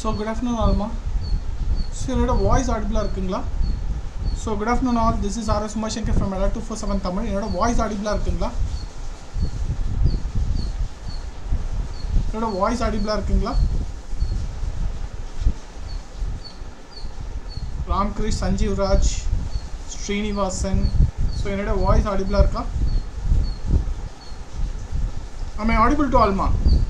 So good afternoon ஆல்மா so என்னோட voice ஆடிபிளாக இருக்குங்களா so good afternoon all this is R S Umasankar from எலா டூ ஃபோர் செவன் தமிழ் என்னோட வாய்ஸ் ஆடிபிளாக இருக்குங்களா என்னோட வாய்ஸ் ஆடிபிளாக இருக்குங்களா ராம்கிரிஷ் சஞ்சீவ் ராஜ் ஸ்ரீனிவாசன் ஸோ என்னோட வாய்ஸ் ஆடிபிளாக இருக்கா am I audible to Alma?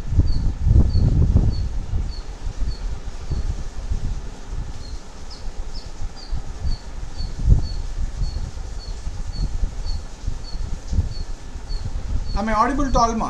Am I audible to Alma?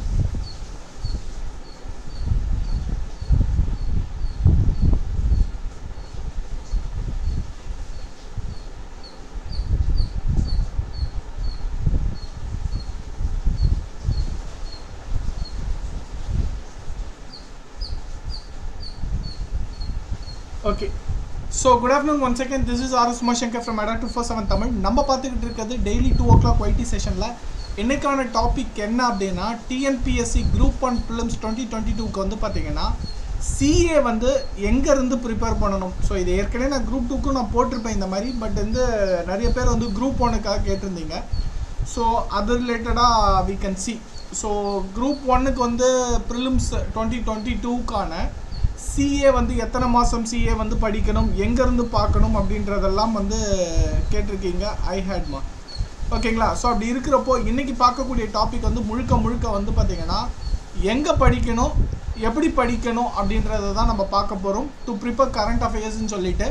Okay so good afternoon one second this is R S Umasankar from Adda two four seven Tamil நம்ம பார்த்துக்கிட்டு இருக்கிறது daily two o'clock YT செஷனில் இன்னைக்கான topic என்ன அப்படின்னா TNPSC group one prelims twenty twenty டூக்கு வந்து பார்த்தீங்கன்னா சிஏ வந்து எங்கேருந்து ப்ரிப்பேர் பண்ணணும் ஸோ இது ஏற்கனவே நான் குரூப் டூக்கும் நான் போட்டிருப்பேன் இந்த மாதிரி பட் வந்து நிறைய பேர் வந்து குரூப் ஒனுக்காக கேட்டிருந்தீங்க ஸோ அது ரிலேட்டடாக we can see so group ஒன்னுக்கு வந்து ப்ரிலிம்ஸ் டுவெண்ட்டி டுவெண்ட்டி டூக்கான சிஏ வந்து எத்தனை மாதம் சிஏ வந்து படிக்கணும் எங்கேருந்து பார்க்கணும் அப்படின்றதெல்லாம் வந்து கேட்டிருக்கீங்க ஐ ஹேட்மா ஓகேங்களா ஸோ அப்படி இருக்கிறப்போ இன்றைக்கி பார்க்கக்கூடிய டாபிக் வந்து முழுக்க முழுக்க வந்து பார்த்திங்கன்னா எங்கே படிக்கணும் எப்படி படிக்கணும் அப்படின்றத தான் நம்ம பார்க்க போகிறோம் டு ப்ரிப்பேர் கரண்ட் அஃபேர்ஸ்னு சொல்லிட்டு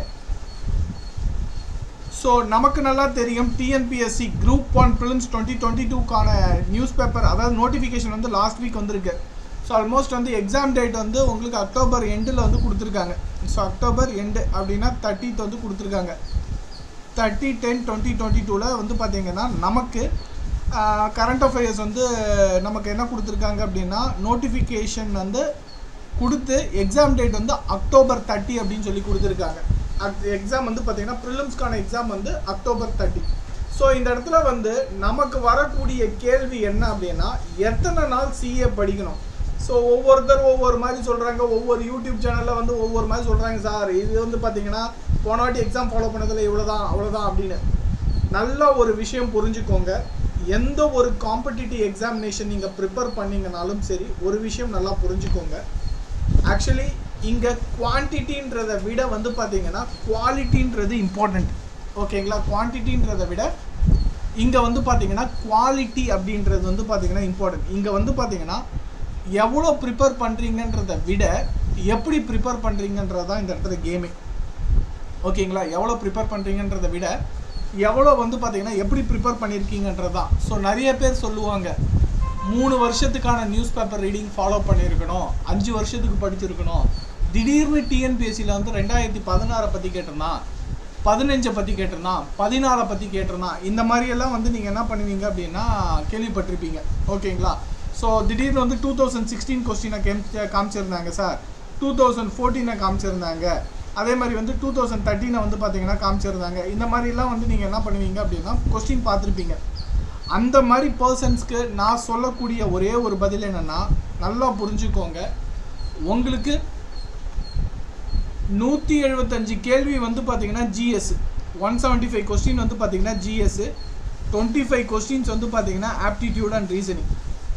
ஸோ நமக்கு நல்லா தெரியும் TNPSC group one prelims twenty twenty டூக்கான நியூஸ் பேப்பர் அதாவது நோட்டிஃபிகேஷன் வந்து லாஸ்ட் வீக் வந்திருக்கு ஸோ ஆல்மோஸ்ட் வந்து எக்ஸாம் டேட் வந்து உங்களுக்கு அக்டோபர் எண்டில் வந்து கொடுத்துருக்காங்க ஸோ அக்டோபர் எண்டு அப்படின்னா தேர்ட்டித் வந்து கொடுத்துருக்காங்க தேர்ட்டி டென் டுவெண்ட்டி டுவெண்ட்டி டூவில் வந்து பார்த்தீங்கன்னா நமக்கு கரண்ட் அஃபேர்ஸ் வந்து நமக்கு என்ன கொடுத்துருக்காங்க அப்படின்னா நோட்டிஃபிகேஷன் வந்து கொடுத்து எக்ஸாம் டேட் வந்து அக்டோபர் தேர்ட்டி அப்படின்னு சொல்லி கொடுத்துருக்காங்க எக்ஸாம் வந்து பார்த்தீங்கன்னா ப்ரிலிம்ஸ்க்கான எக்ஸாம் வந்து அக்டோபர் தேர்ட்டி ஸோ இந்த இடத்துல வந்து நமக்கு வரக்கூடிய கேள்வி என்ன அப்படின்னா எத்தனை நாள் சிஏ படிக்கணும் ஸோ ஒவ்வொருத்தர் ஒவ்வொரு மாதிரி சொல்கிறாங்க ஒவ்வொரு யூடியூப் சேனலில் வந்து ஒவ்வொரு மாதிரி சொல்கிறாங்க சார் இது வந்து பார்த்தீங்கன்னா போன வாட்டி எக்ஸாம் ஃபாலோ பண்ணதில் இவ்வளோதான் அவ்வளோதான் அப்படின்னு நல்ல ஒரு விஷயம் புரிஞ்சுக்கோங்க எந்த ஒரு காம்படிட்டிவ் எக்ஸாமினேஷன் நீங்கள் ப்ரிப்பேர் பண்ணீங்கனாலும் சரி ஒரு விஷயம் நல்லா புரிஞ்சுக்கோங்க ஆக்சுவலி இங்கே குவான்டிட்டின்றதை விட வந்து பார்த்தீங்கன்னா குவாலிட்டின்றது இம்பார்ட்டண்ட் ஓகேங்களா குவான்டிட்டின்றதை விட இங்கே வந்து பார்த்தீங்கன்னா குவாலிட்டி அப்படின்றது வந்து பார்த்தீங்கன்னா இம்பார்ட்டன்ட் இங்கே வந்து பார்த்தீங்கன்னா எவ்வளோ ப்ரிப்பேர் பண்ணுறீங்கன்றதை விட எப்படி ப்ரிப்பேர் பண்ணுறீங்கன்றது தான் இந்த இடத்துல கேமே ஓகேங்களா எவ்வளோ ப்ரிப்பேர் பண்ணுறீங்கன்றதை விட எவ்வளோ வந்து பார்த்தீங்கன்னா எப்படி ப்ரிப்பேர் பண்ணியிருக்கீங்கன்றது தான் ஸோ நிறைய பேர் சொல்லுவாங்க மூணு வருஷத்துக்கான நியூஸ் பேப்பர் ரீடிங் ஃபாலோ பண்ணியிருக்கணும் அஞ்சு வருஷத்துக்கு படிச்சிருக்கணும் திடீர்னு டிஎன்பிஎஸ்சியில் வந்து ரெண்டாயிரத்தி பதினாறை பற்றி கேட்டிருந்தான் பதினஞ்சை பற்றி கேட்டிருந்தான் பதினாறை பற்றி கேட்டிருந்தான் இந்த மாதிரியெல்லாம் வந்து நீங்கள் என்ன பண்ணுவீங்க அப்படின்னா கேள்விப்பட்டிருப்பீங்க ஓகேங்களா ஸோ திடீர்னு வந்து டூ தௌசண்ட் சிக்ஸ்டீன் கொஸ்டினை கேம் காமிச்சிருந்தாங்க சார் டூ தௌசண்ட் ஃபோர்டீனை காமிச்சிருந்தாங்க அதே மாதிரி வந்து டூ தௌசண்ட் தேர்ட்டீனை வந்து பார்த்தீங்கன்னா காமிச்சிருந்தாங்க இந்த மாதிரிலாம் வந்து நீங்கள் என்ன பண்ணுவீங்க அப்படின்னா கொஸ்டின் பார்த்துருப்பீங்க அந்த மாதிரி பர்சன்ஸ்க்கு நான் சொல்லக்கூடிய ஒரே ஒரு பதில் என்னென்னா நல்லா புரிஞ்சுக்கோங்க உங்களுக்கு நூற்றி எழுபத்தஞ்சு கேள்வி வந்து பார்த்தீங்கன்னா GS one seventy five question வந்து பார்த்தீங்கன்னா ஜிஎஸ் டுவெண்ட்டி ஃபைவ் கொஸ்டின்ஸ் வந்து பார்த்தீங்கன்னா ஆப்டிடியூட் அண்ட் ரீசனிங்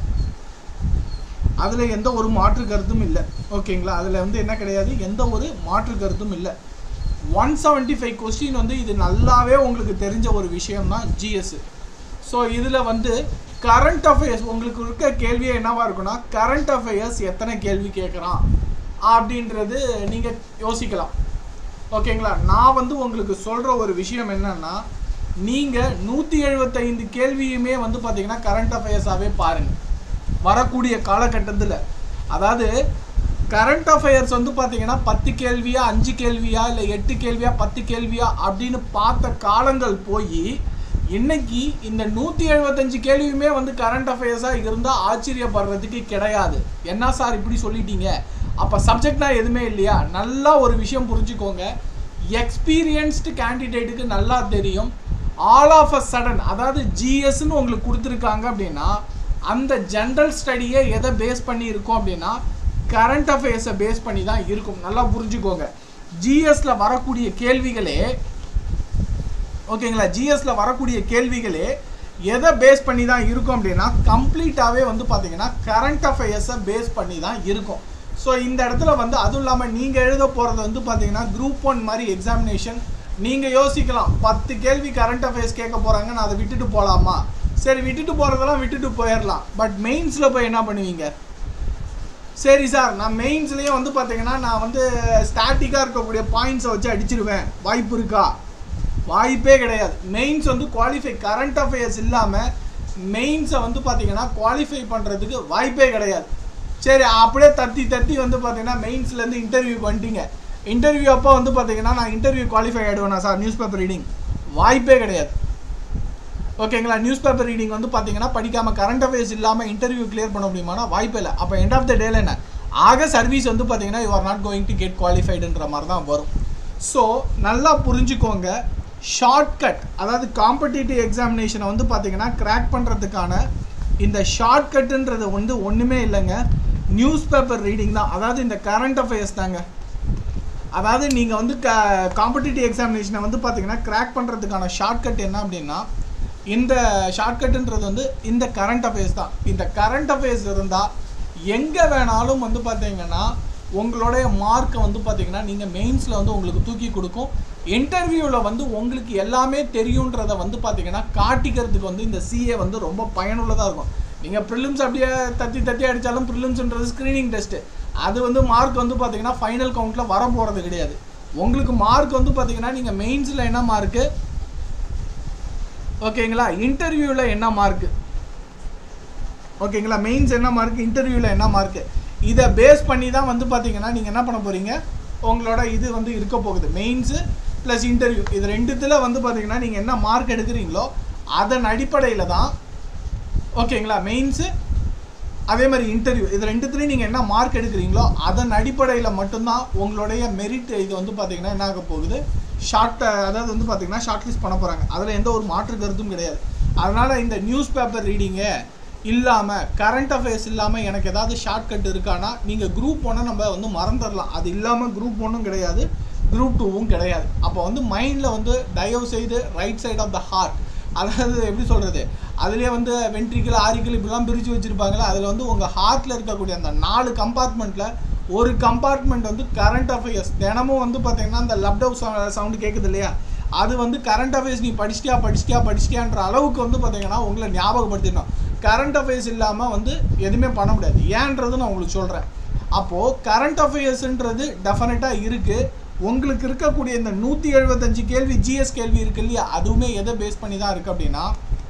அதில் எந்த ஒரு மாற்று கருத்தும் இல்லை ஓகேங்களா அதில் வந்து என்ன கிடையாது எந்த ஒரு மாற்று கருத்தும் இல்லை ஒன் செவன்ட்டி ஃபைவ் கொஸ்டின் வந்து இது நல்லாவே உங்களுக்கு தெரிஞ்ச ஒரு விஷயம் தான் ஜிஎஸ் ஸோ இதில் வந்து கரண்ட் அஃபேர்ஸ் உங்களுக்கு இருக்க கேள்வியே என்னவா இருக்குன்னா கரண்ட் அஃபேர்ஸ் எத்தனை கேள்வி கேட்குறான் அப்படின்றது நீங்கள் யோசிக்கலாம் ஓகேங்களா நான் வந்து உங்களுக்கு சொல்கிற ஒரு விஷயம் என்னன்னா நீங்கள் நூற்றி எழுபத்தைந்து கேள்வியுமே வந்து பார்த்தீங்கன்னா கரண்ட் அஃபேர்ஸாகவே பாருங்கள் வரக்கூடிய காலகட்டத்தில் அதாவது கரண்ட் அஃபேர்ஸ் வந்து பார்த்தீங்கன்னா பத்து கேள்வியா அஞ்சு கேள்வியா இல்லை எட்டு கேள்வியா பத்து கேள்வியா அப்படின்னு பார்த்த காலங்கள் போய் இன்னைக்கு இந்த நூற்றி எழுபத்தஞ்சு கேள்வியுமே வந்து கரண்ட் அஃபேர்ஸாக இருந்தால் ஆச்சரியப்படுறதுக்கு கிடையாது என்ன சார் இப்படி சொல்லிட்டீங்க அப்போ சப்ஜெக்ட்னா எதுவுமே இல்லையா நல்லா ஒரு விஷயம் புரிஞ்சுக்கோங்க எக்ஸ்பீரியன்ஸ்டு கேண்டிடேட்டுக்கு நல்லா தெரியும் ஆல் ஆஃப் அ சடன் அதாவது ஜிஎஸ்ன்னு உங்களுக்கு கொடுத்துருக்காங்க அப்படின்னா அந்த ஜென்ரல் ஸ்டடியை எதை பேஸ் பண்ணி இருக்கோம் அப்படின்னா கரண்ட் அஃபேர்ஸை பேஸ் பண்ணி தான் இருக்கும் நல்லா புரிஞ்சுக்கோங்க ஜிஎஸ்ல வரக்கூடிய கேள்விகளே ஓகேங்களா ஜிஎஸ்ல வரக்கூடிய கேள்விகளே எதை பேஸ் பண்ணி தான் இருக்கும் அப்படின்னா கம்ப்ளீட்டாகவே வந்து பார்த்தீங்கன்னா கரண்ட் அஃபேர்ஸை பேஸ் பண்ணி தான் இருக்கும் ஸோ இந்த இடத்துல வந்து அதுவும் இல்லாமல் நீங்கள் எழுத போகிறது வந்து பார்த்தீங்கன்னா குரூப் ஒன் மாதிரி எக்ஸாமினேஷன் நீங்கள் யோசிக்கலாம் பத்து கேள்வி கரண்ட் அஃபேர்ஸ் கேட்க போகிறாங்க நான் அதை விட்டுட்டு போகலாமா சரி விட்டுட்டு போகிறதெல்லாம் விட்டுட்டு போயிடலாம் பட் மெயின்ஸில் போய் என்ன பண்ணுவீங்க சரி சார் நான் மெயின்ஸ்லேயே வந்து பார்த்தீங்கன்னா நான் வந்து ஸ்டாட்டிக்காக இருக்கக்கூடிய பாயிண்ட்ஸை வச்சு அடிச்சிருவேன் வாய்ப்பு இருக்கா வாய்ப்பே கிடையாது மெயின்ஸ் வந்து குவாலிஃபை கரண்ட் அஃபேர்ஸ் இல்லாமல் மெயின்ஸை வந்து பார்த்தீங்கன்னா குவாலிஃபை பண்ணுறதுக்கு வாய்ப்பே கிடையாது சரி அப்படியே தத்தி தத்தி வந்து பார்த்தீங்கன்னா மெயின்ஸ்லேருந்து இன்டர்வியூக்கு வந்துட்டீங்க இன்டர்வியூ அப்போ வந்து பார்த்தீங்கன்னா நான் இன்டர்வியூ குவாலிஃபை ஆகிடுவேனா சார் நியூஸ் பேப்பர் ரீடிங் வாய்ப்பே கிடையாது ஓகேங்களா நியூஸ் பேப்பர் ரீடிங் வந்து பார்த்தீங்கன்னா படிக்காமல் கரண்ட் அஃபேர்ஸ் இல்லாமல் இன்டர்வியூ கிளியர் பண்ண முடியுமானா வாய்ப்பே இல்லை அப்போ எண்ட் ஆஃப் த டேல என்ன ஆக சர்வீஸ் வந்து பார்த்தீங்கன்னா you are not going to get குவாலிஃபைடுன்ற மாதிரி தான் வரும் ஸோ நல்லா புரிஞ்சுக்கோங்க ஷார்ட்கட் அதாவது காம்படிட்டிவ் எக்ஸாமினேஷனை வந்து பார்த்தீங்கன்னா கிராக் பண்ணுறதுக்கான இந்த ஷார்ட்கட்டுன்றது வந்து ஒன்றுமே இல்லைங்க நியூஸ் பேப்பர் ரீடிங் தான் அதாவது இந்த கரண்ட் அஃபேர்ஸ் தாங்க அதாவது நீங்கள் வந்து க காம்படிட்டிவ் எக்ஸாமினேஷனை வந்து பார்த்தீங்கன்னா கிராக் பண்ணுறதுக்கான ஷார்ட்கட் என்ன அப்படின்னா இந்த ஷார்ட்கட்டுன்றது வந்து இந்த கரண்ட் அஃபேர்ஸ் தான் இந்த கரண்ட் அஃபேர்ஸ் இருந்தால் எங்கே வேணாலும் வந்து பார்த்தீங்கன்னா உங்களுடைய மார்க்கை வந்து பார்த்தீங்கன்னா நீங்கள் மெயின்ஸில் வந்து உங்களுக்கு தூக்கி கொடுக்கும் இன்டர்வியூவில் வந்து உங்களுக்கு எல்லாமே தெரியுன்றதை வந்து பார்த்தீங்கன்னா காட்டிக்கிறதுக்கு வந்து இந்த சிஏ வந்து ரொம்ப பயனுள்ளதாக இருக்கும் நீங்கள் ப்ரிலிம்ஸ் அப்படியே தத்தி தத்தி அடித்தாலும் ப்ரிலிம்ஸ்ன்றது ஸ்க்ரீனிங் டெஸ்ட்டு அது வந்து மார்க் வந்து பார்த்தீங்கன்னா ஃபைனல் கவுண்ட்டில் வர போகிறது கிடையாது உங்களுக்கு மார்க் வந்து பார்த்தீங்கன்னா நீங்கள் மெயின்ஸில் என்ன மார்க்கு ஓகேங்களா இன்டர்வியூவில் என்ன மார்க்கு ஓகேங்களா மெயின்ஸ் என்ன மார்க் இன்டர்வியூவில் என்ன மார்க்கு இதை பேஸ் பண்ணி தான் வந்து பார்த்தீங்கன்னா நீங்கள் என்ன பண்ண போகிறீங்க உங்களோட இது வந்து இருக்க போகுது மெயின்ஸு ப்ளஸ் இன்டர்வியூ இது ரெண்டுத்தில் வந்து பார்த்தீங்கன்னா நீங்கள் என்ன மார்க் எடுக்கிறீங்களோ அதன் அடிப்படையில் தான் ஓகேங்களா மெயின்ஸு அதே மாதிரி இன்டர்வியூ இது ரெண்டுத்துலேயும் நீங்கள் என்ன மார்க் எடுக்கிறீங்களோ அதன் அடிப்படையில் மட்டும்தான் உங்களுடைய மெரிட் இது வந்து பார்த்தீங்கன்னா என்ன ஆக போகுது ஷார்ட் அதாவது வந்து பார்த்தீங்கன்னா ஷார்ட் லிஸ்ட் பண்ண போகிறாங்க அதில் எந்த ஒரு மாற்று கருத்தும் கிடையாது அதனால் இந்த நியூஸ் பேப்பர் ரீடிங்கு இல்லாமல் கரண்ட் அஃபேர்ஸ் இல்லாமல் எனக்கு ஏதாவது ஷார்ட்கட் இருக்கானா நீங்கள் குரூப் ஒன்றை நம்ம வந்து மறந்துடலாம் அது இல்லாமல் குரூப் ஒன்றும் கிடையாது குரூப் டூவும் கிடையாது அப்போ வந்து மைண்டில் வந்து தயவு செய்து right side of the heart அதாவது எப்படி சொல்கிறது அதுலேயே வந்து வென்ட்ரிக்கல் ஆரிக்கல் இப்படிலாம் பிரித்து வச்சுருப்பாங்களே அதில் வந்து உங்கள் ஹார்ட்டில் இருக்கக்கூடிய அந்த நாலு கம்பார்ட்மெண்ட்டில் ஒரு கம்பார்ட்மெண்ட் வந்து கரண்ட் அஃபேர்ஸ் தினமும் வந்து பார்த்தீங்கன்னா அந்த லப்டவ் சவுண்டு கேட்குது இல்லையா அது வந்து கரண்ட் அஃபேர்ஸ் நீ படிச்சிட்டியா படிச்சிட்டியா படிச்சிட்டியான்ற அளவுக்கு வந்து பார்த்தீங்கன்னா உங்களை ஞாபகப்படுத்திடணும் கரண்ட் அஃபேர்ஸ் இல்லாமல் வந்து எதுவுமே பண்ண முடியாது ஏன்றது நான் உங்களுக்கு சொல்கிறேன் அப்போது கரண்ட் அஃபேர்ஸ்ன்றது டெஃபினட்டாக இருக்குது உங்களுக்கு இருக்கக்கூடிய இந்த நூற்றி எழுபத்தஞ்சு கேள்வி ஜிஎஸ் கேள்வி இருக்கு இல்லையா அதுவுமே எதை பேஸ் பண்ணி தான் இருக்குது அப்படின்னா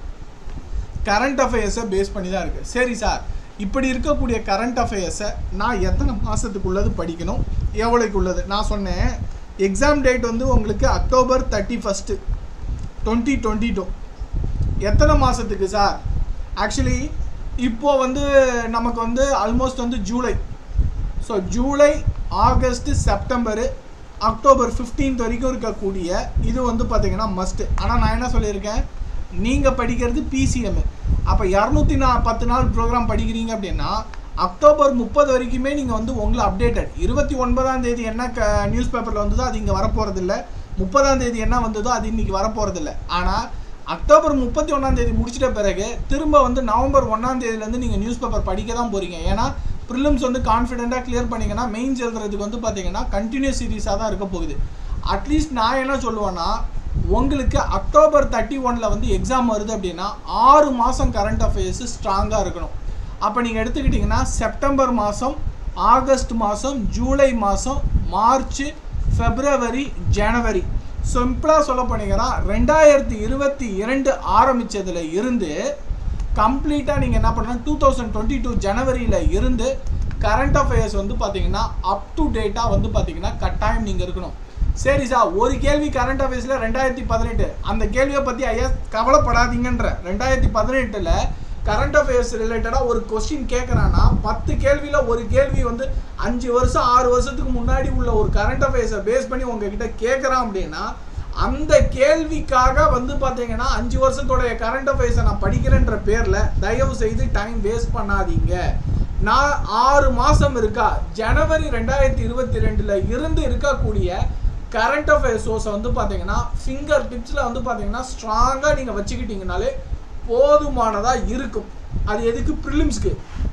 கரண்ட் அஃபேர்ஸை பேஸ் பண்ணி தான் இருக்குது சரி சார் இப்படி இருக்கக்கூடிய கரண்ட் அஃபேர்ஸை நான் எத்தனை மாதத்துக்குள்ளது படிக்கணும் எவ்வளோக்கு உள்ளது நான் சொன்னேன் எக்ஸாம் டேட் வந்து உங்களுக்கு October thirty first twenty twenty two எத்தனை மாதத்துக்கு சார் ஆக்சுவலி இப்போது வந்து நமக்கு வந்து ஆல்மோஸ்ட் வந்து July so July August September October 15th வரைக்கும் இருக்கக்கூடிய இது வந்து பார்த்தீங்கன்னா மஸ்ட்டு ஆனால் நான் என்ன சொல்லியிருக்கேன் நீங்கள் படிக்கிறது பிசிஎம் அப்போ இரநூத்தி நா பத்து நாள் ப்ரோக்ராம் படிக்கிறீங்க அப்படின்னா அக்டோபர் முப்பது வரைக்குமே நீங்கள் வந்து உங்களை அப்டேட்டட் இருபத்தி ஒன்பதாம் தேதி என்ன க நியூஸ் பேப்பரில் வந்ததோ அது இங்கே வரப்போகிறதில்ல முப்பதாம் தேதி என்ன வந்ததோ அது இன்னைக்கு வரப்போகிறதில்ல ஆனால் அக்டோபர் முப்பத்தி ஒன்றாம் தேதி முடிச்சிட்ட பிறகு திரும்ப வந்து நவம்பர் ஒன்றாம் தேதியிலேருந்து நீங்கள் நியூஸ் பேப்பர் படிக்க தான் போகிறீங்க ஏன்னா ப்ரிலிம்ஸ் வந்து கான்ஃபிடென்ட்டாக கிளியர் பண்ணிங்கன்னா மெயின்ஸ் எழுதுறதுக்கு வந்து பார்த்தீங்கன்னா கண்டினியூஸ் சீரீஸாக தான் இருக்க போகுது அட்லீஸ்ட் நான் என்ன சொல்லுவேன்னா உங்களுக்கு அக்டோபர் தேர்ட்டி ஒனில் வந்து எக்ஸாம் வருது அப்படின்னா ஆறு மாதம் கரண்ட் அஃபேர்ஸ் ஸ்ட்ராங்காக இருக்கணும் அப்போ நீங்கள் எடுத்துக்கிட்டிங்கன்னா செப்டம்பர் மாதம் ஆகஸ்ட் மாதம் ஜூலை மாதம் மார்ச் ஃபெப்ரவரி ஜனவரி சிம்பிளாக சொல்ல போனீங்கன்னா ரெண்டாயிரத்தி இருபத்தி இரண்டு ஆரம்பித்ததுல இருந்து கம்ப்ளீட்டாக நீங்கள் என்ன பண்ணணும் டூ தௌசண்ட் டுவெண்ட்டி டூ ஜனவரியில் இருந்து கரண்ட் அஃபேர்ஸ் வந்து பார்த்தீங்கன்னா அப் டு டேட்டாக வந்து பார்த்தீங்கன்னா கட்டாயம் நீங்கள் இருக்கணும் சரி சார் ஒரு கேள்வி கரண்ட் அஃபேர்ஸில் ரெண்டாயிரத்தி பதினெட்டு அந்த கேள்வியை பற்றி ஐயா கவலைப்படாதீங்கன்ற ரெண்டாயிரத்தி பதினெட்டில் கரண்ட் அஃபேர்ஸ் ரிலேட்டடாக ஒரு கொஸ்டின் கேட்குறான்னா பத்து கேள்வியில் ஒரு கேள்வி வந்து அஞ்சு வருஷம் ஆறு வருஷத்துக்கு முன்னாடி உள்ள ஒரு கரண்ட் அஃபேர்ஸை பேஸ் பண்ணி உங்ககிட்ட கேட்குறான் அப்படின்னா அந்த கேள்விக்காக வந்து பார்த்தீங்கன்னா அஞ்சு வருஷத்தோடைய கரண்ட் அஃபேர்ஸை நான் படிக்கிறேன்ற பேரில் தயவு செய்து டைம் வேஸ்ட் பண்ணாதீங்க நான் ஆறு மாதம் இருக்கா ஜனவரி ரெண்டாயிரத்தி இருபத்தி ரெண்டில் இருந்து இருக்கக்கூடிய கரண்ட் அஃபேர்ஸ் சோர்ஸை வந்து பார்த்தீங்கன்னா ஃபிங்கர் டிப்ஸில் வந்து பார்த்தீங்கன்னா ஸ்ட்ராங்காக நீங்கள் வச்சுக்கிட்டீங்கனாலே போதுமானதாக இருக்கும் அது எதுக்கு ப்ரிலிம்ஸ்க்கு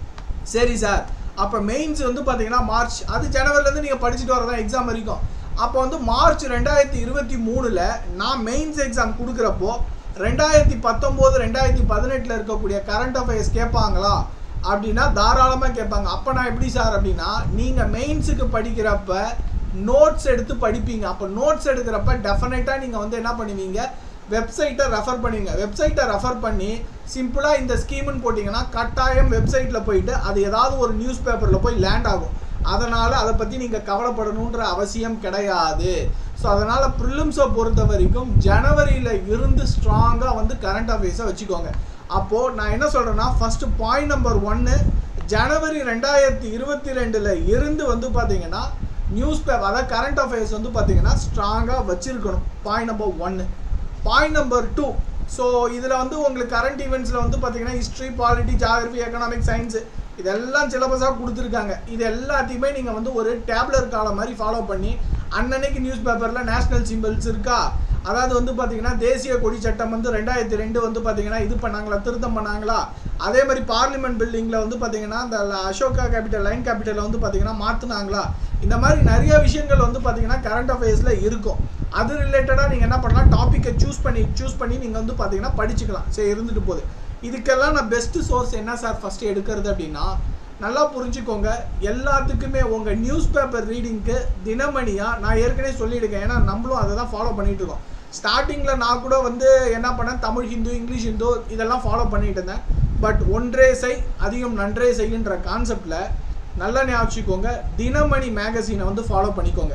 சரி சார் அப்போ மெயின்ஸ் வந்து பார்த்தீங்கன்னா மார்ச் அது ஜனவரிலேருந்து நீங்கள் படிச்சுட்டு வரதான் எக்ஸாம் வரைக்கும் அப்போ வந்து மார்ச் ரெண்டாயிரத்தி இருபத்தி மூணில் நான் மெயின்ஸ் எக்ஸாம் கொடுக்குறப்போ ரெண்டாயிரத்தி பத்தொம்போது ரெண்டாயிரத்தி பதினெட்டில் இருக்கக்கூடிய கரண்ட் அஃபேர்ஸ் கேட்பாங்களா அப்படின்னா தாராளமாக கேட்பாங்க அப்போ நான் எப்படி சார் அப்படின்னா நீங்கள் மெயின்ஸுக்கு படிக்கிறப்ப நோட்ஸ் எடுத்து படிப்பீங்க அப்போ நோட்ஸ் எடுக்கிறப்ப டெஃபினட்டாக நீங்கள் வந்து என்ன பண்ணுவீங்க வெப்சைட்டை ரெஃபர் பண்ணுவீங்க வெப்சைட்டை ரெஃபர் பண்ணி சிம்பிளாக இந்த ஸ்கீம்னு போட்டிங்கன்னா கட்டாயம் வெப்சைட்டில் போயிட்டு அது ஏதாவது ஒரு நியூஸ் பேப்பரில் போய் லேண்ட் ஆகும் அதனால் அதை பற்றி நீங்கள் கவலைப்படணுன்ற அவசியம் கிடையாது ஸோ அதனால் ப்ரிலிம்ஸை பொறுத்த வரைக்கும் ஜனவரியில் இருந்து ஸ்ட்ராங்காக வந்து கரண்ட் அஃபேர்ஸை வச்சுக்கோங்க அப்போது நான் என்ன சொல்கிறேன்னா ஃபஸ்ட்டு பாயிண்ட் நம்பர் ஒன்று ஜனவரி ரெண்டாயிரத்தி இருபத்தி ரெண்டில் இருந்து வந்து பார்த்தீங்கன்னா நியூஸ் பேப்பர் அதாவது கரண்ட் அஃபேர்ஸ் வந்து பார்த்தீங்கன்னா ஸ்ட்ராங்காக வச்சுருக்கணும் பாயிண்ட் நம்பர் ஒன்று பாயிண்ட் நம்பர் டூ ஸோ இதில் வந்து உங்களுக்கு கரண்ட் ஈவெண்ட்ஸில் வந்து பார்த்தீங்கன்னா history polity geography economic science இதெல்லாம் சிலபஸாக கொடுத்துருக்காங்க இது எல்லாத்தையுமே நீங்கள் வந்து ஒரு டேப்லர் காலம் மாதிரி ஃபாலோ பண்ணி அன்னன்னைக்கு நியூஸ் பேப்பரில் நேஷ்னல் சிம்பிள்ஸ் இருக்கா அதாவது வந்து பார்த்தீங்கன்னா தேசிய கொடி சட்டம் வந்து ரெண்டாயிரத்தி ரெண்டு வந்து பார்த்தீங்கன்னா இது பண்ணாங்களா திருத்தம் பண்ணாங்களா அதே மாதிரி பார்லிமெண்ட் பில்டிங்கில் வந்து பார்த்தீங்கன்னா இந்த அசோகா கேபிட்டல் லைன் கேபிட்டலை வந்து பார்த்தீங்கன்னா மாற்றினாங்களா இந்த மாதிரி நிறைய விஷயங்கள் வந்து பார்த்தீங்கன்னா கரண்ட் அஃபேர்ஸில் இருக்கும் அது ரிலேட்டடாக நீங்கள் என்ன பண்ணலாம் டாப்பிக்கை சூஸ் பண்ணி சூஸ் பண்ணி நீங்கள் வந்து பார்த்தீங்கன்னா படிச்சுக்கலாம் சரி இருந்துட்டு போகுது இதுக்கெல்லாம் நான் பெஸ்ட்டு சோர்ஸ் என்ன சார் ஃபஸ்ட்டு எடுக்கிறது அப்படின்னா நல்லா புரிஞ்சுக்கோங்க எல்லாத்துக்குமே உங்கள் நியூஸ் பேப்பர் ரீடிங்க்கு தினமணியாக நான் ஏற்கனவே சொல்லியிருக்கேன் ஏன்னா நம்மளும் அதை தான் ஃபாலோ பண்ணிட்டு இருக்கோம் ஸ்டார்டிங்கில் நான் கூட வந்து என்ன பண்ணேன் தமிழ் ஹிந்து இங்கிலீஷ் ஹிந்து இதெல்லாம் ஃபாலோ பண்ணிட்டு இருந்தேன் பட் ஒன்றே செய் அதிகம் நன்றே செய்யுன்ற கான்செப்டில் நல்லா ஞாபகம் வச்சுக்கோங்க தினமணி மேகசினை வந்து ஃபாலோ பண்ணிக்கோங்க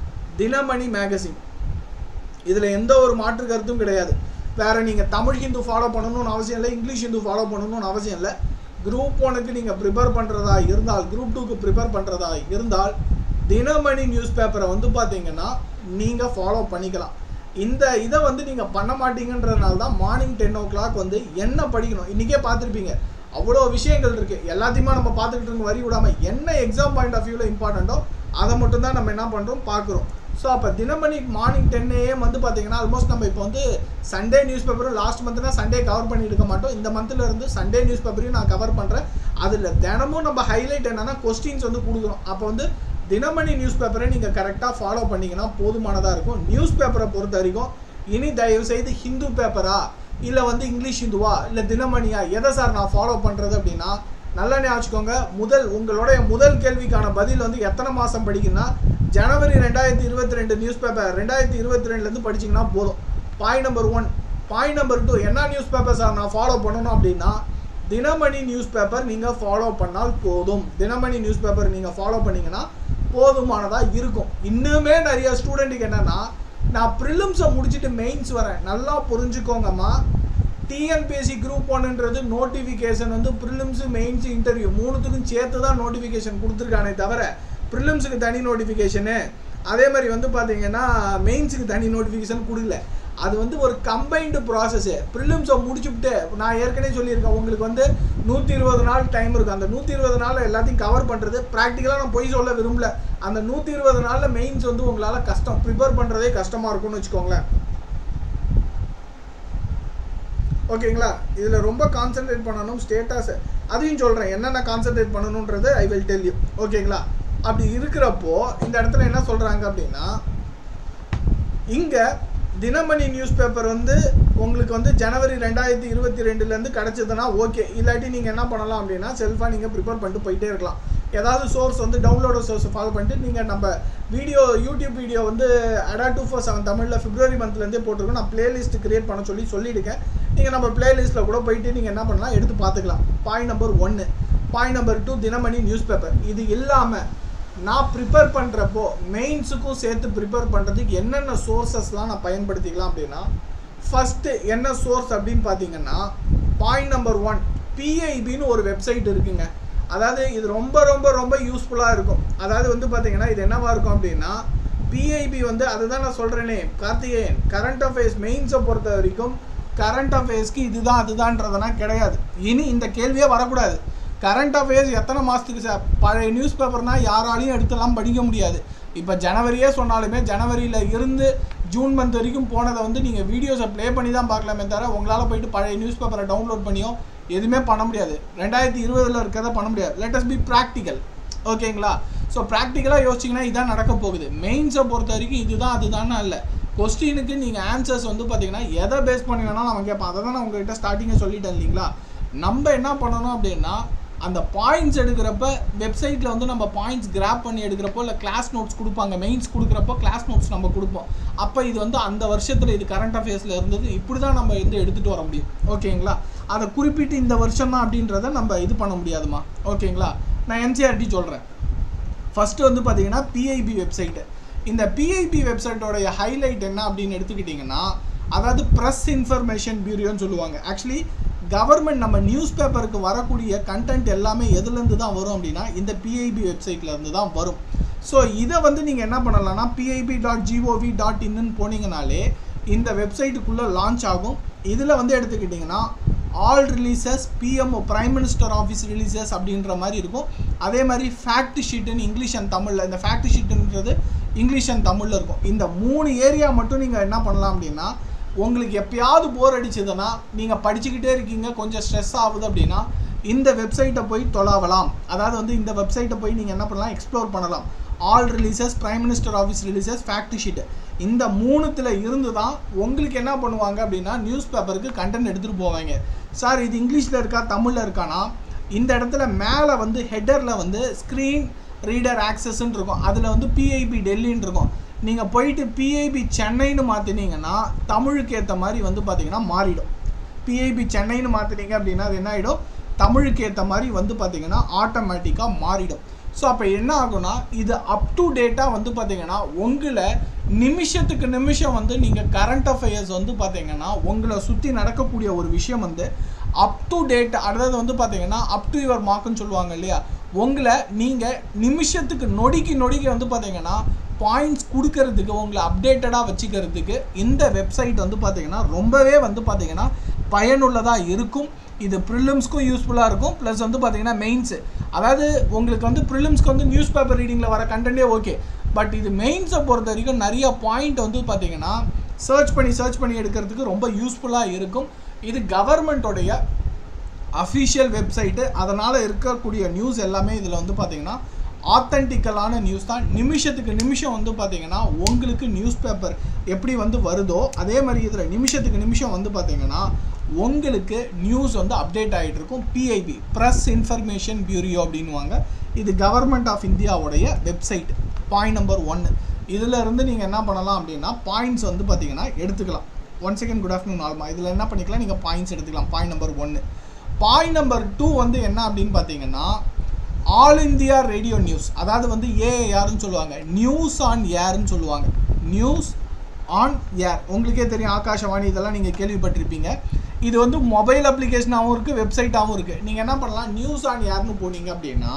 தினமணி மேகசின் இதில் எந்த ஒரு மாற்று கருத்தும் கிடையாது வேறு நீங்கள் தமிழ் ஹிந்து ஃபாலோ பண்ணணும்னு அவசியம் இல்லை இங்கிலீஷ் ஹிந்து ஃபாலோ பண்ணணும்னு அவசியம் இல்லை குரூப் ஒனுக்கு நீங்கள் ப்ரிப்பேர் பண்ணுறதா இருந்தால் குரூப் டூக்கு ப்ரிப்பேர் பண்ணுறதா இருந்தால் தினமணி நியூஸ் பேப்பரை வந்து பார்த்தீங்கன்னா நீங்கள் ஃபாலோ பண்ணிக்கலாம் இந்த இதை வந்து நீங்கள் பண்ண மாட்டீங்கன்றதுனால தான் மார்னிங் டென் ஓ கிளாக் வந்து என்ன படிக்கணும் இன்றைக்கே பார்த்துருப்பீங்க அவ்வளோ விஷயங்கள் இருக்குது எல்லாத்தையுமே நம்ம பார்த்துக்கிட்டு இருக்க வரி விடாமல் என்ன எக்ஸாம் பாயிண்ட் ஆஃப் வியூவில் இம்பார்ட்டண்ட்டோ அதை மட்டும் தான் நம்ம என்ன பண்ணுறோம் பார்க்குறோம் ஸோ அப்போ தினமணி மார்னிங் டென் ஏஎம் வந்து பார்த்தீங்கன்னா ஆல்மோஸ்ட் நம்ம இப்போ வந்து சண்டே நியூஸ் பேப்பரும் லாஸ்ட் மந்த்னா சண்டே கவர் பண்ணி இருக்க மாட்டோம் இந்த மந்த்தில் இருந்து சண்டே நியூஸ் பேப்பரையும் நான் கவர் பண்ணுறேன் அதில் தினமும் நம்ம ஹைலைட் என்னன்னா கொஸ்டின்ஸ் வந்து கொடுக்குறோம் அப்போ வந்து தினமணி நியூஸ் பேப்பரை நீங்கள் கரெக்டாக ஃபாலோ பண்ணிங்கன்னா போதுமானதாக இருக்கும் நியூஸ் பேப்பரை பொறுத்த வரைக்கும் இனி தயவு செய்து ஹிந்து பேப்பரா இல்லை வந்து இங்கிலீஷ் ஹிந்துவா இல்லை தினமணியா எதை சார் நான் ஃபாலோ பண்ணுறது அப்படின்னா நல்லா ஞாபகம் வச்சுக்கோங்க முதல் உங்களுடைய முதல் கேள்விக்கான பதில் வந்து எத்தனை மாதம் படிக்கணும்னா ஜனவரி ரெண்டாயிரத்தி இருபத்தி ரெண்டு நியூஸ் பேப்பர் ரெண்டாயிரத்தி இருபத்தி ரெண்டுலேருந்து படிச்சிங்கன்னா போதும் point number one point number two என்ன நியூஸ் பேப்பர் சார் நான் ஃபாலோ பண்ணணும் அப்படின்னா தினமணி நியூஸ் பேப்பர் நீங்கள் ஃபாலோ பண்ணால் போதும் தினமணி நியூஸ் பேப்பர் நீங்கள் ஃபாலோ பண்ணீங்கன்னா போதுமானதாக இருக்கும் இன்னுமே நிறைய ஸ்டூடெண்ட்டுக்கு என்னென்னா நான் ப்ரிலிம்ஸை முடிச்சுட்டு மெயின்ஸ் வரேன் நல்லா புரிஞ்சுக்கோங்கம்மா டிஎன்பிஎஸ்சி குரூப் ஒன்றுன்றது நோட்டிஃபிகேஷன் வந்து ப்ரிலிம்ஸு மெயின்ஸு இன்டர்வியூ மூணுத்துக்கும் சேர்த்து தான் நோட்டிஃபிகேஷன் கொடுத்துருக்கானே தவிர ப்ரிலிம்ஸுக்கு தனி நோட்டிஃபிகேஷனு அதே மாதிரி வந்து பார்த்தீங்கன்னா மெயின்ஸுக்கு தனி நோட்டிஃபிகேஷன் கொடுக்கல அது வந்து ஒரு கம்பைன்டு ப்ராசஸ்ஸு ப்ரிலிம்ஸை முடிச்சுவிட்டு நான் ஏற்கனவே சொல்லியிருக்கேன் உங்களுக்கு வந்து நூற்றி இருபது நாள் டைம் இருக்கும் அந்த நூற்றி இருபது நாளில் எல்லாத்தையும் கவர் பண்ணுறது ப்ராக்டிக்கலாக நான் பொய் சொல்ல விரும்பல அந்த நூற்றி இருபது நாளில் மெயின்ஸ் வந்து உங்களால் கஷ்டம் ப்ரிப்பேர் பண்ணுறதே கஷ்டமாக இருக்கும்னு வச்சுக்கோங்களேன் ஓகேங்களா இதில் ரொம்ப கான்சென்ட்ரேட் பண்ணணும் ஸ்டேட்டஸ் அதையும் சொல்கிறேன் என்னென்ன கான்சென்ட்ரேட் பண்ணணுன்றது ஐ வில் டெல் யூ ஓகேங்களா அப்படி இருக்கிறப்போ இந்த இடத்துல என்ன சொல்கிறாங்க அப்படின்னா இங்கே தினமணி நியூஸ் பேப்பர் வந்து உங்களுக்கு வந்து ஜனவரி ரெண்டாயிரத்தி இருபத்தி ரெண்டுலேருந்து கிடச்சதுன்னா ஓகே இல்லாட்டி நீங்கள் என்ன பண்ணலாம் அப்படின்னா செல்ஃபாக நீங்கள் ப்ரிப்பேர் பண்ணிட்டு போயிட்டே இருக்கலாம் ஏதாவது சோர்ஸ் வந்து டவுன்லோடு சோர்ஸ் ஃபாலோ பண்ணிட்டு நீங்கள் நம்ம வீடியோ யூடியூப் வீடியோ வந்து அடா டூ ஃபோர் செவன் தமிழில் பிப்ரவரி மந்த்லேருந்தே போட்டிருக்கோம் நான் பிளேலிஸ்ட் கிரியேட் பண்ண சொல்லி சொல்லியிருக்கேன் நீங்கள் நம்ம பிளேலிஸ்ட்டில் கூட போயிட்டு நீங்கள் என்ன பண்ணலாம் எடுத்து பார்த்துக்கலாம் பாயிண்ட் நம்பர் ஒன்று point number two Dinamani newspaper இது இல்லாமல் நான் ப்ரிப்பேர் பண்ணுறப்போ மெயின்ஸுக்கும் சேர்த்து ப்ரிப்பேர் பண்ணுறதுக்கு என்னென்ன சோர்சஸ்லாம் நான் பயன்படுத்திக்கலாம் அப்படின்னா ஃபஸ்ட்டு என்ன சோர்ஸ் அப்படின்னு பார்த்தீங்கன்னா பாயிண்ட் நம்பர் ஒன் பிஐபின்னு ஒரு வெப்சைட் இருக்குங்க அதாவது இது ரொம்ப ரொம்ப ரொம்ப யூஸ்ஃபுல்லாக இருக்கும் அதாவது வந்து பார்த்தீங்கன்னா இது என்னவா இருக்கும் அப்படின்னா பிஐபி வந்து அதுதான் நான் சொல்கிறேனே கார்த்திகேயன் கரண்ட் அஃபேர்ஸ் மெயின்ஸை பொறுத்த வரைக்கும் கரண்ட் அஃபேர்ஸ்க்கு இதுதான் அதுதான்றதெல்லாம் கிடையாது இனி இந்த கேள்வியே வரக்கூடாது கரண்ட் அஃபேர்ஸ் எத்தனை மாதத்துக்கு சார் பழைய நியூஸ் பேப்பர்னால் யாராலையும் எடுத்துலாம் படிக்க முடியாது இப்போ ஜனவரியே சொன்னாலுமே ஜனவரியில் இருந்து ஜூன் மந்த் வரைக்கும் போனதை வந்து நீங்கள் வீடியோஸை ப்ளே பண்ணி தான் பார்க்கலாமே தவிர உங்களால் போயிட்டு பழைய நியூஸ் பேப்பரை டவுன்லோட் பண்ணியோ எதுவுமே பண்ண முடியாது ரெண்டாயிரத்தி இருபதில் இருக்கிறத பண்ண முடியாது லெட் அஸ் பி ப்ராக்டிக்கல் ஓகேங்களா ஸோ ப்ராக்டிக்கலாக யோசிச்சிங்கன்னா இதான் நடக்க போகுது மெயின்ஸை பொறுத்த வரைக்கும் இதுதான் அதுதானே இல்லை கொஸ்டினுக்கு நீங்கள் ஆன்சர்ஸ் வந்து பார்த்தீங்கன்னா எதை பேஸ் பண்ணி வேணாலும் அவன் கேட்பான் அதை தான் நான் உங்கள்கிட்ட ஸ்டார்டிங்கே சொல்லிட்டேன் இல்லைங்களா நம்ம என்ன பண்ணணும் அப்படின்னா அந்த பாயிண்ட்ஸ் எடுக்கிறப்ப வெப்சைட்டில் வந்து நம்ம பாயிண்ட்ஸ் கிராப் பண்ணி எடுக்கிறப்போ இல்லை கிளாஸ் நோட்ஸ் கொடுப்பாங்க மெயின்ஸ் கொடுக்குறப்போ கிளாஸ் நோட்ஸ் நம்ம கொடுப்போம் அப்போ இது வந்து அந்த வருஷத்தில் இது கரண்ட் அஃபேர்ஸில் இருந்தது இப்படி தான் நம்ம வந்து எடுத்துகிட்டு வர முடியும் ஓகேங்களா அதை குறிப்பிட்டு இந்த வருஷம் தான் அப்படின்றத நம்ம இது பண்ண முடியாதுமா ஓகேங்களா நான் என்சிஆர்டி சொல்கிறேன் ஃபஸ்ட்டு வந்து பார்த்தீங்கன்னா பிஐபி வெப்சைட்டு இந்த பிஐபி வெப்சைட்டோடைய ஹைலைட் என்ன அப்படின்னு எடுத்துக்கிட்டிங்கன்னா அதாவது ப்ரெஸ் இன்ஃபர்மேஷன் பியூரோன்னு சொல்லுவாங்க ஆக்சுவலி கவர்மெண்ட் நம்ம நியூஸ் பேப்பருக்கு வரக்கூடிய கண்டென்ட் எல்லாமே எதுலேருந்து தான் வரும் அப்படின்னா இந்த பிஐபி வெப்சைட்ல இருந்து தான் வரும் ஸோ இதை வந்து நீங்கள் என்ன பண்ணலாம்னா பிஐபி டாட் ஜிஓவி டாட் இன்னு போனீங்கனாலே இந்த வெப்சைட்டுக்குள்ளே லான்ச் ஆகும் இதில் வந்து எடுத்துக்கிட்டிங்கன்னா all releases PM prime minister office releases அப்படின்ற மாதிரி இருக்கும் அதே மாதிரி ஃபேக்ட் ஷீட்டுன்னு இங்கிலீஷ் அண்ட் தமிழில் இந்த ஃபேக்ட் ஷீட்டுன்றது இங்கிலீஷ் அண்ட் தமிழில் இருக்கும் இந்த மூணு ஏரியா மட்டும் நீங்கள் என்ன பண்ணலாம் அப்படின்னா உங்களுக்கு எப்பயாவது போர் அடிச்சதுன்னா நீங்கள் படிச்சுக்கிட்டே இருக்கீங்க கொஞ்சம் ஸ்ட்ரெஸ் ஆகுது அப்படின்னா இந்த வெப்சைட்டை போய் தொலாவலாம் அதாவது வந்து இந்த வெப்சைட்டை போய் நீங்கள் என்ன பண்ணலாம் எக்ஸ்ப்ளோர் பண்ணலாம் all releases prime minister office releases fact sheet இந்த மூணுத்தில் இருந்து தான் உங்களுக்கு என்ன பண்ணுவாங்க அப்படின்னா நியூஸ் பேப்பருக்கு கண்டென்ட் எடுத்துகிட்டு போவாங்க சார் இது இங்கிலீஷில் இருக்கா தமிழில் இருக்கானா இந்த இடத்துல மேலே வந்து ஹெட்டரில் வந்து ஸ்க்ரீன் ரீடர் ஆக்சஸ்ன்னு இருக்கும் அதில் வந்து பிஐபி டெல்லின்னு இருக்கும் நீங்கள் போயிட்டு பிஐபி சென்னைன்னு மாற்றினீங்கன்னா தமிழுக்கு ஏற்ற மாதிரி வந்து பார்த்தீங்கன்னா மாறிடும் பிஐபி சென்னைன்னு மாற்றினீங்க அப்படின்னா அது என்ன ஆகிடும் தமிழுக்கு ஏற்ற மாதிரி வந்து பார்த்தீங்கன்னா ஆட்டோமேட்டிக்காக மாறிடும் ஸோ அப்போ என்ன ஆகும்னா இது அப் டு டேட்டாக வந்து பார்த்தீங்கன்னா உங்களை நிமிஷத்துக்கு நிமிஷம் வந்து நீங்கள் கரண்ட் அஃபேர்ஸ் வந்து பார்த்தீங்கன்னா உங்களை சுற்றி நடக்கக்கூடிய ஒரு விஷயம் வந்து அப் டு டேட் அதாவது வந்து பார்த்தீங்கன்னா அப் டு யுவர் மார்க்குன்னு சொல்லுவாங்க இல்லையா உங்களை நீங்கள் நிமிஷத்துக்கு நொடிக்கு நொடிக்கு வந்து பார்த்தீங்கன்னா பாயிண்ட்ஸ் கொடுக்கறதுக்கு உங்களை அப்டேட்டடாக வச்சுக்கிறதுக்கு இந்த வெப்சைட் வந்து பார்த்தீங்கன்னா ரொம்பவே வந்து பார்த்தீங்கன்னா பயனுள்ளதாக இருக்கும் இது ப்ரிலிம்ஸ்க்கும் யூஸ்ஃபுல்லாக இருக்கும் ப்ளஸ் வந்து பார்த்தீங்கன்னா மெயின்ஸு அதாவது உங்களுக்கு வந்து ப்ரிலிம்ஸ்க்கு வந்து நியூஸ் பேப்பர் ரீடிங்கில் வர கண்டென்ட்டே ஓகே பட் இது மெயின்ஸை பொறுத்த வரைக்கும் நிறைய பாயிண்ட் வந்து பார்த்தீங்கன்னா சர்ச் பண்ணி சர்ச் பண்ணி எடுக்கிறதுக்கு ரொம்ப யூஸ்ஃபுல்லாக இருக்கும் இது கவர்மெண்ட்டோடைய அஃபிஷியல் வெப்சைட்டு அதனால் இருக்கக்கூடிய நியூஸ் எல்லாமே இதில் வந்து பார்த்தீங்கன்னா ஆத்தென்டிக்கலான நியூஸ் தான் நிமிஷத்துக்கு நிமிஷம் வந்து பார்த்தீங்கன்னா உங்களுக்கு நியூஸ் பேப்பர் எப்படி வந்து வருதோ அதே மாதிரி இதில் நிமிஷத்துக்கு நிமிஷம் வந்து பார்த்தீங்கன்னா உங்களுக்கு நியூஸ் வந்து அப்டேட் ஆகிட்டு இருக்கும் பிஐபி ப்ரெஸ் இன்ஃபர்மேஷன் பியூரியோ அப்படின்வாங்க இது கவர்மெண்ட் ஆஃப் இந்தியாவுடைய வெப்சைட் பாயிண்ட் நம்பர் ஒன்று இதில் இருந்து நீங்கள் என்ன பண்ணலாம் அப்படின்னா பாயிண்ட்ஸ் வந்து பார்த்தீங்கன்னா எடுத்துக்கலாம் ஒன் செகண்ட் குட் ஆஃப்டர்நூன் ஆல்மா இதில் என்ன பண்ணிக்கலாம் நீங்கள் பாயிண்ட்ஸ் எடுத்துக்கலாம் பாயிண்ட் நம்பர் ஒன்று பாயிண்ட் நம்பர் டூ வந்து என்ன அப்படின்னு பார்த்தீங்கன்னா ஆல் இந்தியா ரேடியோ நியூஸ் அதாவது வந்து ஏஏஆர்னு சொல்லுவாங்க நியூஸ் ஆன் ஏர்னு சொல்லுவாங்க நியூஸ் ஆன் ஏர் உங்களுக்கே தெரியும் ஆகாஷவாணி இதெல்லாம் நீங்கள் கேள்விப்பட்டிருப்பீங்க இது வந்து மொபைல் அப்ளிகேஷனாகவும் இருக்குது வெப்சைட்டாகவும் இருக்குது நீங்கள் என்ன பண்ணலாம் நியூஸ் ஆன் ஏர்னு போனீங்க அப்படின்னா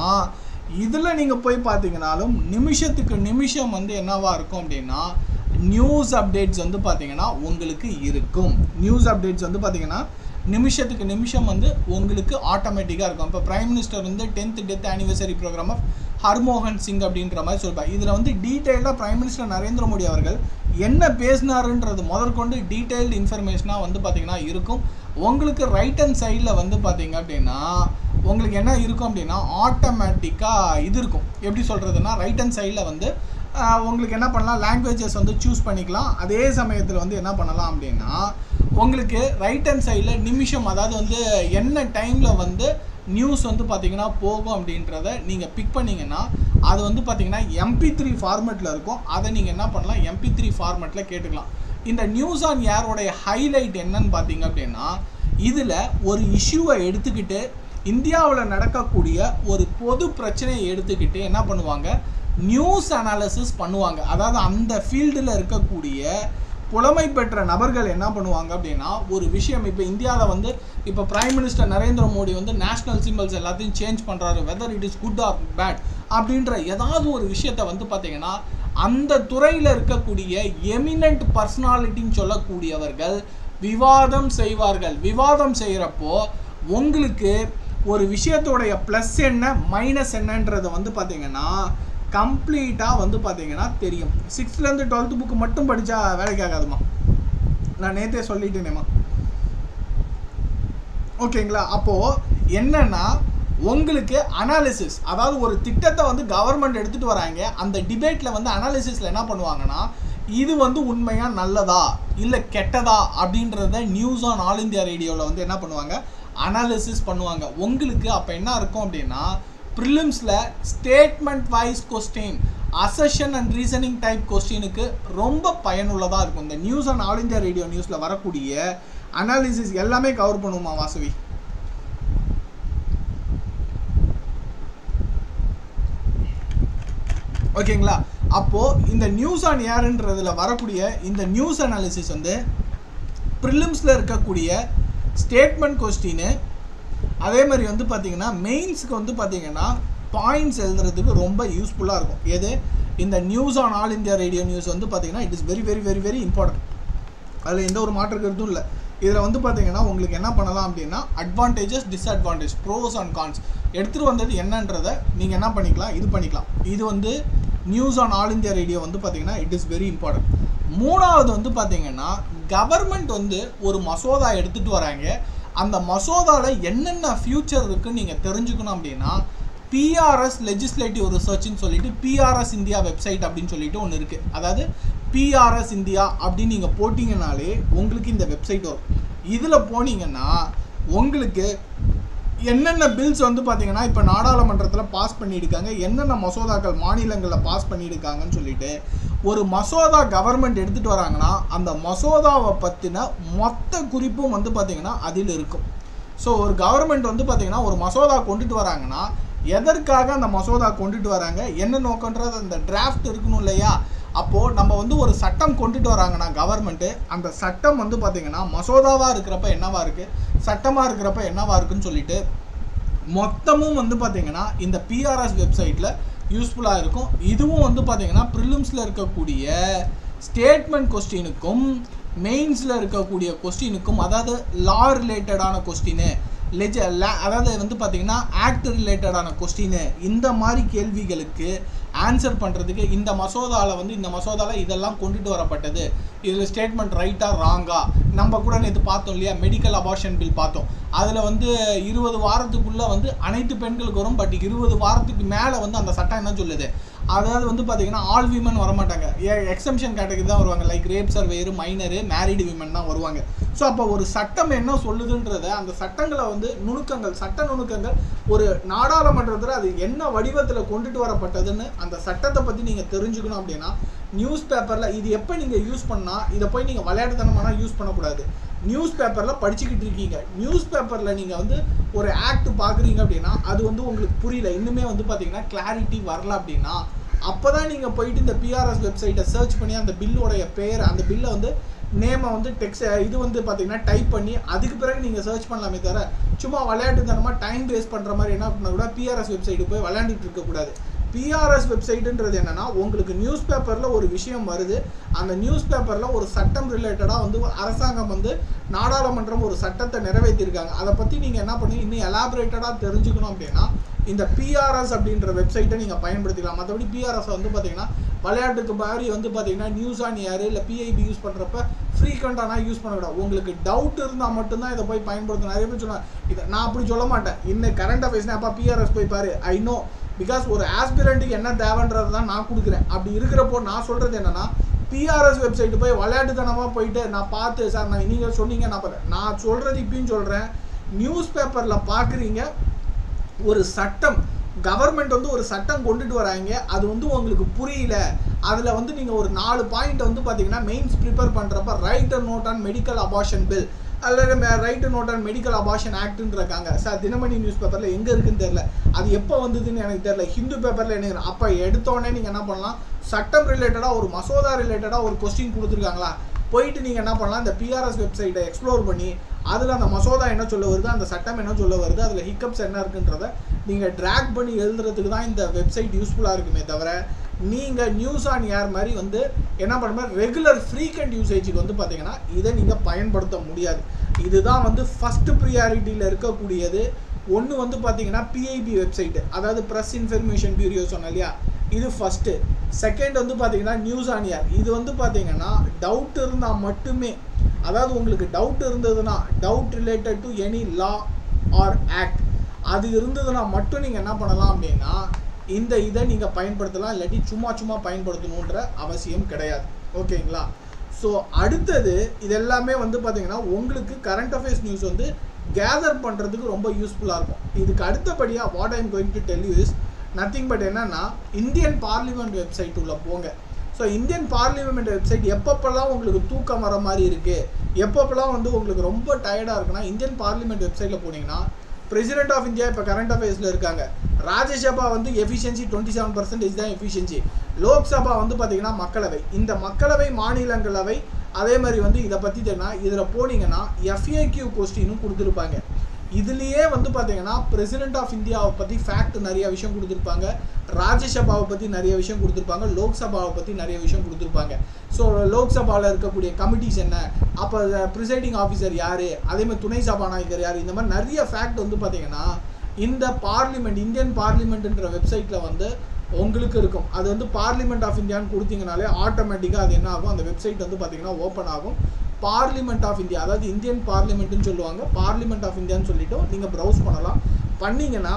இதில் நீங்கள் போய் பார்த்தீங்கனாலும் நிமிஷத்துக்கு நிமிஷம் வந்து என்னவா இருக்கும் அப்படின்னா நியூஸ் அப்டேட்ஸ் வந்து பார்த்தீங்கன்னா உங்களுக்கு இருக்கும் நியூஸ் அப்டேட்ஸ் வந்து பார்த்தீங்கன்னா நிமிஷத்துக்கு நிமிஷம் வந்து உங்களுக்கு ஆட்டோமேட்டிக்காக இருக்கும் இப்போ பிரைம் மினிஸ்டர் வந்து tenth death anniversary programme of Harmohan Singh அப்படின்ற மாதிரி சொல்லிப்பாங்க இதில் வந்து டீட்டெயிலாக பிரைம் மினிஸ்டர் நரேந்திர மோடி அவர்கள் என்ன பேசினாருன்றது முதற்கொண்டு டீட்டெயில்டு இன்ஃபர்மேஷனாக வந்து பார்த்தீங்கன்னா இருக்கும் உங்களுக்கு ரைட் ஹேண்ட் சைடில் வந்து பார்த்தீங்க அப்படின்னா உங்களுக்கு என்ன இருக்கும் அப்படின்னா ஆட்டோமேட்டிக்காக இது இருக்கும் எப்படி சொல்கிறதுனா ரைட் ஹேண்ட் சைடில் வந்து ஆஹ், உங்களுக்கு என்ன பண்ணலாம் லாங்குவேஜஸ் வந்து சூஸ் பண்ணிக்கலாம் அதே சமயத்தில் வந்து என்ன பண்ணலாம் அப்படின்னா உங்களுக்கு ரைட் ஹேண்ட் சைடில் நிமிஷம் அதாவது வந்து என்ன டைமில் வந்து நியூஸ் வந்து பார்த்தீங்கன்னா போகும் அப்படின்றத நீங்கள் பிக் பண்ணீங்கன்னா அது வந்து பார்த்தீங்கன்னா எம்பி த்ரீ ஃபார்மேட்டில் இருக்கும் அதை நீங்கள் என்ன பண்ணலாம் எம்பி த்ரீ ஃபார்மேட்டில் கேட்டுக்கலாம் இந்த நியூஸ் ஆன் ஏரோடைய ஹைலைட் என்னன்னு பார்த்தீங்க அப்படின்னா இதில் ஒரு இஷ்யூவை எடுத்துக்கிட்டு இந்தியாவில் நடக்கக்கூடிய ஒரு பொது பிரச்சனையை எடுத்துக்கிட்டு என்ன பண்ணுவாங்க நியூஸ் அனாலிசிஸ் பண்ணுவாங்க அதாவது அந்த ஃபீல்டில் இருக்கக்கூடிய புலமை பெற்ற நபர்கள் என்ன பண்ணுவாங்க அப்படின்னா ஒரு விஷயம் இப்போ இந்தியாவில் வந்து இப்போ பிரைம் மினிஸ்டர் நரேந்திர மோடி வந்து நேஷனல் சிம்பிள்ஸ் எல்லாத்தையும் சேஞ்ச் பண்ணுறாரு whether it is good or bad அப்படின்ற ஏதாவது ஒரு விஷயத்த வந்து பார்த்தீங்கன்னா அந்த துறையில் இருக்கக்கூடிய எமினன்ட் பர்சனாலிட்டின்னு சொல்லக்கூடியவர்கள் விவாதம் செய்வார்கள் விவாதம் செய்கிறப்போ உங்களுக்கு ஒரு விஷயத்தோடைய ப்ளஸ் என்ன மைனஸ் என்னன்றதை வந்து பார்த்தீங்கன்னா கம்ப்ளீட்டாக வந்து பார்த்தீங்கன்னா தெரியும் சிக்ஸ்த்லேருந்து டுவெல்த்து புக்கு மட்டும் படித்தா வேலைக்கு ஆகாதுமா நான் நேற்றே சொல்லிட்டேனேம்மா ஓகேங்களா அப்போது என்னன்னா உங்களுக்கு அனாலிசிஸ் அதாவது ஒரு திட்டத்தை வந்து கவர்மெண்ட் எடுத்துகிட்டு வராங்க அந்த டிபேட்டில் வந்து அனாலிசிஸில் என்ன பண்ணுவாங்கன்னா இது வந்து உண்மையாக நல்லதா இல்லை கெட்டதா அப்படின்றத நியூஸ் ஆன் ஆல் இந்தியா ரேடியோவில் வந்து என்ன பண்ணுவாங்க அனாலிசிஸ் பண்ணுவாங்க உங்களுக்கு அப்போ என்ன இருக்கும் அப்படின்னா ப்ரிலிம்ஸில் statement wise question assertion and reasoning type கொஸ்டினுக்கு ரொம்ப பயனுள்ளதாக இருக்கும் இந்த news on all India radio நியூஸில் வரக்கூடிய அனாலிசிஸ் எல்லாமே கவர் பண்ணுமா வாசவி ஓகேங்களா அப்போது இந்த நியூஸ் ஆன் ஏர்ன்றதுல வரக்கூடிய இந்த நியூஸ் அனாலிசிஸ் வந்து ப்ரிலிம்ஸில் இருக்கக்கூடிய ஸ்டேட்மெண்ட் கொஸ்டின்னு அதே மாதிரி வந்து பார்த்தீங்கன்னா மெயின்ஸுக்கு வந்து பார்த்தீங்கன்னா பாயிண்ட்ஸ் எழுதுறதுக்கு ரொம்ப யூஸ்ஃபுல்லாக இருக்கும் எது இந்த news on all India radio news வந்து பார்த்தீங்கன்னா it is very very very very important அதில் எந்த ஒரு மாற்று கருத்தும் இல்லை இதில் வந்து பார்த்தீங்கன்னா உங்களுக்கு என்ன பண்ணலாம் அப்படின்னா advantages disadvantage pros and cons எடுத்துகிட்டு வந்தது என்னன்றதை நீங்கள் என்ன பண்ணிக்கலாம் இது பண்ணிக்கலாம் இது வந்து news on all India radio வந்து பார்த்தீங்கன்னா இட் இஸ் வெரி இம்பார்ட்டன்ட் மூணாவது வந்து பார்த்தீங்கன்னா கவர்மெண்ட் வந்து ஒரு மசோதா எடுத்துகிட்டு வராங்க அந்த மசோதாவில் என்னென்ன ஃபியூச்சர் இருக்குன்னு நீங்கள் தெரிஞ்சுக்கணும் அப்படின்னா பிஆர்எஸ் லெஜிஸ்லேட்டிவ் ரிசர்ச்னு சொல்லிட்டு பிஆர்எஸ் இந்தியா வெப்சைட் அப்படின்னு சொல்லிட்டு ஒன்று இருக்குது அதாவது பிஆர்எஸ் இந்தியா அப்படின்னு நீங்கள் போட்டிங்கனாலே உங்களுக்கு இந்த வெப்சைட் வரும் இதில் போனீங்கன்னா உங்களுக்கு என்னென்ன பில்ஸ் வந்து பார்த்தீங்கன்னா இப்போ நாடாளுமன்றத்தில் பாஸ் பண்ணியிருக்காங்க என்னென்ன மசோதாக்கள் மாநிலங்களில் பாஸ் பண்ணியிருக்காங்கன்னு சொல்லிட்டு ஒரு மசோதா கவர்மெண்ட் எடுத்துகிட்டு வராங்கன்னா அந்த மசோதாவை பற்றின மொத்த குறிப்பும் வந்து பார்த்தீங்கன்னா அதில் இருக்கும் ஸோ ஒரு கவர்மெண்ட் வந்து பார்த்தீங்கன்னா ஒரு மசோதா கொண்டுட்டு வராங்கன்னா எதற்காக அந்த மசோதா கொண்டுட்டு வராங்க என்ன நோக்கன்றது அந்த டிராஃப்ட் இருக்கணும் இல்லையா அப்போது நம்ம வந்து ஒரு சட்டம் கொண்டுட்டு வராங்கன்னா கவர்மெண்ட்டு அந்த சட்டம் வந்து பார்த்திங்கன்னா மசோதாவாக இருக்கிறப்ப என்னவா இருக்குது சட்டமாக இருக்கிறப்ப என்னவா இருக்குன்னு சொல்லிட்டு மொத்தமும் வந்து பார்த்திங்கன்னா இந்த பிஆர்எஸ் வெப்சைட்டில் யூஸ்ஃபுல்லாக இருக்கும் இதுவும் வந்து பார்த்திங்கன்னா ப்ரிலிம்ஸில் இருக்கக்கூடிய ஸ்டேட்மெண்ட் கொஸ்டினுக்கும் மெயின்ஸில் இருக்கக்கூடிய கொஸ்டினுக்கும் அதாவது லா ரிலேட்டடான கொஸ்டினு லெஜ அதாவது வந்து பார்த்தீங்கன்னா ஆக்ட் ரிலேட்டடான கொஸ்டின் இந்த மாதிரி கேள்விகளுக்கு ஆன்சர் பண்ணுறதுக்கு இந்த மசோதாவில் வந்து இந்த மசோதாவில் இதெல்லாம் கொண்டுட்டு வரப்பட்டது இதில் ஸ்டேட்மெண்ட் ரைட்டா ராங்கா நம்ம கூட நேற்று பார்த்தோம் இல்லையா மெடிக்கல் அபார்ஷன் பில் பார்த்தோம் அதில் வந்து இருபது வாரத்துக்குள்ளே வந்து அனைத்து பெண்களுக்கு வரும் பட் இருபது வாரத்துக்கு மேலே வந்து அந்த சட்டம் என்ன சொல்லுது அதாவது வந்து பார்த்தீங்கன்னா ஆல் விமன் வரமாட்டாங்க எக்ஸம்ஷன் கேட்டகரி தான் வருவாங்க like rape survivor minor married women தான் வருவாங்க ஸோ அப்போ ஒரு சட்டம் என்ன சொல்லுதுன்றத அந்த சட்டங்களை வந்து நுணுக்கங்கள் சட்ட நுணுக்கங்கள் ஒரு நாடாளுமன்றத்தில் அது என்ன வடிவத்தில் கொண்டுட்டு வரப்பட்டதுன்னு அந்த சட்டத்தை பற்றி நீங்கள் தெரிஞ்சுக்கணும் அப்படின்னா நியூஸ் பேப்பரில் இது எப்போ நீங்கள் யூஸ் பண்ணால் இதை போய் நீங்கள் விளையாட்டுத்தனமான யூஸ் பண்ணக்கூடாது நியூஸ் பேப்பரில் படிச்சுக்கிட்டு இருக்கீங்க நியூஸ் பேப்பரில் நீங்கள் வந்து ஒரு ஆக்ட் பார்க்குறீங்க அப்படின்னா அது வந்து உங்களுக்கு புரியல இன்னுமே வந்து பார்த்தீங்கன்னா கிளாரிட்டி வரல அப்படின்னா அப்போ தான் நீங்கள் போயிட்டு இந்த பிஆர்எஸ் வெப்சைட்டை சர்ச் பண்ணி அந்த பில்லோடைய பேர் அந்த பில்லை வந்து நேமை வந்து டெக்ஸ்ட் இது வந்து பார்த்தீங்கன்னா டைப் பண்ணி அதுக்கு பிறகு நீங்கள் சர்ச் பண்ணலாமே தவிர சும்மா விளையாட்டுத்தனமாக டைம் வேஸ்ட் பண்ணுற மாதிரி என்ன பண்ண கூட பிஆர்எஸ் வெப்சைட்டு போய் விளையாண்டுட்டு இருக்கக்கூடாது பிஆர்எஸ் வெப்சைட்டுன்றது என்னன்னா உங்களுக்கு நியூஸ் பேப்பரில் ஒரு விஷயம் வருது அந்த நியூஸ் பேப்பரில் ஒரு சட்டம் ரிலேட்டடாக வந்து அரசாங்கம் வந்து நாடாளுமன்றம் ஒரு சட்டத்தை நிறைவேற்றியிருக்காங்க அதை பற்றி நீங்கள் என்ன பண்ணி இன்னும் எலாபரேட்டடாக தெரிஞ்சுக்கணும் அப்படின்னா இந்த பிஆர்எஸ் அப்படின்ற வெப்சைட்டை நீங்கள் பயன்படுத்திக்கலாம் மற்றபடி பிஆர்எஸ் வந்து பார்த்தீங்கன்னா விளையாட்டுக்கு மாதிரி வந்து பார்த்தீங்கன்னா நியூஸ் ஆன் ஏர் இல்லை பிஐபி யூஸ் பண்ணுறப்ப ஃப்ரீக்வெண்ட்டானா யூஸ் பண்ணக்கூடாது உங்களுக்கு டவுட் இருந்தால் மட்டும்தான் இதை போய் பயன்படுத்தணும் நிறைய பேர் சொன்னாங்க இதை நான் அப்படி சொல்ல மாட்டேன் இன்னும் கரண்ட் அஃபேர்ஸ்னா அப்பா பிஆர்எஸ் போய் பாரு ஐ நோ பிகாஸ் ஒரு ஆஸ்பிரண்ட்டுக்கு என்ன தேவைன்றது தான் நான் கொடுக்குறேன் அப்படி இருக்கிறப்போ நான் சொல்கிறது என்னன்னா பிஆர்எஸ் வெப்சைட்டு போய் விளையாட்டுத்தனமாக போயிட்டு நான் பார்த்து சார் நான் நீங்கள் சொன்னீங்க நான் பார்த்தேன் நான் சொல்கிறது இப்பயும் சொல்கிறேன் நியூஸ் பேப்பரில் பார்க்குறீங்க ஒரு சட்டம் கவர்மெண்ட் வந்து ஒரு சட்டம் கொண்டுட்டு வராங்க அது வந்து உங்களுக்கு புரியல அதில் வந்து நீங்கள் ஒரு நாலு பாயிண்ட் வந்து பார்த்தீங்கன்னா மெயின்ஸ் ப்ரிப்பேர் பண்ணுறப்ப write and note on medical abortion bill அல்லது write to note on medical abortion ஆக்ட்னு இருக்காங்க சார் தினமணி நியூஸ் பேப்பரில் எங்கே இருக்குன்னு தெரியல அது எப்போ வந்ததுன்னு எனக்கு தெரியல ஹிந்து பேப்பரில் என்ன அப்போ எடுத்தோடனே நீங்கள் என்ன பண்ணலாம் சட்டம் ரிலேட்டடாக ஒரு மசோதா ரிலேட்டடாக ஒரு கொஸ்டின் கொடுத்துருக்காங்களா போயிட்டு நீங்கள் என்ன பண்ணலாம் இந்த பிஆர்எஸ் வெப்சைட்டை எக்ஸ்ப்ளோர் பண்ணி அதில் அந்த மசோதா என்ன சொல்ல வருது அந்த சட்டம் என்ன சொல்ல வருது அதில் ஹிக்கப்ஸ் என்ன இருக்குன்றத நீங்கள் ட்ராக் பண்ணி எழுதுறதுக்கு தான் இந்த வெப்சைட் யூஸ்ஃபுல்லாக இருக்குமே தவிர நீங்கள் நியூஸ் ஆன் ஏர் மாதிரி வந்து என்ன பண்ணுற ரெகுலர் ஃப்ரீக்வெண்ட் யூசேஜுக்கு வந்து பார்த்தீங்கன்னா இதை நீங்கள் பயன்படுத்த முடியாது இதுதான் வந்து ஃபஸ்ட்டு ப்ரியாரிட்டியில் இருக்கக்கூடியது ஒன்று வந்து பார்த்தீங்கன்னா பிஐபி வெப்சைட்டு அதாவது ப்ரெஸ் இன்ஃபர்மேஷன் பியூரியோ சொன்னேன் இல்லையா இது ஃபஸ்ட்டு செகண்ட் வந்து பார்த்தீங்கன்னா நியூஸ் ஆன் ஏர் இது வந்து பார்த்தீங்கன்னா டவுட் இருந்தால் மட்டுமே அதாவது உங்களுக்கு டவுட் இருந்ததுன்னா doubt related to any law or act அது இருந்ததுன்னா மட்டும் நீங்கள் என்ன பண்ணலாம் அப்படின்னா இந்த இதை நீங்கள் பயன்படுத்தலாம் இல்லாட்டி சும்மா சும்மா பயன்படுத்தணுன்ற அவசியம் கிடையாது ஓகேங்களா ஸோ அடுத்தது இது எல்லாமே வந்து பார்த்தீங்கன்னா உங்களுக்கு கரண்ட் அஃபேர்ஸ் நியூஸ் வந்து கேதர் பண்ணுறதுக்கு ரொம்ப யூஸ்ஃபுல்லாக இருக்கும் இதுக்கு அடுத்தபடியாக what I'm going to tell you is nothing but என்னன்னா இந்தியன் பார்லிமெண்ட் வெப்சைட் உள்ள போங்க ஸோ இந்தியன் பார்லிமெண்ட் வெப்சைட் எப்பப்பெல்லாம் உங்களுக்கு தூக்கம் வர மாதிரி இருக்குது எப்பப்பெல்லாம் வந்து உங்களுக்கு ரொம்ப டயர்டாக இருக்குன்னா இந்தியன் பார்லிமெண்ட் வெப்சைட்டில் போனீங்கன்னா பிரசிடென்ட் ஆஃப் இந்தியா இப்போ கரண்ட் அஃபேர்ஸில் இருக்காங்க ராஜ்யசபா வந்து எஃபிஷியன்சி டுவெண்ட்டி செவன் பர்சன்டேஜ் தான் எஃபிஷியன்சி லோக்சபா வந்து பார்த்தீங்கன்னா மக்களவை இந்த மக்களவை மாநிலங்களவை அதே மாதிரி வந்து இதை பற்றி தெரியும்னா இதில் போனீங்கன்னா எஃப்ஏக்யூ கொஸ்டினும் கொடுத்துருப்பாங்க இதுலேயே வந்து பார்த்தீங்கன்னா பிரசிடென்ட் ஆஃப் இந்தியாவை பற்றி ஃபேக்ட் நிறைய விஷயம் கொடுத்துருப்பாங்க ராஜ்யசபாவை பற்றி நிறைய விஷயம் கொடுத்துருப்பாங்க லோக்சபாவை பற்றி நிறைய விஷயம் கொடுத்துருப்பாங்க ஸோ லோக்சபாவில் இருக்கக்கூடிய கமிட்டிஸ் என்ன அப்போ ப்ரிசைடிங் ஆஃபீஸர் யார் அதே மாதிரி துணை சபாநாயகர் யார் இந்த மாதிரி நிறைய ஃபேக்ட் வந்து பார்த்தீங்கன்னா இந்த பார்லிமெண்ட் இந்தியன் பார்லிமெண்ட்ன்ற வெப்சைட்டில் வந்து உங்களுக்கு இருக்கும் அது வந்து பார்லிமெண்ட் ஆஃப் இந்தியான்னு கொடுத்தீங்கனாலே ஆட்டோமேட்டிக்காக அது என்ன ஆகும் அந்த வெப்சைட் வந்து பார்த்தீங்கன்னா ஓப்பன் ஆகும் பார்லிமெண்ட் ஆஃப் இந்தியா அதாவது இந்தியன் பார்லிமெண்ட்னு சொல்லுவாங்க பார்லிமெண்ட் ஆஃப் இந்தியான்னு சொல்லிட்டு நீங்கள் ப்ரௌஸ் பண்ணலாம் பண்ணீங்கன்னா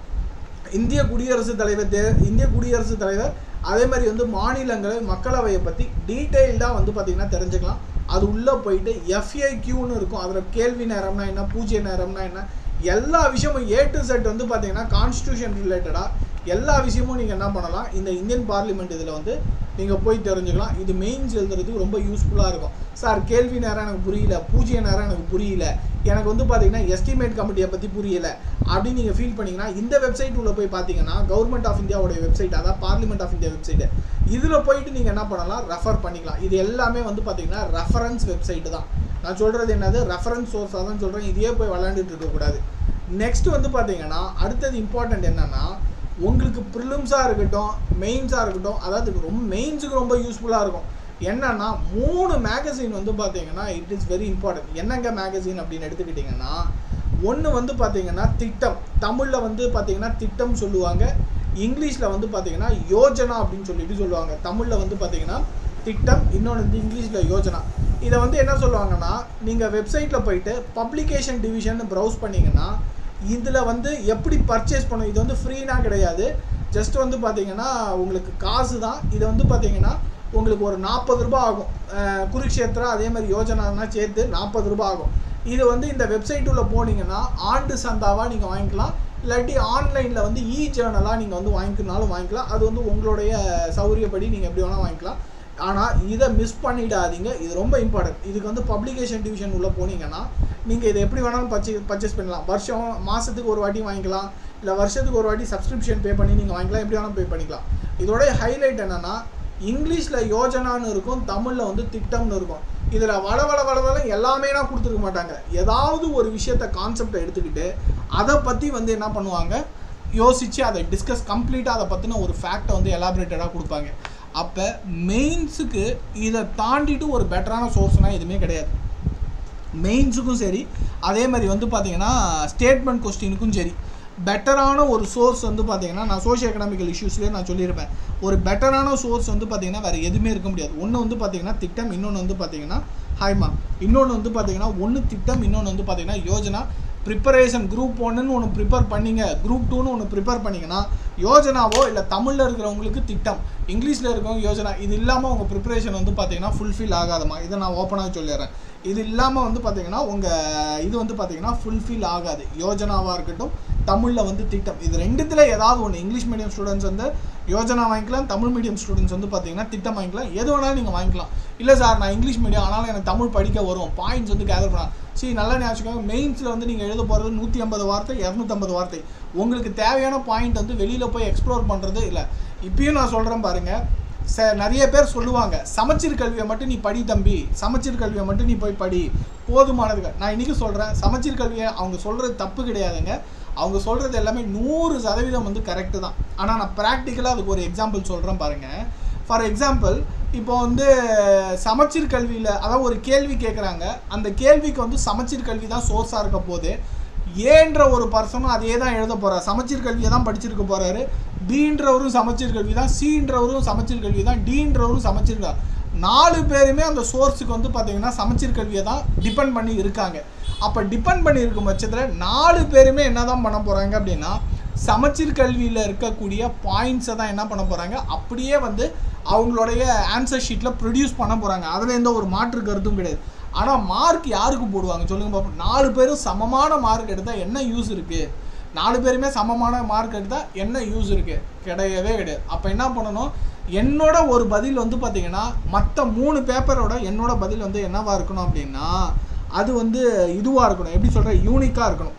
இந்திய குடியரசுத் தலைவர் தே இந்திய குடியரசுத் தலைவர் அதே மாதிரி வந்து மாநிலங்களை மக்களவையை பற்றி டீட்டெயில்டாக வந்து பார்த்திங்கன்னா தெரிஞ்சுக்கலாம் அது உள்ளே போயிட்டு எஃப்ஏக்யூன்னு இருக்கும் அதில் கேள்வி நேரம்னா என்ன பூஜ்ய நேரம்னா என்ன எல்லா விஷயமும் ஏ டு செட் வந்து பார்த்தீங்கன்னா கான்ஸ்டியூஷன் ரிலேட்டடாக எல்லா விஷயமும் நீங்கள் என்ன பண்ணலாம் இந்த இந்தியன் பார்லிமெண்ட் இதில் வந்து நீங்கள் போய் தெரிஞ்சுக்கலாம் இது மெயின்ஸ் எழுதுறதுக்கு ரொம்ப யூஸ்ஃபுல்லாக இருக்கும் சார் கேள்வி நேரம் எனக்கு புரியல பூஜ்ய நேரம் எனக்கு புரியல எனக்கு வந்து பார்த்தீங்கன்னா எஸ்டிமேட் கமிட்டியை பற்றி புரியல அப்படின்னு நீங்கள் ஃபீல் பண்ணீங்கன்னா இந்த வெப்சைட் உள்ள போய் பார்த்தீங்கன்னா கவர்மெண்ட் ஆஃப் இந்தியாவோட வெப்சைட் அதான் பார்லிமெண்ட் ஆஃப் இந்தியா வெப்சைட்டு இதில் போயிட்டு நீங்கள் என்ன பண்ணலாம் ரெஃபர் பண்ணிக்கலாம் இது எல்லாமே வந்து பார்த்தீங்கன்னா ரெஃபரன்ஸ் வெப்சைட்டு தான் நான் சொல்கிறது என்னது ரெஃபரன்ஸ் சோர்ஸாக தான் சொல்கிறேன் இதையே போய் விளாண்டுட்டு இருக்கக்கூடாது நெக்ஸ்ட் வந்து பார்த்தீங்கன்னா அடுத்தது இம்பார்ட்டண்ட் என்னன்னா உங்களுக்கு ப்ரிலிம்ஸாக இருக்கட்டும் மெயின்ஸாக இருக்கட்டும் அதாவது ரொம்ப மெயின்ஸுக்கு ரொம்ப யூஸ்ஃபுல்லாக இருக்கும் என்னன்னா மூணு மேகசின் வந்து பார்த்தீங்கன்னா இட் இஸ் வெரி இம்பார்ட்டன்ட் என்னங்க மேகசின் அப்படின்னு எடுத்துக்கிட்டிங்கன்னா ஒன்று வந்து பார்த்தீங்கன்னா திட்டம் தமிழில் வந்து பார்த்தீங்கன்னா திட்டம் சொல்லுவாங்க இங்கிலீஷில் வந்து பார்த்தீங்கன்னா யோஜனா அப்படின்னு சொல்லிட்டு சொல்லுவாங்க தமிழில் வந்து பார்த்தீங்கன்னா திட்டம் இன்னொன்று வந்து இங்கிலீஷில் யோஜனா இதை வந்து என்ன சொல்லுவாங்கன்னா நீங்கள் வெப்சைட்டில் போயிட்டு பப்ளிகேஷன் டிவிஷன் ப்ரௌஸ் பண்ணிங்கன்னா இதில் வந்து எப்படி பர்ச்சேஸ் பண்ணும் இது வந்து ஃப்ரீனா கிடையாது ஜஸ்ட் வந்து பார்த்தீங்கன்னா உங்களுக்கு காசு தான் இது வந்து பார்த்தீங்கன்னா உங்களுக்கு ஒரு நாற்பது ரூபாய் ஆகும் அஹ் குருக்ஷேத்ரா அதே மாதிரி யோஜனானா சேர்த்து நாற்பது ரூபாய் ஆகும் இது வந்து இந்த வெப்சைட் உள்ள போனீங்கன்னா ஆண்டு சந்தாவாக நீங்கள் வாங்கிக்கலாம் இல்லாட்டி ஆன்லைனில் வந்து இ ஜேர்னலாக நீங்கள் வந்து வாங்கிக்கணுனாலும் வாங்கிக்கலாம் அது வந்து உங்களுடைய சௌரியப்படி நீங்கள் எப்படி வேணால் வாங்கிக்கலாம் ஆனால் இதை மிஸ் பண்ணிடாதீங்க இது ரொம்ப இம்பார்ட்டன்ட் இதுக்கு வந்து பப்ளிகேஷன் டிவிஷன் உள்ளே போனீங்கன்னா நீங்கள் இதை எப்படி வேணாலும் பர்ச்சே பர்ச்சேஸ் பண்ணலாம் வருஷம் மாதத்துக்கு ஒரு வாட்டி வாங்கிக்கலாம் இல்லை வருஷத்துக்கு ஒரு வாட்டி சப்ஸ்கிரிப்ஷன் பே பண்ணி நீங்கள் வாங்கிக்கலாம் எப்படி வேணாலும் பே பண்ணிக்கலாம் இதோட ஹைலைட் என்னென்னா இங்கிலீஷில் யோஜனான்னு இருக்கும் தமிழில் வந்து திட்டம்னு இருக்கும் இதில் வள வள வள வள எல்லாமே நான் கொடுத்துருக்க மாட்டாங்க ஏதாவது ஒரு விஷயத்த கான்செப்டை எடுத்துக்கிட்டு அதை பற்றி வந்து என்ன பண்ணுவாங்க யோசித்து அதை டிஸ்கஸ் கம்ப்ளீட்டாக அதை பற்றின ஒரு ஃபேக்டை வந்து எலாபரேட்டடாக கொடுப்பாங்க அப்போ மெயின்ஸுக்கு இதை தாண்டிட்டு ஒரு பெட்டரான சோர்ஸ்னால் எதுவுமே கிடையாது மெயின்ஸுக்கும் சரி அதே மாதிரி வந்து பார்த்தீங்கன்னா ஸ்டேட்மெண்ட் கொஸ்டினுக்கும் சரி பெட்டரான ஒரு சோர்ஸ் வந்து பார்த்தீங்கன்னா நான் சோஷியோ எக்கனாமிக்கல் இஷ்யூஸ்லேயே நான் சொல்லியிருப்பேன் ஒரு பெட்டரான சோர்ஸ் வந்து பார்த்தீங்கன்னா வேறு எதுவுமே இருக்க முடியாது ஒன்று வந்து பார்த்தீங்கன்னா திட்டம் இன்னொன்று வந்து பார்த்தீங்கன்னா ஹாய்மா இன்னொன்று வந்து பார்த்தீங்கன்னா ஒன்று திட்டம் இன்னொன்று வந்து பார்த்தீங்கன்னா யோஜனா ப்ரிப்பரேஷன் குரூப் ஒன்றுன்னு ஒன்று ப்ரிப்பேர் பண்ணீங்க குரூப் டூன்னு ஒன்று ப்ரிப்பேர் பண்ணீங்கன்னா யோஜனாவோ இல்லை தமிழில் இருக்கிறவங்களுக்கு திட்டம் இங்கிலீஷில் இருக்கிறவங்க யோஜனா இது இல்லாமல் உங்கள் ப்ரிப்பரேஷன் வந்து பார்த்தீங்கன்னா ஃபுல்ஃபில் ஆகாதமா இதை நான் ஓப்பனாக சொல்லிடுறேன் இது இல்லாமல் வந்து பார்த்தீங்கன்னா உங்கள் இது வந்து பார்த்தீங்கன்னா ஃபுல்ஃபில் ஆகாது யோஜனாவாக இருக்கட்டும் தமிழில் வந்து திட்டம் இது ரெண்டுத்தில் ஏதாவது ஒன்று இங்கிலீஷ் மீடியம் ஸ்டூடெண்ட்ஸ் வந்து யோஜனா வாங்கிக்கலாம் தமிழ் மீடியம் ஸ்டூடெண்ட்ஸ் வந்து பார்த்தீங்கன்னா திட்டம் வாங்கிக்கலாம் எது வேணாலும் நீங்கள் வாங்கிக்கலாம் இல்லை சார் நான் இங்கிலீஷ் மீடியம் ஆனாலும் எனக்கு தமிழ் படிக்க வரும் பாயிண்ட்ஸ் வந்து கேதர் பண்ணலாம் சரி நல்லா ஞாபகம் மெயின்ஸில் வந்து நீங்கள் எழுத போகிறது நூற்றி ஐம்பது வார்த்தை இரநூத்தம்பது வார்த்தை உங்களுக்கு தேவையான பாயிண்ட் வந்து வெளியில் போய் எக்ஸ்ப்ளோர் பண்ணுறது இல்லை இப்பயும் நான் சொல்கிறேன் பாருங்கள் ச நிறைய பேர் சொல்லுவாங்க சமச்சீர் கல்வியை மட்டும் நீ படி தம்பி சமச்சீர் கல்வியை மட்டும் நீ போய் படி போதுமானதுங்க நான் இன்றைக்கி சொல்கிறேன் சமச்சீர் கல்வியை அவங்க சொல்கிறது தப்பு கிடையாதுங்க அவங்க சொல்கிறது எல்லாமே நூறு சதவீதம் வந்து கரெக்டு தான் ஆனால் நான் ப்ராக்டிக்கலாக அதுக்கு ஒரு எக்ஸாம்பிள் சொல்கிறேன் பாருங்கள் ஃபார் எக்ஸாம்பிள் இப்போ வந்து சமச்சீர் கல்வியில் அதாவது ஒரு கேள்வி கேட்குறாங்க அந்த கேள்விக்கு வந்து சமச்சீர் கல்வி தான் சோர்ஸாக இருக்க போது ஏன்ற ஒரு பர்சனும் அதே தான் எழுத போகிறார் சமச்சீர் கல்வியை தான் படிச்சிருக்க போகிறாரு பீன்றவரும் சமச்சீர் கல்வி தான் சின்றவரும் சமச்சீர் கல்வி தான் டீன்றவரும் சமச்சீர் கல்வி நாலு பேருமே அந்த சோர்ஸுக்கு வந்து பார்த்தீங்கன்னா சமச்சீர் கல்வியை தான் டிபெண்ட் பண்ணி இருக்காங்க அப்போ டிபெண்ட் பண்ணி இருக்கும் பட்சத்தில் நாலு பேருமே என்ன தான் பண்ண போகிறாங்க அப்படின்னா சமச்சீர் கல்வியில் இருக்கக்கூடிய பாயிண்ட்ஸை தான் என்ன பண்ண போகிறாங்க அப்படியே வந்து அவங்களுடைய ஆன்சர் ஷீட்டில் ப்ரொடியூஸ் பண்ண போகிறாங்க அதில் எந்த ஒரு மாற்று கருத்தும் கிடையாது ஆனால் மார்க் யாருக்கு போடுவாங்க சொல்லுங்க பாப்போம் நாலு பேரும் சமமான மார்க் எடுத்தால் என்ன யூஸ் இருக்குது நாலு பேருமே சமமான மார்க் எடுத்தால் என்ன யூஸ் இருக்குது கிடையவே கிடையாது அப்போ என்ன பண்ணணும் என்னோட ஒரு பதில் வந்து பார்த்தீங்கன்னா மற்ற மூணு பேப்பரோட என்னோட பதில் வந்து என்னவா இருக்கணும் அப்படின்னா அது வந்து இதுவாக இருக்கணும் எப்படி சொல்கிறேன் யூனிக்காக இருக்கணும்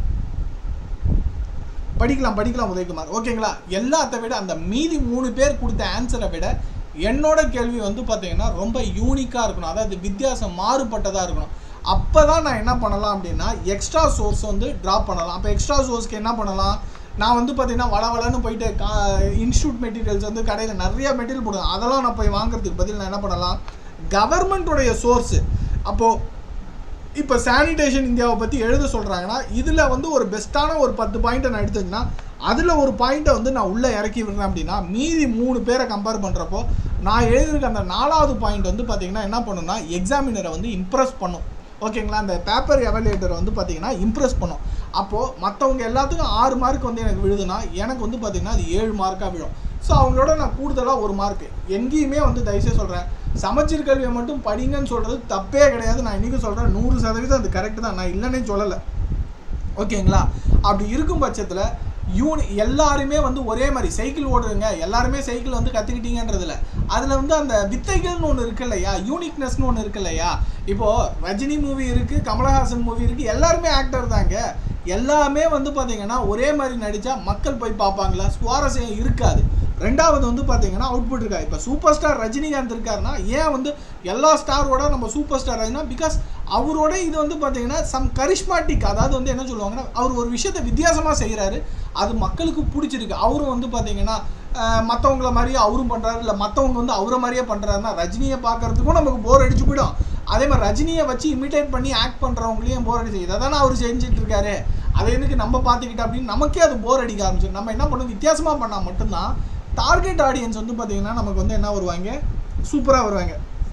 படிக்கலாம் படிக்கலாம் உதயகுமார் ஓகேங்களா எல்லாத்த விட அந்த மீதி மூணு பேர் கொடுத்த ஆன்சரை விட என்னோட கேள்வி வந்து பார்த்தீங்கன்னா ரொம்ப யூனிக்காக இருக்கணும் அதாவது வித்தியாசம் மாறுபட்டதாக இருக்கணும் அப்போ தான் நான் என்ன பண்ணலாம் அப்படின்னா எக்ஸ்ட்ரா சோர்ஸ் வந்து ட்ராப் பண்ணலாம் அப்போ எக்ஸ்ட்ரா சோர்ஸ்க்கு என்ன பண்ணலாம் நான் வந்து பார்த்தீங்கன்னா வள வளன்னு போயிட்டு கா இன்ஸ்டியூட் மெட்டீரியல்ஸ் வந்து கடையில் நிறைய மெட்டீரியல் போடுவேன் அதெல்லாம் நான் போய் வாங்குறதுக்கு பதில் நான் என்ன பண்ணலாம் கவர்மெண்ட்டுடைய சோர்ஸு அப்போது இப்போ சானிடேஷன் இந்தியாவை பற்றி எழுத சொல்கிறாங்கன்னா இதில் வந்து ஒரு பெஸ்ட்டான ஒரு பத்து பாயிண்ட்டை நான் எடுத்துக்கினா அதில் ஒரு பாயிண்ட்டை வந்து நான் உள்ளே இறக்கி விடுறேன் அப்படின்னா மீதி மூணு பேரை கம்பேர் பண்ணுறப்போ நான் எழுதியிருக்க அந்த நாலாவது பாயிண்ட் வந்து பார்த்தீங்கன்னா என்ன பண்ணுன்னா எக்ஸாமினரை வந்து இம்ப்ரெஸ் பண்ணும் ஓகேங்களா அந்த பேப்பர் எவலேட்டரை வந்து பார்த்தீங்கன்னா இம்ப்ரெஸ் பண்ணும் அப்போது மற்றவங்க எல்லாத்துக்கும் ஆறு மார்க் வந்து எனக்கு விழுதுன்னா எனக்கு வந்து பார்த்தீங்கன்னா அது ஏழு மார்க்காக விழும் ஸோ அவங்களோட நான் கூடுதலாக ஒரு மார்க்கு எங்கேயுமே வந்து தயவுசெய்து சொல்கிறேன் சமச்சீர் கல்வியை மட்டும் படிங்கன்னு சொல்கிறது தப்பே கிடையாது நான் இன்றைக்கி சொல்கிறேன் நூறு சதவீதம் அது கரெக்டு தான் நான் இல்லைன்னே சொல்லலை ஓகேங்களா அப்படி இருக்கும் பட்சத்தில் யூனி எல்லாருமே வந்து ஒரே மாதிரி சைக்கிள் ஓடுறீங்க எல்லாருமே சைக்கிள் வந்து கற்றுக்கிட்டீங்கன்றதுல அதில் வந்து அந்த வித்தைகள்னு ஒன்று இருக்கு இல்லையா யூனிக்னஸ்னு ஒன்று இருக்கு இல்லையா இப்போது ரஜினி மூவி இருக்குது கமலஹாசன் மூவி இருக்குது எல்லாருமே ஆக்டர் தாங்க எல்லாமே வந்து பார்த்தீங்கன்னா ஒரே மாதிரி நடித்தா மக்கள் போய் பார்ப்பாங்களா சுவாரஸ்யம் இருக்காது ரெண்டாவது வந்து பார்த்தீங்கன்னா அவுட்புட் இருக்கா இப்போ சூப்பர் ஸ்டார் ரஜினிகாந்த் இருக்காருன்னா ஏன் வந்து எல்லா ஸ்டாரோட நம்ம சூப்பர் ஸ்டார் ரஜினா பிகாஸ் அவரோட இது வந்து பார்த்தீங்கன்னா சம் கரிஷ்மாட்டிக் அதாவது வந்து என்ன சொல்லுவாங்கன்னா அவர் ஒரு விஷயத்தை வித்தியாசமாக செய்கிறாரு அது மக்களுக்கு பிடிச்சிருக்கு அவரும் வந்து பார்த்தீங்கன்னா மற்றவங்கள மாதிரியே அவரும் பண்ணுறாரு இல்லை மற்றவங்க வந்து அவரை மாதிரியே பண்ணுறாருன்னா ரஜினியை பார்க்கறதுக்கும் நமக்கு போர் அடிச்சு போயிடும் அதே மாதிரி ரஜினியை வச்சு இமிட்டேட் பண்ணி ஆக்ட் பண்ணுறவங்களையும் போர் அடிச்சு இதை தானே அவர் செஞ்சுட்டு இருக்காரு அதை எனக்கு நம்ம பார்த்துக்கிட்டோம் அப்படின்னு நமக்கே அது போர் அடிக்க ஆரம்பிச்சிடும் நம்ம என்ன பண்ணணும் வித்தியாசமாக பண்ணால் மட்டும்தான் டார்கெட் ஆடியன்ஸ் வந்து பார்த்தீங்கன்னா நமக்கு வந்து என்ன வருவாங்க சூப்பராக வருவாங்க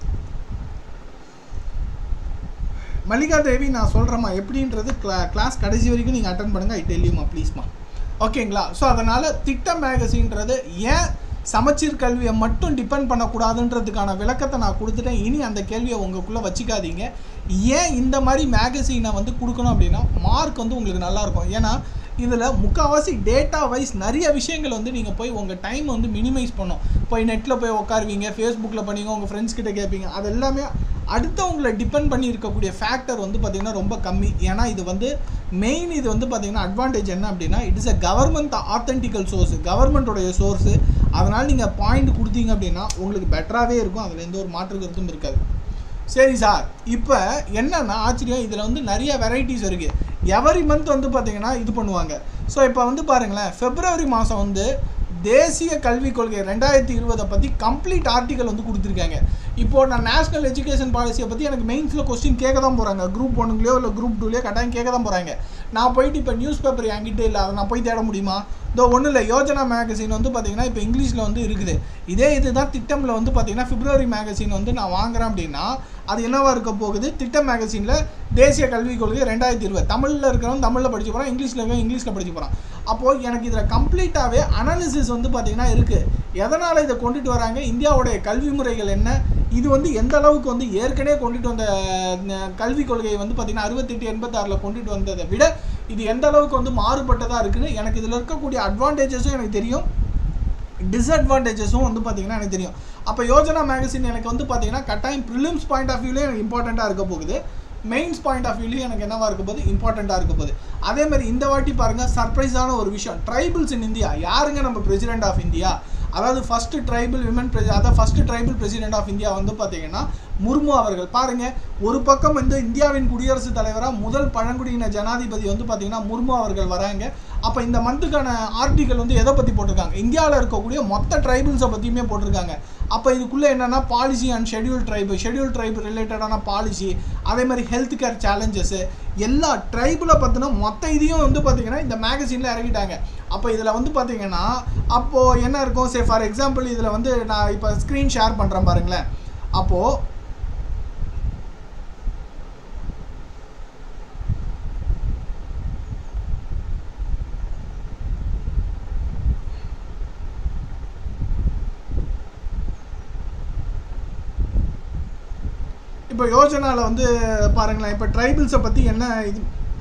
மல்லிகா தேவி நான் சொல்கிறேம்மா எப்படின்றது கிளா கிளாஸ் கடைசி வரைக்கும் நீங்கள் அட்டன் பண்ணுங்கள் ஐ டெல்லியுமா ப்ளீஸ்மா ஓகேங்களா ஸோ அதனால் திட்டம் மேகசின்றது ஏன் சமச்சீர் கல்வியை மட்டும் டிபெண்ட் பண்ணக்கூடாதுன்றதுக்கான விளக்கத்தை நான் கொடுத்துட்டேன் இனி அந்த கேள்வியை உங்களுக்குள்ளே வச்சுக்காதீங்க ஏன் இந்த மாதிரி மேகசீனை வந்து கொடுக்கணும் அப்படின்னா மார்க் வந்து உங்களுக்கு நல்லாயிருக்கும் ஏன்னா இதில் முக்கால்வாசி டேட்டா வைஸ் நிறைய விஷயங்கள் வந்து நீங்கள் போய் உங்கள் டைம் வந்து மினிமைஸ் பண்ணும் போய் நெட்டில் போய் உட்காருவீங்க ஃபேஸ்புக்கில் பண்ணீங்க உங்கள் ஃப்ரெண்ட்ஸ் கிட்ட கேட்பீங்க அது எல்லாமே அடுத்தவங்களை டிபெண்ட் பண்ணி இருக்கக்கூடிய ஃபேக்டர் வந்து பார்த்திங்கன்னா ரொம்ப கம்மி ஏன்னா இது வந்து மெயின் இது வந்து பார்த்திங்கன்னா அட்வான்டேஜ் என்ன அப்படின்னா it is a government authentical source கவர்மெண்ட்டோடைய சோர்ஸு அதனால் நீங்கள் பாயிண்ட் கொடுத்தீங்க அப்படின்னா உங்களுக்கு பெட்டராகவே இருக்கும் அதில் எந்த ஒரு மாற்று கருத்தும் இருக்காது சரி சார் இப்போ என்னன்னா ஆச்சரியம் இதில் வந்து நிறைய வெரைட்டிஸ் இருக்குது எவரி மந்த் வந்து பார்த்தீங்கன்னா இது பண்ணுவாங்க ஸோ இப்போ வந்து பாருங்களேன் ஃபெப்ரவரி மாதம் வந்து தேசிய கல்விக் கொள்கை ரெண்டாயிரத்தி இருபதை பற்றி கம்ப்ளீட் ஆர்டிக்கல் வந்து கொடுத்துருக்காங்க இப்போது நான் நேஷனல் எஜுகேஷன் பாலிசியை பற்றி எனக்கு மெயின்ஸில் கொஸ்டின் கேட்க தான் போகிறாங்க குரூப் ஒன்றுலையோ இல்லை குரூப் டூலையோ கட்டாயம் கேட்க தான் போகிறாங்க நான் போயிட்டு இப்போ நியூஸ் பேப்பர் என்கிட்ட இல்லை அதை நான் போய் தேட முடியுமா இதோ ஒன்றும் இல்லை யோஜனா மேகசின் வந்து பார்த்தீங்கன்னா இப்போ இங்கிலீஷில் வந்து இருக்குது இதே இதுதான் திட்டமில் வந்து பார்த்தீங்கன்னா பிப்ரவரி மேகசின் வந்து நான் வாங்குறேன் அப்படின்னா அது என்னவா இருக்க போகுது திட்டம் மேகசினில் தேசிய கல்விக் கொள்கை ரெண்டாயிரத்தி இருபது தமிழில் இருக்கிறவன் தமிழில் படிச்சு போகிறான் இங்கிலீஷில் இருக்கிறவன் இங்கிலீஷில் படிச்சு போகிறான் அப்போது எனக்கு இதில் கம்ப்ளீட்டாகவே அனாலிசிஸ் வந்து பார்த்தீங்கன்னா இருக்குது எதனால் இதை கொண்டுட்டு வராங்க இந்தியாவுடைய கல்வி முறைகள் என்ன இது வந்து எந்த அளவுக்கு வந்து ஏற்கனவே கொண்டுட்டு வந்த அஹ், கல்விக் கொள்கையை வந்து பார்த்தீங்கன்னா அறுபத்தெட்டு எண்பத்தாறில் கொண்டுட்டு வந்ததை விட இது எந்த அளவுக்கு வந்து மாறுபட்டதாக இருக்குன்னு எனக்கு இதில் இருக்கக்கூடிய அட்வான்டேஜஸும் எனக்கு தெரியும் டிஸ்அட்வான்டேஜஸும் வந்து பார்த்தீங்கன்னா எனக்கு தெரியும் அப்போ யோஜனா மேகசின் எனக்கு வந்து பார்த்தீங்கன்னா கட்டாயம் ப்ரிலிம்ஸ் பாயிண்ட் ஆஃப் வியூலேயும் எனக்கு இம்பார்ட்டண்ட்டாக இருக்க போகுது மெயின்ஸ் பாயிண்ட் ஆஃப் வியூலையும் எனக்கு என்னவா இருக்க போகுது இம்பார்ட்டண்ட்டாக இருக்க போகுது அதே மாதிரி இந்த வாட்டி பாருங்கள் சர்ப்ரைஸான ஒரு விஷயம் ட்ரைபிள்ஸ் இன் இந்தியா யாருங்க நம்ம பிரசிடென்ட் ஆஃப் இந்தியா அதாவது ஃபஸ்ட்டு ட்ரைபிள் விமன் பிரசி அதாவது first tribal president of India வந்து பார்த்தீங்கன்னா முர்மு அவர்கள் பாருங்க ஒரு பக்கம் வந்து இந்தியாவின் குடியரசுத் தலைவராக முதல் பழங்குடியின ஜனாதிபதி வந்து பார்த்தீங்கன்னா முர்மு அவர்கள் வராங்க அப்போ இந்த மந்த்துக்கான ஆர்டிகல் வந்து எதை பற்றி போட்டிருக்காங்க இந்தியாவில் இருக்கக்கூடிய மொத்த ட்ரைபிள்ஸை பற்றியுமே போட்டிருக்காங்க அப்போ இதுக்குள்ளே என்னென்னா policy and schedule tribe schedule tribe ரிலேட்டடான பாலிசி அதே மாதிரி ஹெல்த் கேர் சேலஞ்சஸ் எல்லா ட்ரைபில் பற்றின மொத்த இதையும் வந்து பார்த்தீங்கன்னா இந்த மேகசினில் இறக்கிட்டாங்க அப்போ இதில் வந்து பார்த்தீங்கன்னா அப்போது என்ன இருக்கும் சே ஃபார் எக்ஸாம்பிள் இதில் வந்து நான் இப்போ ஸ்க்ரீன் ஷேர் பண்ணுறேன் பாருங்களேன் அப்போது இப்போ யோஜனாவில் வந்து பாருங்களேன் இப்போ ட்ரைபிள்ஸை பற்றி என்ன இது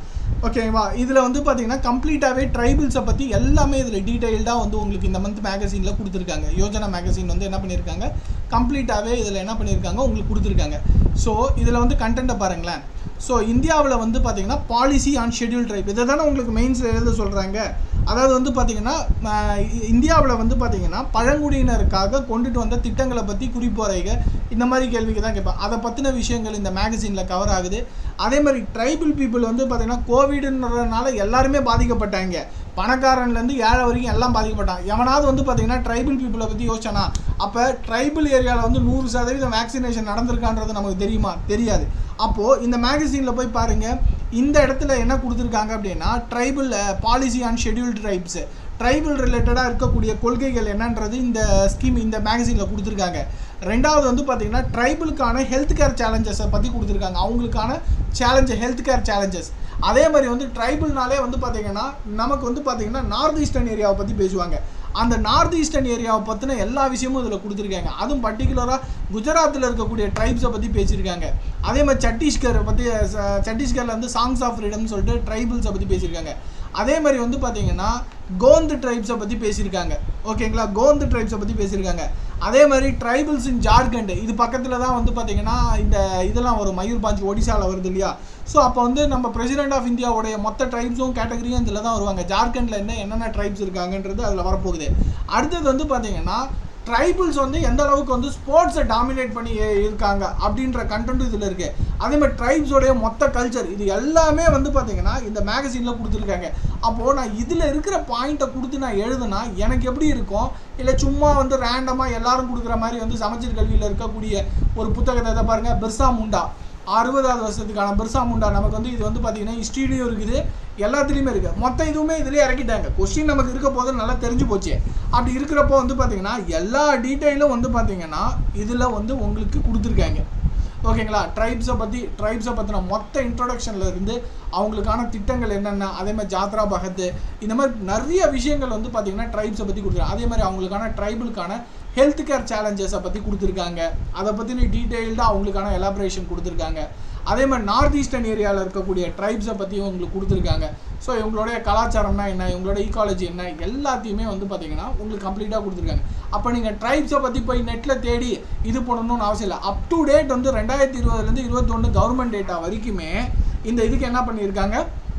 ஓகேவா இதில் வந்து பார்த்தீங்கன்னா கம்ப்ளீட்டாகவே ட்ரைபிள்ஸை பற்றி எல்லாமே இதில் டீட்டெயில்டாக வந்து உங்களுக்கு இந்த மந்த் மேகசினில் கொடுத்துருக்காங்க யோஜனா மேகசின் வந்து என்ன பண்ணியிருக்காங்க கம்ப்ளீட்டாகவே இதில் என்ன பண்ணியிருக்காங்க உங்களுக்கு கொடுத்துருக்காங்க ஸோ இதில் வந்து கண்டென்ட்டை பாருங்களேன் ஸோ இந்தியாவில் வந்து பார்த்தீங்கன்னா பாலிசி ஆன் ஷெட்யூல் ட்ரைப் இதை தானே உங்களுக்கு மெயின்ஸில் எழுத சொல்கிறாங்க அதாவது வந்து பார்த்தீங்கன்னா இந்தியாவில் வந்து பார்த்தீங்கன்னா பழங்குடியினருக்காக கொண்டுட்டு வந்த திட்டங்களை பற்றி குறிப்புரைக இந்த மாதிரி கேள்விக்கு தான் கேட்பேன் அதை பற்றின விஷயங்கள் இந்த மேகசினில் கவர் ஆகுது அதே மாதிரி ட்ரைபிள் பீப்புள் வந்து பார்த்தீங்கன்னா கோவிடுன்றதுனால எல்லாருமே பாதிக்கப்பட்டாங்க பணக்காரன்லேருந்து ஏழை வரைக்கும் எல்லாம் பாதிக்கப்பட்டான் எவனாவது வந்து பார்த்தீங்கன்னா ட்ரைபிள் பீப்புளை பற்றி யோசிச்சானா அப்போ ட்ரைபிள் ஏரியாவில் வந்து நூறு சதவீதம் வேக்சினேஷன் நடந்திருக்கான்றது நமக்கு தெரியுமா தெரியாது அப்போது இந்த மேகசினில் போய் பாருங்கள் இந்த இடத்துல என்ன கொடுத்துருக்காங்க அப்படின்னா tribal policy on scheduled tribes tribal ரிலேட்டடாக இருக்கக்கூடிய கொள்கைகள் என்னன்றது இந்த ஸ்கீம் இந்த மேகசினில் கொடுத்துருக்காங்க ரெண்டாவது வந்து பார்த்தீங்கன்னா ட்ரைபிளுக்கான ஹெல்த் கேர் சேலஞ்சஸை பற்றி கொடுத்துருக்காங்க அவங்களுக்கான சேலஞ்சு ஹெல்த் கேர் சேலஞ்சஸ் அதே மாதிரி வந்து ட்ரைபிள்னாலே வந்து பார்த்தீங்கன்னா நமக்கு வந்து பார்த்தீங்கன்னா நார்த் ஈஸ்டர்ன் ஏரியாவை பற்றி பேசுவாங்க அந்த நார்த் ஈஸ்டர்ன் ஏரியாவை பற்றின எல்லா விஷயமும் இதில் கொடுத்துருக்காங்க அதுவும் பர்டிகுலராக குஜராத்தில் இருக்கக்கூடிய ட்ரைப்ஸை பற்றி பேசியிருக்காங்க அதே மாதிரி சத்தீஸ்கரை பற்றி சத்தீஸ்கரில் வந்து சாங்ஸ் ஆஃப் ஃப்ரீடம்னு சொல்லிட்டு ட்ரைபிள்ஸை பற்றி பேசியிருக்காங்க அதே மாதிரி வந்து பார்த்தீங்கன்னா கோந்து ட்ரைப்ஸை பற்றி பேசியிருக்காங்க ஓகேங்களா கோந்து ட்ரைப்ஸை பற்றி பேசியிருக்காங்க அதே மாதிரி ட்ரைபிள்ஸ் இன் ஜார்க்கண்ட் இது பக்கத்தில் தான் வந்து பார்த்தீங்கன்னா இந்த இதெல்லாம் வரும் மயூர்பாஞ்ச் ஒடிசாவில் வருது இல்லையா ஸோ அப்போ வந்து நம்ம பிரசிடென்ட் ஆஃப் இந்தியாவுடைய மொத்த ட்ரைப்ஸும் கேட்டகரியும் இதில் தான் வருவாங்க ஜார்க்கண்டில் என்ன என்னென்ன ட்ரைப்ஸ் இருக்காங்கன்றது அதில் வரப்போகுது அடுத்தது வந்து பார்த்தீங்கன்னா ட்ரைபிள்ஸ் வந்து எந்த அளவுக்கு வந்து ஸ்போர்ட்ஸை டாமினேட் பண்ணி இருக்காங்க அப்படின்ற கண்டென்ட் இதில் இருக்கு அதே மாதிரி ட்ரைப்ஸோடைய மொத்த கல்ச்சர் இது எல்லாமே வந்து பார்த்தீங்கன்னா இந்த மேகசினில் கொடுத்துருக்காங்க அப்போது நான் இதில் இருக்கிற பாயிண்ட்டை கொடுத்து நான் எழுதுனா எனக்கு எப்படி இருக்கும் இல்லை சும்மா வந்து ரேண்டமாக எல்லாரும் கொடுக்குற மாதிரி வந்து சமச்சீர் கல்வியில் இருக்கக்கூடிய ஒரு புத்தகத்தை இதை பாருங்கள் பிர்சா முண்டா அறுபதாவது வருஷத்துக்கான பிர்சா முண்டா நமக்கு வந்து இது வந்து பார்த்தீங்கன்னா ஹிஸ்ட்ரிலையும் இருக்குது எல்லாத்துலேயுமே இருக்குது மொத்த இதுவுமே இதுலேயே இறக்கிட்டாங்க கொஸ்டின் நமக்கு இருக்க போது நல்லா தெரிஞ்சு போச்சு அப்படி இருக்கிறப்போ வந்து பார்த்தீங்கன்னா எல்லா டீட்டெயிலும் வந்து பார்த்தீங்கன்னா இதில் வந்து உங்களுக்கு கொடுத்துருக்காங்க ஓகேங்களா ட்ரைப்ஸை பற்றி ட்ரைப்ஸை பற்றின மொத்த இன்ட்ரொடக்ஷனில் இருந்து அவங்களுக்கான திட்டங்கள் என்னென்ன அதே மாதிரி ஜாத்ரா பகத்து இந்த மாதிரி நிறைய விஷயங்கள் வந்து பார்த்தீங்கன்னா ட்ரைப்ஸை பற்றி கொடுத்துருக்காங்க அதே மாதிரி அவங்களுக்கான ட்ரைபிளுக்கான ஹெல்த் கேர் சேலஞ்சஸை பற்றி கொடுத்துருக்காங்க அதை பற்றின டீட்டெயில்டாக அவங்களுக்கான எலாபரேஷன் கொடுத்துருக்காங்க அதே மாதிரி நார்த் ஈஸ்டர்ன் ஏரியாவில் இருக்கக்கூடிய ட்ரைப்ஸை பற்றியும் உங்களுக்கு கொடுத்துருக்காங்க ஸோ இவங்களுடைய கலாச்சாரம்னா என்ன இவங்களோட ஈக்காலஜி என்ன எல்லாத்தையுமே வந்து பார்த்தீங்கன்னா உங்களுக்கு கம்ப்ளீட்டாக கொடுத்துருக்காங்க அப்போ நீங்கள் ட்ரைப்ஸை பற்றி போய் நெட்டில் தேடி இது பண்ணணும்னு அவசியம் இல்லை அப் டு டேட் வந்து ரெண்டாயிரத்தி இருபதுலேருந்து இருபத்தொன்று கவர்மெண்ட் டேட்டா வரைக்குமே இந்த இதுக்கு என்ன பண்ணியிருக்காங்க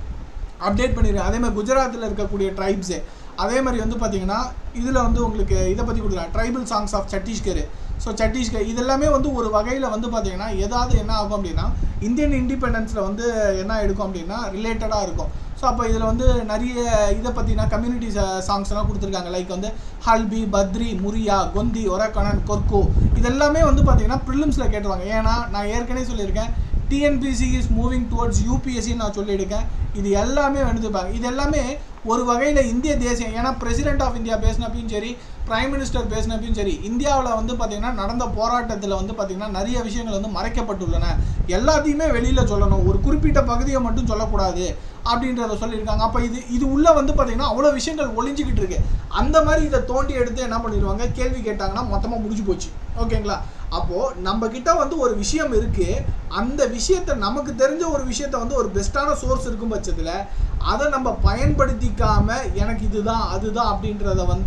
அப்டேட் பண்ணியிருக்காங்க அதே மாதிரி குஜராத்தில் இருக்கக்கூடிய ட்ரைப்ஸு அதே மாதிரி வந்து பார்த்தீங்கன்னா இதில் வந்து உங்களுக்கு இதை பற்றி கொடுக்குறாங்க tribal songs of Chhattisgarh so Chhattisgarh இதெல்லாமே வந்து ஒரு வகையில் வந்து பார்த்தீங்கன்னா ஏதாவது என்ன ஆகும் அப்படின்னா இந்தியன் இண்டிபெண்டன்ஸில் வந்து என்ன எடுக்கும் அப்படின்னா ரிலேட்டடாக இருக்கும் ஸோ அப்போ இதில் வந்து நிறைய இதை பற்றினா கம்யூனிட்டி சாங்ஸ்லாம் கொடுத்துருக்காங்க லைக் வந்து ஹல்பி பத்ரி முரியா கொந்தி ஒரக்கணன் கொர்கோ இதெல்லாமே வந்து பார்த்தீங்கன்னா ப்ரிலிம்ஸில் கேட்டுருவாங்க ஏன்னா நான் ஏற்கனவே சொல்லியிருக்கேன் டிஎன்பிசி இஸ் மூவிங் டுவர்ட்ஸ் யூபிஎஸ்சின்னு நான் சொல்லியிருக்கேன் இது எல்லாமே வந்துப்பாங்க இது எல்லாமே ஒரு வகையில் இந்திய தேசியம் ஏன்னா பிரசிடென்ட் ஆஃப் இந்தியா பேசினப்பையும் சரி பிரைம் மினிஸ்டர் பேசினப்பையும் சரி இந்தியாவில் வந்து பார்த்திங்கன்னா நடந்த போராட்டத்தில் வந்து பார்த்திங்கன்னா நிறைய விஷயங்கள் வந்து மறைக்கப்பட்டுள்ளன எல்லாத்தையுமே வெளியில் சொல்லணும் ஒரு குறிப்பிட்ட பகுதியை மட்டும் சொல்லக்கூடாது அப்படின்றத சொல்லியிருக்காங்க அப்போ இது இது உள்ளே வந்து பார்த்திங்கன்னா அவ்வளோ விஷயங்கள் ஒளிஞ்சிக்கிட்டு இருக்கு அந்த மாதிரி இதை தோண்டி எடுத்து என்ன பண்ணிடுவாங்க கேள்வி கேட்டாங்கன்னா மொத்தமாக முடிஞ்சு போச்சு ஓகேங்களா அப்போது நம்ம கிட்ட வந்து ஒரு விஷயம் இருக்குது அந்த விஷயத்தை நமக்கு தெரிஞ்ச ஒரு விஷயத்த வந்து ஒரு பெஸ்ட்டான சோர்ஸ் இருக்கும் பட்சத்தில் அதை நம்ம பயன்படுத்திக்காம எனக்கு இதுதான் அதுதான் அப்படின்றத வந்து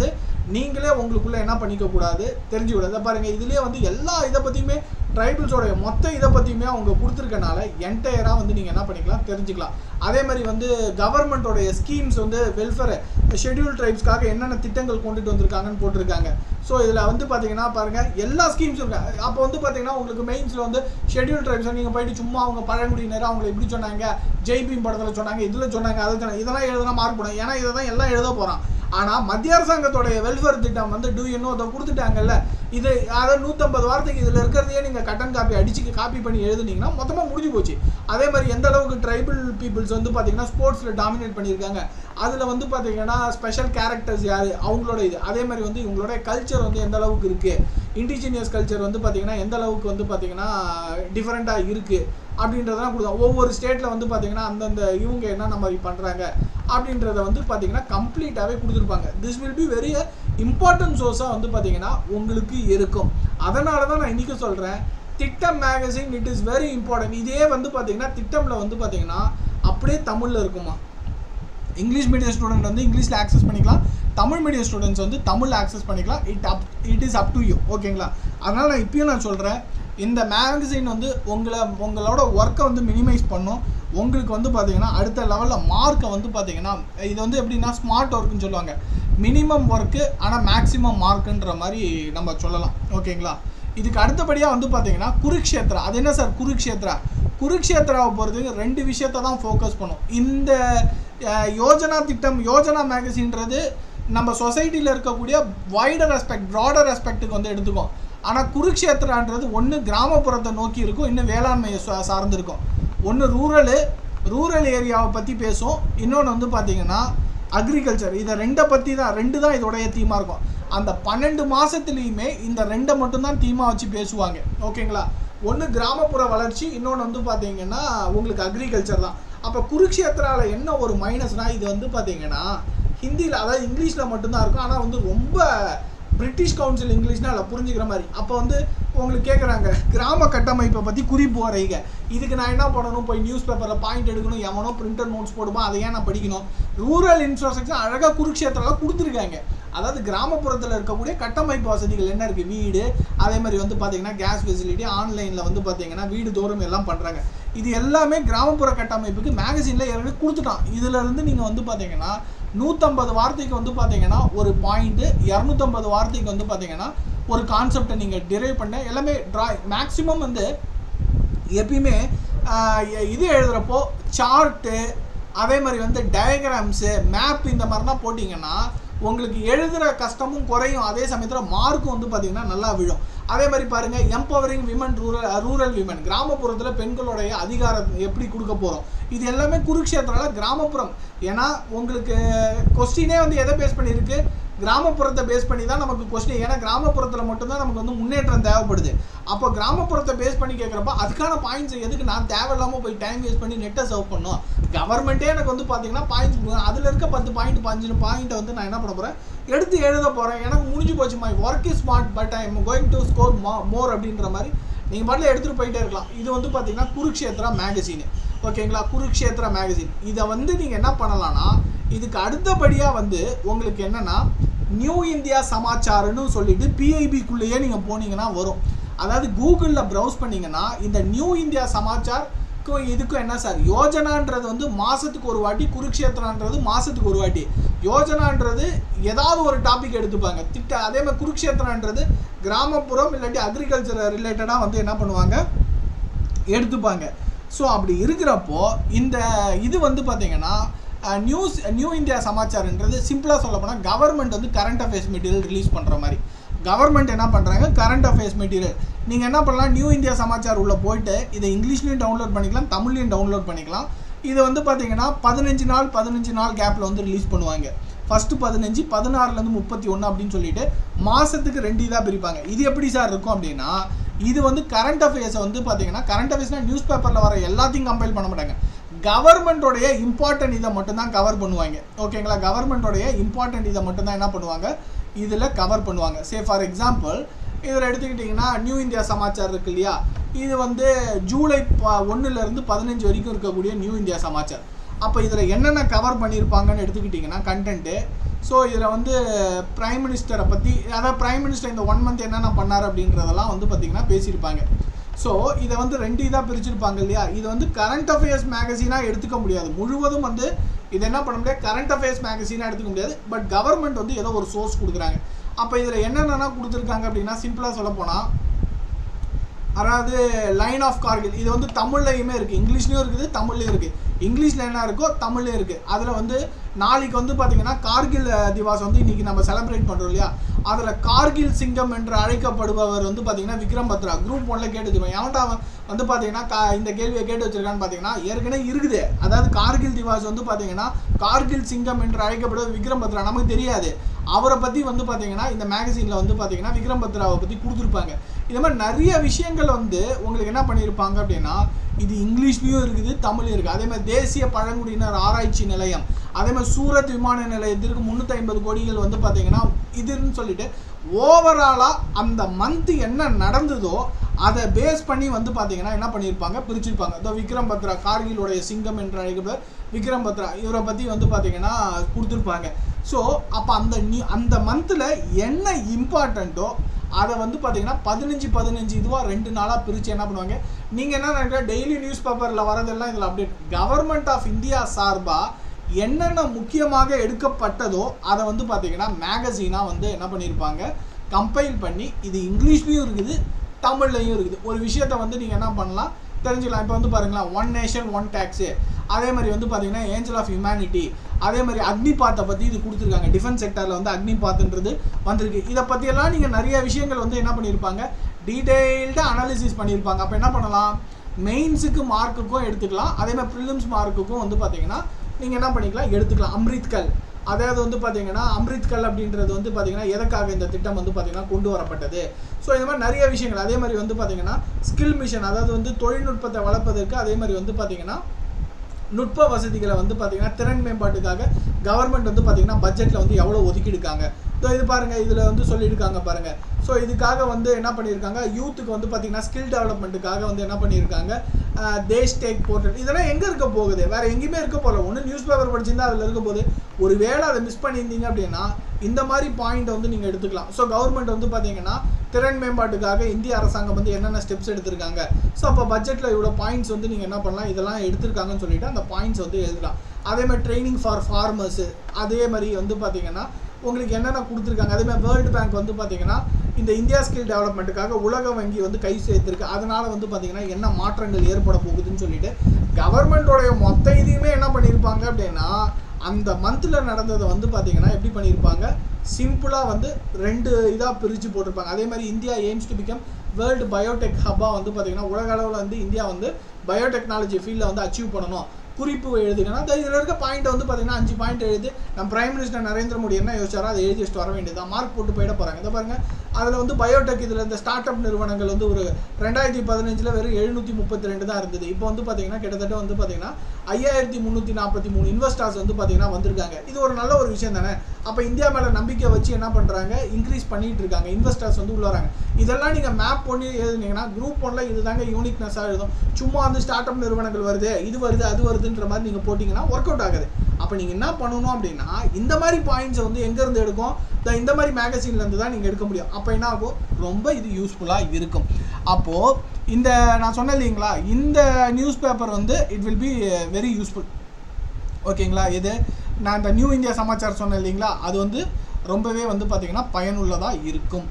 நீங்களே உங்களுக்குள்ள என்ன பண்ணிக்க கூடாது தெரிஞ்சுக்கூடாது இதை பாருங்க இதுலயே வந்து எல்லா இதை பத்தியுமே ட்ரைபிள்ஸோட மொத்த இதை பத்தியுமே அவங்க கொடுத்துருக்கனால என்டையரா வந்து நீங்க என்ன பண்ணிக்கலாம் தெரிஞ்சுக்கலாம் அதே மாதிரி வந்து கவர்மெண்ட்டோடைய ஸ்கீம்ஸ் வந்து வெல்ஃபேர் ஷெட்யூல் ட்ரைப்ஸ்க்காக என்னென்ன திட்டங்கள் கொண்டுட்டு வந்திருக்காங்கன்னு போட்டிருக்காங்க ஸோ இதில் வந்து பார்த்தீங்கன்னா பாருங்க எல்லா ஸ்கீம்ஸும் இருக்கு அப்போ வந்து பார்த்தீங்கன்னா உங்களுக்கு மெயின்ஸில் வந்து ஷெட்யூல் ட்ரைப்ஸ் நீங்கள் போயிட்டு சும்மா அவங்க பழங்குடியினர் அவங்க இப்படி சொன்னாங்க ஜெய்பீம் படத்தில் சொன்னாங்க இதில் சொன்னாங்க அதை சொன்னாங்க இதெல்லாம் எழுதுனா மார்க் போடும் ஏன்னா இதை தான் எல்லாம் எழுத போகிறான் ஆனால் மத்திய அரசாங்கத்தோடைய வெல்ஃபேர் திட்டம் வந்து டூ இன்னும் அதை கொடுத்துட்டாங்கல்ல இது அதை நூற்றம்பது வார்த்தைக்கு இதில் இருக்கிறதையே நீங்கள் கட்டன் காப்பி அடிச்சு காப்பி பண்ணி எழுதுனீங்கன்னா மொத்தமாக முடிஞ்சு போச்சு அதே மாதிரி எந்த அளவுக்கு ட்ரைபிள் பீப்புள்ஸ் வந்து பார்த்தீங்கன்னா ஸ்போர்ட்ஸில் டாமினேட் பண்ணியிருக்காங்க அதில் வந்து பார்த்தீங்கன்னா ஸ்பெஷல் கேரக்டர்ஸ் யார் அவங்களோட இது அதே மாதிரி வந்து இவங்களோட கல்ச்சர் வந்து எந்த அளவுக்கு இருக்குது இண்டிஜினியஸ் கல்ச்சர் வந்து பார்த்தீங்கன்னா எந்த அளவுக்கு வந்து பார்த்தீங்கன்னா டிஃப்ரெண்ட்டாக இருக்குது அப்படின்றதெல்லாம் கொடுத்தோம் ஒவ்வொரு ஸ்டேட்டில் வந்து பார்த்தீங்கன்னா அந்தந்த இவங்க என்னென்ன மாதிரி பண்ணுறாங்க அப்படின்றத வந்து பார்த்தீங்கன்னா கம்ப்ளீட்டாகவே கொடுத்துருப்பாங்க this will be very important சோர்ஸாக வந்து பார்த்தீங்கன்னா உங்களுக்கு இருக்கும் அதனால தான் நான் இன்றைக்கி சொல்கிறேன் திட்டம் magazine it is very important இதே வந்து பார்த்தீங்கன்னா திட்டமில் வந்து பார்த்தீங்கன்னா அப்படியே தமிழில் இருக்குமா இங்கிலீஷ் மீடியம் ஸ்டூடெண்ட் வந்து இங்கிலீஷில் ஆக்சஸ் பண்ணிக்கலாம் தமிழ் மீடியம் ஸ்டூடெண்ட்ஸ் வந்து தமிழ் ஆக்சஸ் பண்ணிக்கலாம் it up it is up to you ஓகேங்களா அதனால் நான் இப்பயும் நான் சொல்கிறேன் இந்த மேகசின் வந்து உங்களை உங்களோட ஒர்க்கை வந்து மினிமைஸ் பண்ணும் உங்களுக்கு வந்து பார்த்தீங்கன்னா அடுத்த லெவலில் மார்க்கை வந்து பார்த்தீங்கன்னா இது வந்து எப்படின்னா ஸ்மார்ட் ஒர்க்குன்னு சொல்லுவாங்க மினிமம் ஒர்க்கு ஆனால் மேக்ஸிமம் மார்க்குன்ற மாதிரி நம்ம சொல்லலாம் ஓகேங்களா இதுக்கு அடுத்தபடியாக வந்து பார்த்தீங்கன்னா குருக்ஷேத்ரா அது என்ன சார் குருக்ஷேத்ரா குருக்ஷேத்ராவை பொறுத்தவரைக்கும் ரெண்டு விஷயத்தை தான் ஃபோக்கஸ் பண்ணும் இந்த அஹ், யோஜனா திட்டம் யோஜனா மேகசின்றது நம்ம சொசைட்டியில் இருக்கக்கூடிய வைடர் ரெஸ்பெக்ட் ப்ராடர் ரெஸ்பெக்ட்டுக்கு வந்து எடுத்துக்கும் ஆனால் குருக்ஷேத்ரான்றது ஒன்று கிராமப்புறத்தை நோக்கி இருக்கும் இன்னும் வேளாண்மையை சா- சார்ந்து இருக்கும் ஒன்று ரூரலு ரூரல் ஏரியாவை பற்றி பேசும் இன்னொன்று வந்து பார்த்தீங்கன்னா அக்ரிகல்ச்சர் இதை ரெண்டை பற்றி தான் ரெண்டு தான் இதோடைய தீமாக இருக்கும் அந்த பன்னெண்டு மாதத்துலேயுமே இந்த ரெண்டை மட்டும்தான் தீமாக வச்சு பேசுவாங்க ஓகேங்களா ஒன்று கிராமப்புற வளர்ச்சி இன்னொன்று வந்து பார்த்தீங்கன்னா உங்களுக்கு அக்ரிகல்ச்சர் தான் அப்போ குருக்ஷேத்ராவில் என்ன ஒரு மைனஸ்னால் இது வந்து பார்த்தீங்கன்னா ஹிந்தியில் அதாவது இங்கிலீஷில் மட்டும்தான் இருக்கும் ஆனால் வந்து ரொம்ப பிரிட்டிஷ் கவுன்சில் இங்கிலீஷ்னா அதில் புரிஞ்சுக்கிற மாதிரி அப்போ வந்து உங்களுக்கு கேட்குறாங்க கிராம கட்டமைப்பை பற்றி குறிப்பு வரைங்க இதுக்கு நான் என்ன பண்ணணும் போய் நியூஸ் பேப்பரில் பாயிண்ட் எடுக்கணும் எவனோ பிரிண்டர் நோட்ஸ் போடுமா அதை ஏன் நான் படிக்கணும் ரூரல் இன்ஃப்ராஸ்ட்ரக்சர் அழகாக குருக்ஷேத்திரத்தில் கொடுத்துருக்காங்க அதாவது கிராமப்புறத்தில் இருக்கக்கூடிய கட்டமைப்பு வசதிகள் என்ன இருக்குது வீடு அதே மாதிரி வந்து பார்த்தீங்கன்னா கேஸ் ஃபெசிலிட்டி ஆன்லைனில் வந்து பார்த்தீங்கன்னா வீடு தோறும் எல்லாம் பண்ணுறாங்க இது எல்லாமே கிராமப்புற கட்டமைப்புக்கு மேகசினில் ஏற்கனவே கொடுத்துட்டான் இதுல இருந்து நீங்கள் வந்து பார்த்தீங்கன்னா நூற்றம்பது வார்த்தைக்கு வந்து பார்த்தீங்கன்னா ஒரு பாயிண்ட்டு இரநூத்தம்பது வார்த்தைக்கு வந்து பார்த்தீங்கன்னா ஒரு கான்செப்டை நீங்கள் டிரைவ் பண்ண எல்லாமே ட்ரா மேக்ஸிமம் வந்து எப்பயுமே ஆஹ், எ- இது எழுதுகிறப்போ சார்ட்டு அதே மாதிரி வந்து டயக்ராம்ஸு மேப் இந்த மாதிரிலாம் போட்டிங்கன்னா உங்களுக்கு எழுதுகிற கஷ்டமும் குறையும் அதே சமயத்தில் மார்க்கும் வந்து பார்த்தீங்கன்னா நல்லா விழும் அதே மாதிரி பாருங்கள் empowering women rural rural women கிராமப்புறத்தில் பெண்களுடைய அதிகாரம் எப்படி கொடுக்க போகிறோம் இது எல்லாமே குருக்ஷேத்திரால கிராமப்புறம் ஏன்னா உங்களுக்கு கொஸ்டினே வந்து எதை பேஸ் பண்ணியிருக்கு கிராமப்புறத்தை பேஸ் பண்ணி தான் நமக்கு கொஸ்டின் ஏன்னா கிராமப்புறத்தில் மட்டும்தான் நமக்கு வந்து முன்னேற்றம் தேவைப்படுது அப்போ கிராமப்புறத்தை பேஸ் பண்ணி கேட்குறப்ப அதுக்கான பாயிண்ட்ஸ் எதுக்கு நான் தேவையில்லாமல் போய் டைம் வேஸ்ட் பண்ணி நெட்டை சர்வ் பண்ணோம் கவர்மெண்ட்டே எனக்கு வந்து பார்த்தீங்கன்னா பாயிண்ட்ஸ் கொடுங்க அதில் இருக்க பத்து பாயிண்ட் பஞ்சு பாயிண்ட்டை வந்து நான் என்ன பண்ண போகிறேன் எடுத்து எழுத போகிறேன் எனக்கு முடிஞ்சு போச்சு my work is smart but I am going to score more அப்படின்ற மாதிரி நீங்கள் பாட்டில் எடுத்துகிட்டு போயிட்டே இருக்கலாம் இது வந்து பார்த்தீங்கன்னா குருக்ஷேத்ரா மேகசின் ஓகேங்களா குருக்ஷேத்ரா மேகசின் இதை வந்து நீங்கள் என்ன பண்ணலாம்னா இதுக்கு அடுத்தபடியாக வந்து உங்களுக்கு என்னன்னா நியூ இந்தியா சமாச்சாரன்னு சொல்லிட்டு பிஐபிக்குள்ளேயே நீங்கள் போனீங்கன்னா வரும் அதாவது கூகுளில் ப்ரௌஸ் பண்ணீங்கன்னா இந்த நியூ இந்தியா சமாச்சார்க்கும் இதுக்கும் என்ன சார் யோஜனான்றது வந்து மாதத்துக்கு ஒரு வாட்டி குருக்ஷேத்ரான்றது மாதத்துக்கு ஒரு வாட்டி யோஜனான்றது ஏதாவது ஒரு டாபிக் எடுத்துப்பாங்க திட்ட அதே மாதிரி குருக்ஷேத்ரான்றது கிராமப்புறம் இல்லாட்டி அக்ரிகல்ச்சர் ரிலேட்டடாக வந்து என்ன பண்ணுவாங்க எடுத்துப்பாங்க ஸோ அப்படி இருக்கிறப்போ இந்த இது வந்து பார்த்தீங்கன்னா நியூஸ் நியூ இந்தியா சமாச்சாரன்றது சிம்பிளாக சொல்ல போனால் கவர்மெண்ட் வந்து கரண்ட் அஃபேர்ஸ் மெட்டீரியல் ரிலீஸ் பண்ணுற மாதிரி கவர்மெண்ட் என்ன பண்ணுறாங்க கரண்ட் அஃபேர்ஸ் மெட்டீரியல் நீங்கள் என்ன பண்ணலாம் நியூ இந்தியா சமாச்சார் உள்ளே போயிட்டு இதை இங்கிலீஷ்லையும் டவுன்லோட் பண்ணிக்கலாம் தமிழ்லையும் டவுன்லோட் பண்ணிக்கலாம் இது வந்து பார்த்தீங்கன்னா பதினஞ்சு நாள் பதினஞ்சு நாள் கேப்பில் வந்து ரிலீஸ் பண்ணுவாங்க ஃபஸ்ட்டு பதினஞ்சு பதினாறுலேருந்து முப்பத்தி ஒன்று அப்படின்னு சொல்லிட்டு மாதத்துக்கு ரெண்டு இதாக பிரிப்பாங்க இது எப்படி சார் இருக்கும் அப்படின்னா இது வந்து கரண்ட் அஃபேர்ஸை வந்து பார்த்தீங்கன்னா கரண்ட் அஃபேர்ஸ்னால் நியூஸ் பேப்பரில் வர எல்லாத்தையும் கம்பைல் பண்ண மாட்டாங்க கவர்மெண்ட்டோடைய இம்பார்ட்டன்ட் இதை மட்டும்தான் கவர் பண்ணுவாங்க ஓகேங்களா கவர்மெண்ட்டோடைய இம்பார்ட்டன்ட் இதை மட்டும்தான் என்ன பண்ணுவாங்க இதில் கவர் பண்ணுவாங்க சே ஃபார் எக்ஸாம்பிள் இதில் எடுத்துக்கிட்டிங்கன்னா நியூ இந்தியா சமாச்சார் இருக்கு இல்லையா இது வந்து ஜூலை ப ஒன்றுலேருந்து பதினஞ்சு வரைக்கும் இருக்கக்கூடிய நியூ இந்தியா சமாச்சார் அப்போ இதில் என்னென்ன கவர் பண்ணியிருப்பாங்கன்னு எடுத்துக்கிட்டிங்கன்னா கண்டென்ட்டு ஸோ இதில் வந்து பிரைம் மினிஸ்டரை பற்றி அதாவது பிரைம் மினிஸ்டர் இந்த ஒன் மந்த் என்னென்ன பண்ணார் அப்படின்றதெல்லாம் வந்து பார்த்திங்கன்னா பேசியிருப்பாங்க ஸோ இதை வந்து ரெண்டு இதாக பிரிச்சிருப்பாங்க இல்லையா இது வந்து கரண்ட் அஃபேர்ஸ் மேகசினாக எடுத்துக்க முடியாது முழுவதும் வந்து இது என்ன பண்ண முடியாது கரண்ட் அஃபேர்ஸ் மேகசினாக எடுத்துக்க முடியாது பட் கவர்மெண்ட் வந்து ஏதோ ஒரு சோர்ஸ் கொடுக்குறாங்க அப்போ இதில் என்னென்னா கொடுத்துருக்காங்க அப்படின்னா சிம்பிளாக சொல்ல போனால் அதாவது லைன் ஆஃப் கார்கில் இது வந்து தமிழ்லையுமே இருக்குது இங்கிலீஷ்லேயும் இருக்குது தமிழ்லையும் இருக்குது இங்கிலீஷில் என்ன இருக்கோ தமிழ்லையும் இருக்குது அதில் வந்து நாளைக்கு வந்து பார்த்தீங்கன்னா கார்கில் திவாஸ் வந்து இன்றைக்கி நம்ம செலிப்ரேட் பண்ணுறோம் இல்லையா அதில் கார்கில் சிங்கம் என்று அழைக்கப்படுபவர் வந்து பார்த்தீங்கன்னா விக்ரம் பத்ரா குரூப் ஒன்ல கேட்டு வச்சுருப்பேன் எவன்டா அவன் வந்து பார்த்தீங்கன்னா கா இந்த கேள்வியை கேட்டு வச்சிருக்கான்னு பார்த்தீங்கன்னா ஏற்கனவே இருக்குது அதாவது கார்கில் திவாஸ் வந்து பார்த்தீங்கன்னா கார்கில் சிங்கம் என்று அழைக்கப்படுவது விக்ரம் பத்ரா நமக்கு தெரியாது அவரை பற்றி வந்து பார்த்தீங்கன்னா இந்த மேகசினில் வந்து பார்த்தீங்கன்னா விக்ரம் பத்ராவை பற்றி கொடுத்துருப்பாங்க இது மாதிரி நிறைய விஷயங்கள் வந்து உங்களுக்கு என்ன பண்ணியிருப்பாங்க அப்படின்னா இது இங்கிலீஷ்லேயும் இருக்குது தமிழ்லையும் இருக்குது அதே மாதிரி தேசிய பழங்குடியினர் ஆராய்ச்சி நிலையம் அதே மாதிரி சூரத் விமான நிலையத்திற்கு முந்நூற்றி ஐம்பது கோடிகள் வந்து பார்த்தீங்கன்னா இதுன்னு சொல்லிட்டு ஓவராலாக அந்த மந்த் என்ன நடந்ததோ அதை பேஸ் பண்ணி வந்து பார்த்தீங்கன்னா என்ன பண்ணியிருப்பாங்க பிரிச்சிருப்பாங்க இதோ விக்ரம் பத்ரா கார்கிலுடைய சிங்கம் என்று அழைக்கப்படுற விக்ரம் பத்ரா இவரை பற்றி வந்து பார்த்தீங்கன்னா கொடுத்துருப்பாங்க ஸோ அப்போ அந்த நியூ அந்த மந்தில் என்ன இம்பார்ட்டண்ட்டோ அதை வந்து பார்த்தீங்கன்னா பதினஞ்சு பதினஞ்சு இதுவாக ரெண்டு நாளாக பிரித்து என்ன பண்ணுவாங்க நீங்கள் என்ன நினைக்கிற டெய்லி நியூஸ் பேப்பரில் வரதெல்லாம் இதில் அப்டேட் கவர்மெண்ட் ஆஃப் இந்தியா சார்பாக என்னென்ன முக்கியமாக எடுக்கப்பட்டதோ அதை வந்து பார்த்தீங்கன்னா மேகசீனாக வந்து என்ன பண்ணியிருப்பாங்க கம்பைல் பண்ணி இது இங்கிலீஷ்லேயும் இருக்குது தமிழ்லையும் இருக்குது ஒரு விஷயத்த வந்து நீங்கள் என்ன பண்ணலாம் தெரிஞ்சுக்கலாம் இப்போ வந்து பாருங்களேன் ஒன் நேஷன் ஒன் டேக்ஸு அதே மாதிரி வந்து பார்த்தீங்கன்னா ஏஞ்சல் ஆஃப் ஹியூமனிட்டி அதே மாதிரி அக்னிபாத்தை பற்றி இது கொடுத்துருக்காங்க டிஃபென்ஸ் செக்டரில் வந்து அக்னிபாத்ன்றது வந்திருக்கு இதை பற்றியெல்லாம் நீங்கள் நிறைய விஷயங்கள் வந்து என்ன பண்ணியிருப்பாங்க டீட்டெயில்டாக அனாலிசிஸ் பண்ணியிருப்பாங்க அப்போ என்ன பண்ணலாம் மெயின்ஸுக்கு மார்க்குக்கும் எடுத்துக்கலாம் அதே மாதிரி ப்ரிலிம்ஸ் மார்க்குக்கும் வந்து பார்த்தீங்கன்னா நீங்கள் என்ன பண்ணிக்கலாம் எடுத்துக்கலாம் அம்ரித்கல் அதாவது வந்து பார்த்தீங்கன்னா அம்ரித்கல் அப்படின்றது வந்து பார்த்தீங்கன்னா எதற்காக இந்த திட்டம் வந்து பார்த்தீங்கன்னா கொண்டு வரப்பட்டது ஸோ இந்த மாதிரி நிறைய விஷயங்கள் அதே மாதிரி வந்து பார்த்தீங்கன்னா ஸ்கில் மிஷன் அதாவது வந்து தொழில்நுட்பத்தை வளர்ப்பதற்கு அதே மாதிரி வந்து பார்த்தீங்கன்னா நுட்ப வசதிகளை வந்து பார்த்தீங்கன்னா திறன் மேம்பாட்டுக்காக கவர்மெண்ட் வந்து பார்த்தீங்கன்னா பட்ஜெட்டில் வந்து எவ்வளோ ஒதுக்கிடுக்காங்க ஸோ இது பாருங்கள் இதில் வந்து சொல்லியிருக்காங்க பாருங்கள் ஸோ இதுக்காக வந்து என்ன பண்ணியிருக்காங்க யூத்துக்கு வந்து பார்த்தீங்கன்னா ஸ்கில் டெவலப்மெண்ட்டுக்காக வந்து என்ன பண்ணியிருக்காங்க தேஷ் டேக் போர்ட்டல் இதெல்லாம் எங்கே இருக்க போகுது வேறு எங்கேயுமே இருக்க போகல ஒன்று நியூஸ் பேப்பர் படிச்சிருந்தா அதில் இருக்க போகுது ஒரு வேளை அதை மிஸ் பண்ணியிருந்தீங்க அப்படின்னா இந்த மாதிரி பாயிண்ட் வந்து நீங்கள் எடுத்துக்கலாம் ஸோ கவர்மெண்ட் வந்து பார்த்தீங்கன்னா திறன் மேம்பாட்டுக்காக இந்திய அரசாங்கம் வந்து என்னென்ன ஸ்டெப்ஸ் எடுத்திருக்காங்க ஸோ அப்போ பட்ஜெட்டில் இவ்வளோ பாயிண்ட்ஸ் வந்து நீங்கள் என்ன பண்ணலாம் இதெல்லாம் எடுத்திருக்காங்கன்னு சொல்லிட்டு அந்த பாயிண்ட்ஸ் வந்து எழுதலாம் அதே மாதிரி ட்ரைனிங் ஃபார் ஃபார்மர்ஸு அதே மாதிரி வந்து பார்த்தீங்கன்னா உங்களுக்கு என்னென்ன கொடுத்துருக்காங்க அதே மாதிரி வேர்ல்டு பேங்க் வந்து பார்த்தீங்கன்னா இந்த இந்தியா ஸ்கில் டெவலப்மெண்ட்டுக்காக உலக வங்கி வந்து கை சேர்த்துருக்கு அதனால வந்து பார்த்தீங்கன்னா என்ன மாற்றங்கள் ஏற்பட போகுதுன்னு சொல்லிட்டு கவர்மெண்டோடைய மொத்த இதையுமே என்ன பண்ணியிருப்பாங்க அப்படின்னா அந்த மந்தில் நடந்ததை வந்து பார்த்தீங்கன்னா எப்படி பண்ணியிருப்பாங்க சிம்பிளாக வந்து ரெண்டு இதாக பிரித்து போட்டிருப்பாங்க அதே மாதிரி India aims to become world biotech ஹப்பாக வந்து பார்த்தீங்கன்னா உலக அளவில் வந்து இந்தியா வந்து பயோடெக்னாலஜி ஃபீல்டில் வந்து அச்சீவ் பண்ணணும் குறிப்பு எழுதுங்கன்னா அந்த இதில் இருக்க பாயிண்ட் வந்து பார்த்தீங்கன்னா அஞ்சு பாயிண்ட் எழுதி நம்ம பிரைம் மினிஸ்டர் நரேந்திர மோடி என்ன யோசிச்சாரோ அதை எழுதி வச்சுட்டு வர வேண்டியதான் மார்க் போட்டு போயிட போகிறாங்க இதை பாருங்க அதில் வந்து பயோடெக் இதில் இந்த ஸ்டார்ட் அப் நிறுவனங்கள் வந்து ஒரு ரெண்டாயிரத்தி பதினஞ்சில் வெறும் எழுநூற்றி முப்பத்தி ரெண்டு தான் இருந்தது இப்போ வந்து பார்த்தீங்கன்னா கிட்டத்தட்ட வந்து பார்த்தீங்கன்னா ஐயாயிரத்தி முந்நூற்றி நாற்பத்தி மூணு இன்வெஸ்டர்ஸ் வந்து பார்த்தீங்கன்னா வந்திருக்காங்க இது ஒரு நல்ல ஒரு விஷயம் தானே அப்போ இந்தியா மேலே நம்பிக்கை வச்சு என்ன பண்ணுறாங்க இன்க்ரீஸ் பண்ணிட்டு இருக்காங்க இன்வெஸ்டர்ஸ் வந்து உள்ள வராங்க இதெல்லாம் நீங்கள் மேப் பண்ணி எழுதுனீங்கன்னா குரூப் ஒன்ல இதுதாங்க யூனிக்னஸாக எழுதும் சும்மா வந்து ஸ்டார்ட் அப் நிறுவனங்கள் வருது இது வருது அது வருதுன்ற மாதிரி நீங்கள் போட்டிங்கன்னா ஒர்க் அவுட் ஆகுது அப்போ நீங்கள் என்ன பண்ணணும் அப்படின்னா இந்த மாதிரி பாயிண்ட்ஸை வந்து எங்கேருந்து எடுக்கும் இந்த- இந்த மாதிரி மேகசின்லேருந்து தான் நீங்கள் எடுக்க முடியும் அப்போ என்ன ஆகும் ரொம்ப இது யூஸ்ஃபுல்லாக இருக்கும் அப்போது இந்த நான் சொன்னேன் இல்லைங்களா இந்த நியூஸ் பேப்பர் வந்து it will be very useful ஓகேங்களா இது நான் இந்த நியூ இந்தியா சமாச்சார் சொன்னேன் இல்லைங்களா அது வந்து ரொம்பவே வந்து பார்த்தீங்கன்னா பயனுள்ளதாக இருக்கும்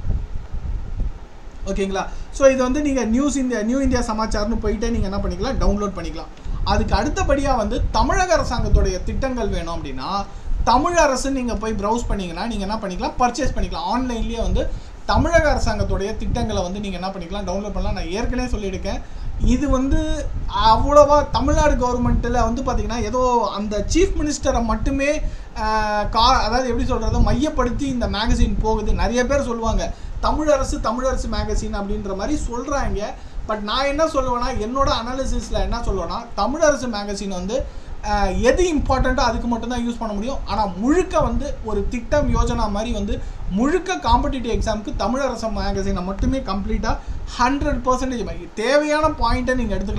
ஓகேங்களா ஸோ இது வந்து நீங்கள் நியூஸ் இந்தியா நியூ இந்தியா சமாச்சார்னு போயிட்டே நீங்கள் என்ன பண்ணிக்கலாம் டவுன்லோட் பண்ணிக்கலாம் அதுக்கு அடுத்தபடியாக வந்து தமிழக அரசாங்கத்துடைய திட்டங்கள் வேணும் அப்படின்னா தமிழ் அரசு நீங்கள் போய் ப்ரௌஸ் பண்ணீங்கன்னா நீங்கள் என்ன பண்ணிக்கலாம் பர்ச்சேஸ் பண்ணிக்கலாம் ஆன்லைன்லேயே வந்து தமிழக அரசாங்கத்துடைய திட்டங்களை வந்து நீங்கள் என்ன பண்ணிக்கலாம் டவுன்லோட் பண்ணலாம் நான் ஏற்கனவே சொல்லியிருக்கேன் இது வந்து அவ்வளோவா தமிழ்நாடு கவர்மெண்ட்டில் வந்து பார்த்திங்கன்னா ஏதோ அந்த சீஃப் மினிஸ்டரை மட்டுமே ஆஹ், கா அதாவது எப்படி சொல்கிறது மையப்படுத்தி இந்த மேகசின் போகுது நிறைய பேர் சொல்லுவாங்க தமிழரசு தமிழரசு மேகசின் அப்படின்ற மாதிரி சொல்கிறாங்க பட் நான் என்ன சொல்லுவேன்னா என்னோட அனாலிசிஸில் என்ன சொல்லுவேன்னா தமிழரசு மேகசின் வந்து ஆஹ், எது இம்பார்ட்டண்ட்டோ அதுக்கு மட்டும்தான் யூஸ் பண்ண முடியும் ஆனால் முழுக்க வந்து ஒரு திட்டம் யோஜனா மாதிரி வந்து முழுக்க காம்படிட்டிவ் எக்ஸாமுக்கு தமிழரசு மேகசினை மட்டுமே கம்ப்ளீட்டாக ஹண்ட்ரட் பர்சன்டேஜ் தேவையான பாயிண்ட்டை நீங்கள் எடுத்துக்கலாம்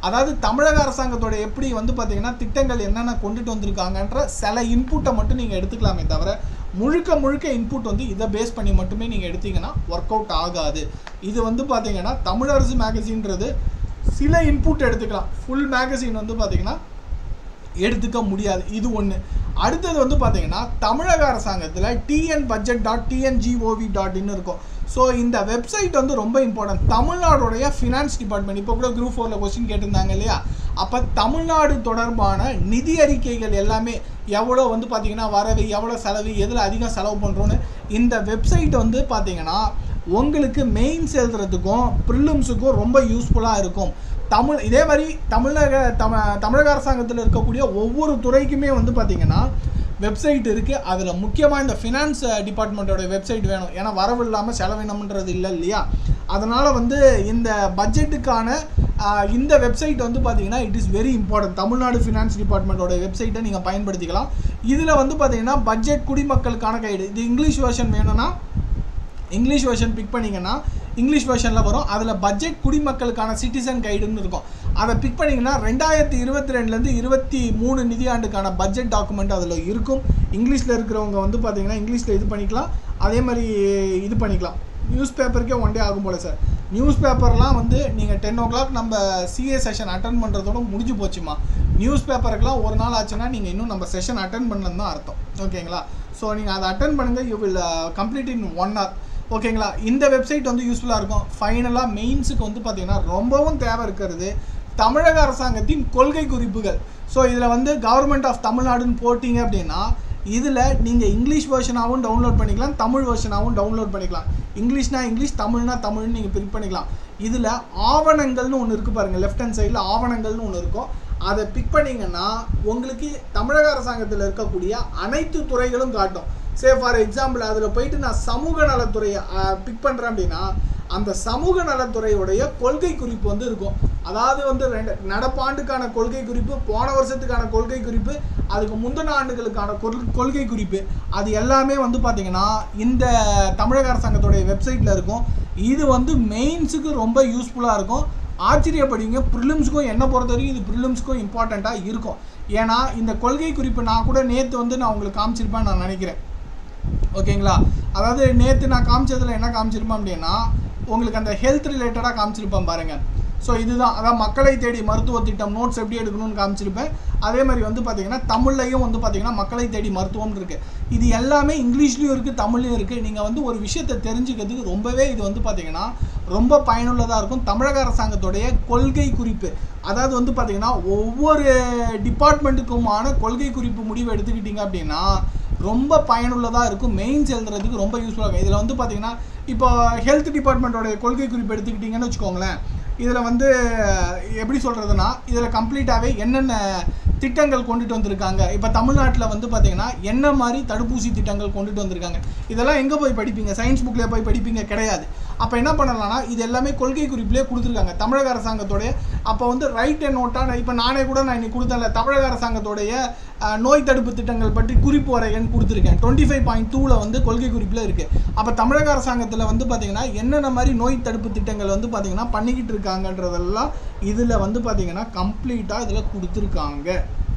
அதாவது தமிழக அரசாங்கத்தோட எப்படி வந்து பார்த்தீங்கன்னா திட்டங்கள் என்னென்ன கொண்டுட்டு வந்திருக்காங்கன்ற சில இன்புட்டை மட்டும் நீங்கள் எடுத்துக்கலாமே தவிர முழுக்க முழுக்க இன்புட் வந்து இதை பேஸ் பண்ணி மட்டுமே நீங்கள் எடுத்தீங்கன்னா ஒர்க் அவுட் ஆகாது இது வந்து பார்த்தீங்கன்னா தமிழரசு மேகசின்றது சில இன்புட் எடுத்துக்கலாம் ஃபுல் மேகசின் வந்து பார்த்தீங்கன்னா எடுத்துக்க முடியாது இது ஒன்று அடுத்தது வந்து பார்த்தீங்கன்னா தமிழக அரசாங்கத்தில் TN budget dot TN gov dot in இருக்கும் ஸோ இந்த வெப்சைட் வந்து ரொம்ப இம்பார்ட்டன்ட் தமிழ்நாடுடைய ஃபினான்ஸ் டிபார்ட்மெண்ட் இப்போ கூட குரூப் ஃபோரில் கொஸ்டின் கேட்டிருந்தாங்க இல்லையா அப்போ தமிழ்நாடு தொடர்பான நிதி அறிக்கைகள் எல்லாமே எவ்வளோ வந்து பார்த்தீங்கன்னா வரவு எவ்வளோ செலவு எதில் அதிகம் செலவு பண்ணுறோன்னு இந்த வெப்சைட் வந்து பார்த்தீங்கன்னா உங்களுக்கு மெயின்ஸ் எழுதுறதுக்கும் ப்ரிலிம்ஸுக்கும் ரொம்ப யூஸ்ஃபுல்லாக இருக்கும் தமிழ் இதே மாதிரி தமிழக தம தமிழக அரசாங்கத்தில் இருக்கக்கூடிய ஒவ்வொரு துறைக்குமே வந்து பார்த்திங்கன்னா வெப்சைட் இருக்குது அதில் முக்கியமாக இந்த ஃபினான்ஸ் டிபார்ட்மெண்ட்டோட வெப்சைட் வேணும் ஏன்னா வரவு இல்லாமல் செலவினம்ன்றது இல்லை இல்லையா அதனால் வந்து இந்த பட்ஜெட்டுக்கான ஆஹ், இந்த வெப்சைட் வந்து பார்த்தீங்கன்னா it is very important Tamil Nadu finance டிபார்ட்மெண்ட்டோட வெப்சைட்டை நீங்கள் பயன்படுத்திக்கலாம் இதில் வந்து பார்த்தீங்கன்னா பட்ஜெட் குடிமக்களுக்கான கைடு இது இங்கிலீஷ் வெர்ஷன் வேணும்னா இங்கிலீஷ் வெர்ஷன் பிக் பண்ணிங்கன்னா இங்கிலீஷ் வெர்ஷனில் வரும் அதில் பட்ஜெட் குடிமக்களுக்கான சிட்டிசன் கைடுன்னு இருக்கும் அதை பிக் பண்ணிங்கன்னா ரெண்டாயிரத்தி இருபத்தி ரெண்டுலேருந்து இருபத்தி மூணு நிதியாண்டுக்கான பட்ஜெட் டாக்குமெண்ட் அதில் இருக்கும் இங்கிலீஷில் இருக்கிறவங்க வந்து பார்த்தீங்கன்னா இங்கிலீஷில் இது பண்ணிக்கலாம் அதே மாதிரி இது பண்ணிக்கலாம் நியூஸ் பேப்பருக்கே ஒன் டே ஆகும் போல சார் நியூஸ் பேப்பர்லாம் வந்து நீங்கள் டென் ஓ கிளாக் நம்ம சிஏ செஷன் அட்டன் பண்ணுறதோட முடிஞ்சு போச்சுமா நியூஸ் பேப்பருக்குலாம் ஒரு நாள் ஆச்சுன்னா நீங்கள் இன்னும் நம்ம செஷன் அட்டன் பண்ணலன்னு தான் அர்த்தம் ஓகேங்களா ஸோ நீங்கள் அதை அட்டன் பண்ணுங்கள் you will complete in one hour ஓகேங்களா இந்த வெப்சைட் வந்து யூஸ்ஃபுல்லாக இருக்கும் ஃபைனலாக மெயின்ஸுக்கு வந்து பார்த்தீங்கன்னா ரொம்பவும் தேவை இருக்கிறது தமிழக அரசாங்கத்தின் கொள்கை குறிப்புகள் ஸோ இதில் வந்து கவர்மெண்ட் ஆஃப் தமிழ்நாடுன்னு போட்டிங்க அப்படின்னா இதில் நீங்கள் இங்கிலீஷ் வெர்ஷனாகவும் டவுன்லோட் பண்ணிக்கலாம் தமிழ் வெர்ஷனாகவும் டவுன்லோட் பண்ணிக்கலாம் இங்கிலீஷ்னா இங்கிலீஷ் தமிழ்னா தமிழ்னு நீங்கள் பிரிண்ட் பண்ணிக்கலாம் இதில் ஆவணங்கள்னு ஒன்று இருக்குது பாருங்கள் லெஃப்ட் ஹேண்ட் சைடில் ஆவணங்கள்னு ஒன்று இருக்கும் அதை பிக் பண்ணிங்கன்னா உங்களுக்கு தமிழக அரசாங்கத்தில் இருக்கக்கூடிய அனைத்து துறைகளும் காட்டும் சே ஃபார் எக்ஸாம்பிள் அதில் போயிட்டு நான் சமூக நலத்துறையை பிக் பண்ணுறேன் அப்படின்னா அந்த சமூக நலத்துறையுடைய கொள்கை குறிப்பு வந்து இருக்கும் அதாவது வந்து ரெண்டு நடப்பாண்டுக்கான கொள்கை குறிப்பு போன வருஷத்துக்கான கொள்கை குறிப்பு அதுக்கு முந்தின ஆண்டுகளுக்கான கொள் கொள்கை குறிப்பு அது எல்லாமே வந்து பார்த்தீங்கன்னா இந்த தமிழக அரசாங்கத்துடைய வெப்சைட்டில் இருக்கும் இது வந்து மெயின்ஸுக்கு ரொம்ப யூஸ்ஃபுல்லாக இருக்கும் ஆச்சரியப்படுவீங்க ப்ரிலிம்ஸுக்கும் என்ன பொறுத்த வரைக்கும் இது ப்ரிலிம்ஸுக்கும் இம்பார்ட்டண்ட்டாக இருக்கும் ஏன்னா இந்த கொள்கை குறிப்பு நான் கூட நேற்று வந்து நான் உங்களுக்கு காமிச்சிருப்பேன் நான் நினைக்கிறேன் ஓகேங்களா அதாவது நேற்று நான் காமிச்சதில் என்ன காமிச்சிருப்பேன் அப்படின்னா உங்களுக்கு அந்த ஹெல்த் ரிலேட்டடாக காமிச்சிருப்பேன் பாருங்கள் ஸோ இதுதான் அதான் மக்களை தேடி மருத்துவ திட்டம் நோட்ஸ் எப்படி எடுக்கணும்னு காமிச்சிருப்பேன் அதே மாதிரி வந்து பார்த்தீங்கன்னா தமிழ்லையும் வந்து பார்த்தீங்கன்னா மக்களை தேடி மருத்துவம் இருக்குது இது எல்லாமே இங்கிலீஷ்லேயும் இருக்குது தமிழ்லையும் இருக்குது நீங்கள் வந்து ஒரு விஷயத்தை தெரிஞ்சுக்கிறதுக்கு ரொம்பவே இது வந்து பார்த்தீங்கன்னா ரொம்ப பயனுள்ளதாக இருக்கும் தமிழக அரசாங்கத்துடைய கொள்கை குறிப்பு அதாவது வந்து பார்த்தீங்கன்னா ஒவ்வொரு டிபார்ட்மெண்ட்டுக்குமான கொள்கை குறிப்பு முடிவு எடுத்துக்கிட்டிங்க அப்படின்னா ரொம்ப பயனுள்ளதாக இருக்கும் மெயின்ஸ் எழுதுறதுக்கு ரொம்ப யூஸ்ஃபுல்லாக இருக்கும் இதில் வந்து பார்த்தீங்கன்னா இப்போ ஹெல்த் டிபார்ட்மெண்ட்டோட கொள்கை குறிப்பு எடுத்துக்கிட்டிங்கன்னு வச்சுக்கோங்களேன் இதில் வந்து எப்படி சொல்கிறதுனா இதில் கம்ப்ளீட்டாகவே என்னென்ன திட்டங்கள் கொண்டுட்டு வந்திருக்காங்க இப்போ தமிழ்நாட்டில் வந்து பார்த்தீங்கன்னா என்ன மாதிரி தடுப்பூசி திட்டங்கள் கொண்டுட்டு வந்திருக்காங்க இதெல்லாம் எங்கே போய் படிப்பீங்க சயின்ஸ் புக்கில் போய் படிப்பீங்க கிடையாது அப்போ என்ன பண்ணலாம்னா இது எல்லாமே கொள்கை குறிப்பிலே கொடுத்துருக்காங்க தமிழக அரசாங்கத்தோடைய அப்போ வந்து ரைட் அண்ட் நோட்டாக இப்போ நானே கூட நான் இன்னைக்கு கொடுத்தேன்ல தமிழக அரசாங்கத்தோடைய அஹ், நோய் தடுப்பு திட்டங்கள் பற்றி குறிப்பு வரைகன்னு கொடுத்துருக்கேன் டுவெண்ட்டி ஃபைவ் பாயிண்ட் டூவில் வந்து கொள்கை குறிப்பில் இருக்குது அப்போ தமிழக அரசாங்கத்தில் வந்து பார்த்தீங்கன்னா என்னென்ன மாதிரி நோய் தடுப்பு திட்டங்கள் வந்து பார்த்தீங்கன்னா பண்ணிக்கிட்டு இருக்காங்கன்றதெல்லாம் இதில் வந்து பார்த்தீங்கன்னா கம்ப்ளீட்டாக இதில் கொடுத்துருக்காங்க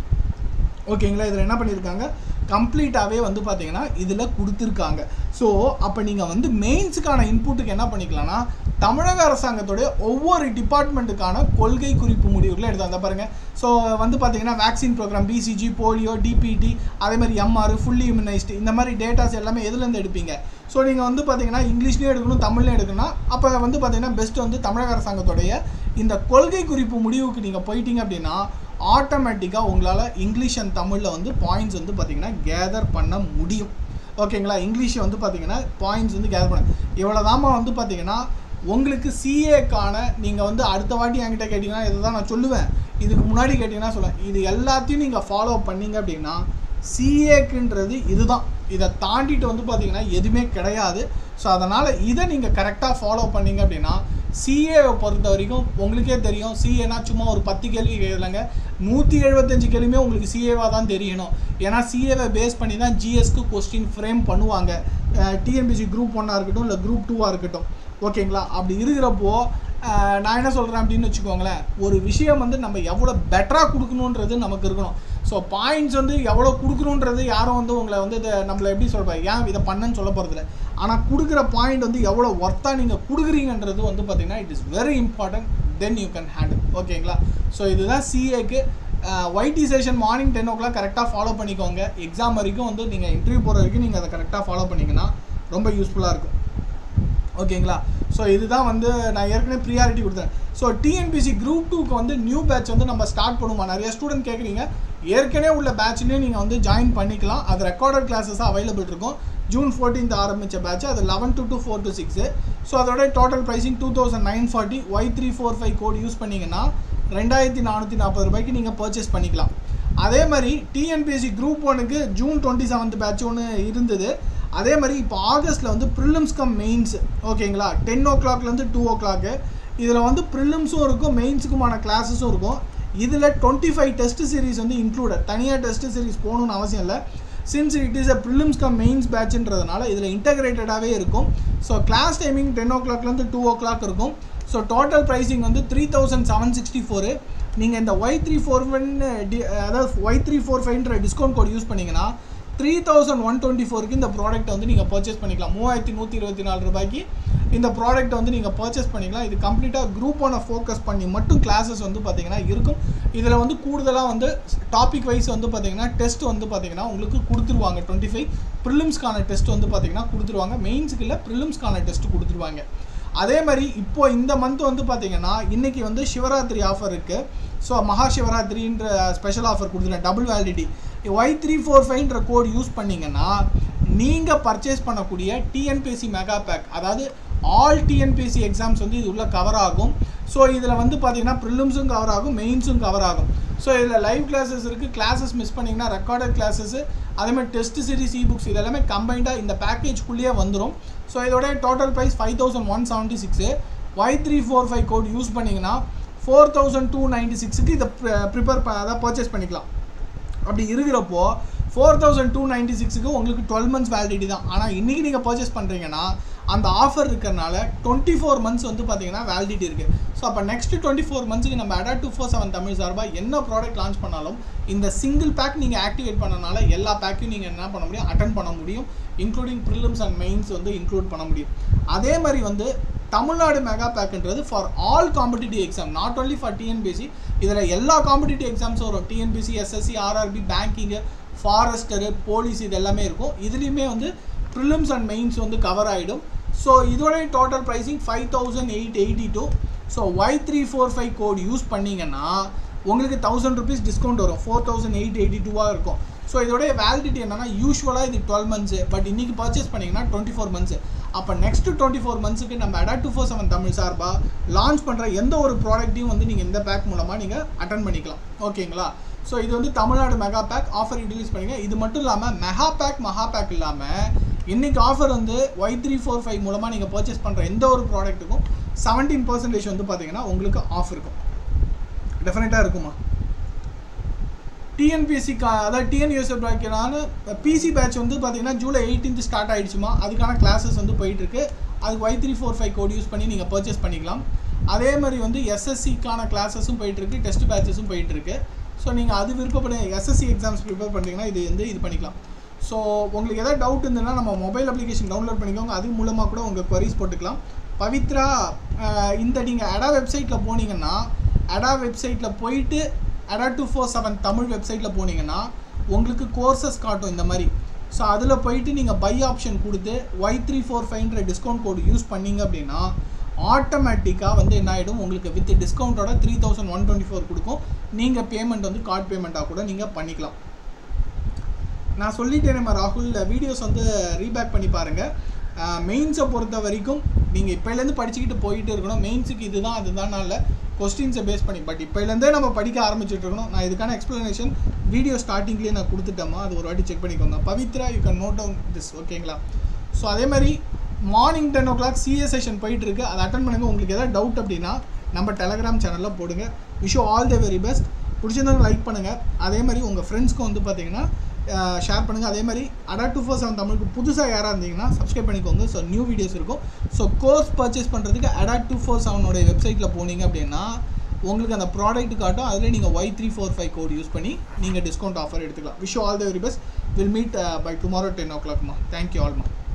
ஓகேங்களா இதில் என்ன பண்ணியிருக்காங்க கம்ப்ளீட்டாகவே வந்து பார்த்தீங்கன்னா இதில் கொடுத்துருக்காங்க ஸோ அப்போ நீங்கள் வந்து மெயின்ஸுக்கான இன்புட்டுக்கு என்ன பண்ணிக்கலாம்னா தமிழக அரசாங்கத்துடைய ஒவ்வொரு டிபார்ட்மெண்ட்டுக்கான கொள்கை குறிப்பு முடிவுகளை எடுத்து வந்தால் பாருங்கள் ஸோ வந்து பார்த்தீங்கன்னா vaccine program BCG polio DPT அதே மாதிரி எம்ஆர் ஃபுல்லி இம்யூனைஸ்டு இந்த மாதிரி டேட்டாஸ் எல்லாமே எதுலேருந்து எடுப்பீங்க ஸோ நீங்கள் வந்து பார்த்தீங்கன்னா இங்கிலீஷ்லேயும் எடுக்கணும் தமிழ்லையும் எடுக்கணும் அப்போ வந்து பார்த்தீங்கன்னா பெஸ்ட் வந்து தமிழக அரசாங்கத்துடைய இந்த கொள்கை குறிப்பு முடிவுக்கு நீங்கள் போயிட்டீங்க அப்படின்னா ஆட்டோமேட்டிக்காக உங்களால் இங்கிலீஷ் அண்ட் தமிழில் வந்து பாயிண்ட்ஸ் வந்து பார்த்தீங்கன்னா கேதர் பண்ண முடியும் ஓகேங்களா இங்கிலீஷ் வந்து பார்த்தீங்கன்னா பாயிண்ட்ஸ் வந்து கேதர் பண்ண இவ்வளோ வந்து பார்த்தீங்கன்னா உங்களுக்கு சிஏக்கான நீங்கள் வந்து அடுத்த வாட்டி என்கிட்ட கேட்டிங்கன்னா இதை தான் நான் சொல்லுவேன் இதுக்கு முன்னாடி கேட்டிங்கன்னா சொல்லுவேன் இது எல்லாத்தையும் நீங்கள் ஃபாலோ பண்ணீங்க அப்படின்னா சிஏக்குன்றது இதுதான் இதை தாண்டிட்டு வந்து பார்த்தீங்கன்னா எதுவுமே கிடையாது ஸோ அதனால் இதை நீங்கள் கரெக்டாக ஃபாலோ பண்ணீங்க அப்படின்னா சிஏவை பொறுத்த வரைக்கும் உங்களுக்கே தெரியும் சிஏனா சும்மா ஒரு பத்து கேள்வி கேட்கலங்க நூற்றி எழுபத்தஞ்சு கேள்வியுமே உங்களுக்கு சிஏவாக தான் தெரியணும் ஏன்னா சிஏவை பேஸ் பண்ணி தான் ஜிஎஸ்க்கு கொஸ்டின் ஃப்ரேம் பண்ணுவாங்க டிஎன்பிசி குரூப் ஒன்னாக இருக்கட்டும் இல்லை குரூப் டூவாக இருக்கட்டும் ஓகேங்களா அப்படி இருக்கிறப்போ ஆஹ், நான் என்ன சொல்கிறேன் அப்படின்னு வச்சுக்கோங்களேன் ஒரு விஷயம் வந்து நம்ம எவ்வளோ பெட்டராக கொடுக்கணுன்றது நமக்கு இருக்கணும் ஸோ பாயிண்ட்ஸ் வந்து எவ்வளோ கொடுக்கணுன்றது யாரும் வந்து உங்களை வந்து இதை நம்மளை எப்படி சொல்கிறேன் ஏன் இதை பண்ணேன்னு சொல்ல போகிறதில்ல ஆனால் கொடுக்குற பாயிண்ட் வந்து எவ்வளோ ஒர்த்தாக நீங்கள் கொடுக்குறீங்கன்றது வந்து பார்த்தீங்கன்னா it is very important then you can handle ஓகேங்களா ஸோ இதுதான் சிஏக்கு YT session morning ten o'clock கரெக்டாக ஃபாலோ பண்ணிக்கோங்க எக்ஸாம் வரைக்கும் வந்து நீங்கள் இன்டர்வியூ போகிற வரைக்கும் நீங்கள் அதை கரெக்டாக ஃபாலோ பண்ணிங்கன்னா ரொம்ப யூஸ்ஃபுல்லாக இருக்கும் ஓகேங்களா ஸோ இதுதான் வந்து நான் ஏற்கனவே ப்ரியாரிட்டி கொடுத்தேன் ஸோ டிஎன்பிசி குரூப் டூக்கு வந்து நியூ பேட்ச் வந்து நம்ம ஸ்டார்ட் பண்ணுவோமா நிறைய ஸ்டூடெண்ட் கேட்குறீங்க ஏற்கனவே உள்ள பேட்ச்லேயே நீங்கள் வந்து ஜாயின் பண்ணிக்கலாம் அது ரெக்கார்டட் கிளாஸஸாக அவைலபிள் இருக்கும் ஜூன் ஃபோர்டீன்த் ஆரம்பித்த பேட்ச் அது eleven to two four to six so அதோட total pricing two thousand nine forty Y three four five code use பண்ணிங்கன்னா ரெண்டாயிரத்தி நானூற்றி நாற்பது ரூபாய்க்கு நீங்கள் பர்ச்சேஸ் பண்ணிக்கலாம் அதே மாதிரி டிஎன்பிஎஸ்சி குரூப் ஒனுக்கு ஜூன் டுவெண்ட்டி செவன்த் பேட்ச் ஒன்று இருந்தது அதே மாதிரி இப்போ ஆகஸ்ட்டில் வந்து ப்ரிலிம்ஸ் கம் மெயின்ஸ் ஓகேங்களா டென் ஓ கிளாக்லேருந்து டூ ஓ கிளாக்கு இதில் வந்து ப்ரிலிம்ஸும் இருக்கும் மெயின்ஸுக்குமான கிளாஸஸும் இருக்கும் இதில் டுவெண்ட்டி ஃபைவ் டெஸ்ட் சீரிஸ் வந்து இன்க்ளூடட் தனியாக டெஸ்ட் சீரிஸ் போகணும்னு அவசியம் இல்லை since it is a prelims cum mains பேட்ச்ன்றதுனால இதில் இன்டகிரேட்டடாகவே இருக்கும் ஸோ கிளாஸ் டைமிங் டென் ஓ கிளாக்லேருந்து டூ ஓ கிளாக் இருக்கும் ஸோ டோட்டல் ப்ரைஸிங் வந்து three thousand seven sixty four நீங்கள் இந்த Y three four one D அதாவது ஒய் த்ரீ ஃபோர் ஃபைவ்ன்ற டிஸ்கவுண்ட் கோட் யூஸ் பண்ணிங்கன்னா த்ரீ தௌசண்ட் ஒன் டுவெண்ட்டி ஃபோருக்கு இந்த ப்ராடக்ட் வந்து நீங்கள் பர்ச்சேஸ் பண்ணிக்கலாம் மூவாயிரத்தி நூற்றி இருபத்தி நாலு ரூபாய்க்கு இந்த ப்ராடக்ட் வந்து நீங்கள் பர்ச்சேஸ் பண்ணிக்கலாம் இது கம்ப்ளீட்டாக குரூப் ஒனை ஃபோக்கஸ் பண்ணி மட்டும் கிளாஸஸ் வந்து பார்த்தீங்கன்னா இருக்கும் இதில் வந்து கூடுதலாக வந்து டாபிக் வைஸ் வந்து பார்த்தீங்கன்னா டெஸ்ட் வந்து பார்த்தீங்கன்னா உங்களுக்கு கொடுத்துருவாங்க டுவெண்ட்டி ஃபைவ் ப்ரிலிம்ஸ்க்கான டெஸ்ட் வந்து பார்த்தீங்கன்னா கொடுத்துருவாங்க மெயின்ஸுக்கு இல்லை ப்ரிலிம்ஸ்க்கான டெஸ்ட் கொடுத்துருவாங்க அதே மாதிரி இப்போ இந்த மந்த் வந்து பார்த்தீங்கன்னா இன்னைக்கு வந்து சிவராத்திரி ஆஃபர் இருக்குது ஸோ மகா சிவராத்திரின்ற ஸ்பெஷல் ஆஃபர் கொடுத்துருக்கேன் double validity Y three four ஃபைவ்ன்ற கோட் யூஸ் பண்ணீங்கன்னா நீங்கள் பர்ச்சேஸ் பண்ணக்கூடிய டிஎன்பிஎஸ்சி மெகா பேக் அதாவது ஆல் டிஎன்பிஎஸ்சி எக்ஸாம்ஸ் வந்து இது உள்ள கவர் ஆகும் ஸோ இதில் வந்து பார்த்தீங்கன்னா ப்ரிலிம்ஸும் கவர் ஆகும் மெயின்ஸும் கவர் ஆகும் ஸோ இதில் லைவ் கிளாஸஸ் இருக்குது கிளாஸஸ் மிஸ் பண்ணிங்கன்னா ரெக்கார்டட் கிளாஸஸ் அதே மாதிரி டெஸ்ட் சீரிஸ் இ புக்ஸ் இதெல்லாமே கம்பைண்டாக இந்த பேக்கேஜ்குள்ளேயே வந்துடும் ஸோ இதோட total price five thousand one seventy six Y three four five code use பண்ணிங்கன்னா ஃபோர் தௌசண்ட் டூ நைன்ட்டி சிக்ஸுக்கு இதை ப்ரிப்பேர் அதாவது பர்ச்சேஸ் பண்ணிக்கலாம் அப்படி இருக்கிறப்போ ஃபோர் தௌசண்ட் டூ நைன்ட்டி சிக்ஸுக்கு உங்களுக்கு டுவெல் மந்த்ஸ் வேலிடிட்டி தான் ஆனால் இன்றைக்கி நீங்கள் பர்ச்சேஸ் பண்ணுறீங்கன்னா அந்த ஆஃபர் இருக்கிறனால டுவெண்ட்டி ஃபோர் மந்த்ஸ் வந்து பார்த்தீங்கன்னா வேலிடிட்டி இருக்குது ஸோ அப்போ நெக்ஸ்ட் டுவெண்ட்டி ஃபோர் மந்த்ஸுக்கு நம்ம Adda two four seven Tamil சார்பாக என்ன ப்ராடக்ட் லான்ச் பண்ணாலும் இந்த சிங்கிள் பேக் நீங்கள் ஆக்டிவேட் பண்ணனால எல்லா பேக்கையும் நீங்கள் என்ன பண்ண முடியும் அட்டன் பண்ண முடியும் இன்க்ளூடிங் ப்ரிலிம்ஸ் அண்ட் மெயின்ஸ் வந்து இன்க்ளூட் பண்ண முடியும் அதே மாதிரி வந்து தமிழ்நாடு மெகா பேக்ன்றது for all competitive exam not only for TNPC இதில் எல்லா காம்படிட்டிவ் எக்ஸாம்ஸும் வரும் TNPC SSC RRB banking forester police இது எல்லாமே இருக்கும் இதுலேயுமே வந்து ப்ரிலிம்ஸ் அண்ட் மெயின்ஸ் வந்து கவர் ஆகிடும் ஸோ இதோட total pricing five thousand eight eighty two so Y three four five code use பண்ணிங்கன்னா உங்களுக்கு தௌசண்ட் ருபீஸ் டிஸ்கவுண்ட் வரும் ஃபோர் தௌசண்ட் எயிட் எயிட்டி டூவாக இருக்கும் ஸோ இதோடைய வேலிடிட்டி என்னன்னா யூஸ்வலாக இது டுவெல் மந்த்ஸு பட் இன்றைக்கி பர்ச்சேஸ் பண்ணிங்கன்னா டுவெண்ட்டி ஃபோர் மந்த்ஸ் அப்போ நெக்ஸ்ட் டுவெண்ட்டி ஃபோர் மந்த்ஸுக்கு நம்ம Adda two four seven Tamil சார்பாக லான்ச் பண்ணுற எந்த ஒரு ப்ராடக்ட்டையும் வந்து நீங்கள் இந்த பேக் மூலமாக நீங்கள் அட்டன் பண்ணிக்கலாம் ஓகேங்களா ஸோ இது வந்து Tamil Nadu mega pack offer release பண்ணிங்க இது மட்டும் இல்லாமல் மெகா பேக் மகா பேக் இல்லாமல் இன்னைக்கு ஆஃபர் வந்து ஒய் த்ரீ ஃபோர் ஃபைவ் மூலமாக நீங்கள் பர்ச்சேஸ் பண்ணுற எந்த ஒரு ப்ராடக்ட்டுக்கும் செவன்டீன் பர்சன்டேஜ் வந்து பார்த்தீங்கன்னா உங்களுக்கு ஆஃப் இருக்கும் டெஃபினட்டாக இருக்குமா டிஎன்பிஎஸ்சி கா அதாவது டிஎன்யூஎஸ்எஃப் பேக்கான பிசி பேட்ச் வந்து பார்த்தீங்கன்னா ஜூலை எயிட்டீன்த் ஸ்டார்ட் ஆயிடுச்சுமா அதுக்கான கிளாஸஸ் வந்து போயிட்டுருக்கு அதுக்கு Y three four five code use பண்ணி நீங்கள் பர்ச்சேஸ் பண்ணிக்கலாம் அதே மாதிரி வந்து எஸ்எஸ்சிக்கான கிளாஸஸும் போயிட்டுருக்கு டெஸ்ட் பேட்சஸும் போயிட்டுருக்கு ஸோ நீங்கள் அது விருப்பப்பட எஸ்எஸ்சி எக்ஸாம்ஸ் ப்ரிப்பேர் பண்ணுறீங்கன்னா இது வந்து இது பண்ணிக்கலாம் ஸோ உங்களுக்கு எதாவது டவுட் இருந்ததுன்னா நம்ம மொபைல் அப்ளிகேஷன் டவுன்லோட் பண்ணிக்கோங்க அது மூலமாக கூட உங்கள் queries போட்டுக்கலாம் பவித்ரா அஹ், இந்த நீங்கள் அடா வெப்சைட்டில் போனீங்கன்னா அடா வெப்சைட்டில் போயிட்டு அடா டூ ஃபோர் செவன் தமிழ் வெப்சைட்டில் போனீங்கன்னா உங்களுக்கு கோர்சஸ் காட்டும் இந்த மாதிரி ஸோ அதில் போயிட்டு நீங்கள் பை ஆப்ஷன் கொடுத்து ஒய் த்ரீ ஃபோர் ஃபைவ்ன்ற டிஸ்கவுண்ட் கோடு யூஸ் பண்ணீங்க அப்படின்னா ஆட்டோமேட்டிக்காக வந்து என்ன ஆகிடும் உங்களுக்கு வித் டிஸ்கவுண்ட்டோட three thousand one twenty four கொடுக்கும் நீங்கள் பேமெண்ட் வந்து கார்ட் பேமெண்ட்டாக கூட நீங்கள் பண்ணிக்கலாம் நான் சொல்லிட்டேன் நம்ம ராகுல் வீடியோஸ் வந்து ரீபேக் பண்ணி பாருங்கள் மெயின்ஸை பொறுத்த வரைக்கும் நீங்கள் இப்போலேருந்து படிச்சுக்கிட்டு போயிட்டு இருக்கணும் மெயின்ஸுக்கு இதுதான் அதுதான் இல்லை கொஸ்டின்ஸை பேஸ் பண்ணி பட் இப்போலேருந்தே நம்ம படிக்க ஆரம்பிச்சுட்டு இருக்கணும் நான் இதுக்கான எக்ஸ்ப்ளனேஷன் வீடியோ ஸ்டார்டிங்லேயே நான் கொடுத்துட்டேம்மா அது ஒரு வாட்டி செக் பண்ணிக்கோங்க Pavithra you can note down this ஓகேங்களா ஸோ அதே மாதிரி morning ten o'clock CS session போயிட்டு இருக்கு அதை அட்டன் பண்ணுங்க உங்களுக்கு ஏதாவது டவுட் அப்படின்னா நம்ம டெலகிராம் சேனலில் போடுங்க wish all the very best பிடிச்சிருந்தவங்க லைக் பண்ணுங்கள் அதே மாதிரி உங்கள் ஃப்ரெண்ட்ஸ்க்கும் வந்து பார்த்தீங்கன்னா ஷேர் பண்ணுங்கள் அதே மாதிரி அடா டூ ஃபோர் செவன் தமிழுக்கு புதுசாக யாராக இருந்தீங்கன்னா சப்ஸ்கிரைப் பண்ணிக்கோங்க ஸோ நியூ வீடியோஸ் இருக்கும் ஸோ கோர்ஸ் பர்ச்சேஸ் பண்ணுறதுக்கு அடா டூ ஃபோர் செவனோட வெப்சைட்டில் போனீங்க அப்படின்னா உங்களுக்கு அந்த ப்ராடக்ட் காட்டும் அதில் நீங்கள் Y three four five code use பண்ணி நீங்கள் டிஸ்கவுண்ட் ஆஃபர் எடுத்துக்கலாம் wish all the very best will meet by tomorrow ten ஓ கிளாக்மா தேங்க்யூ ஆல்மா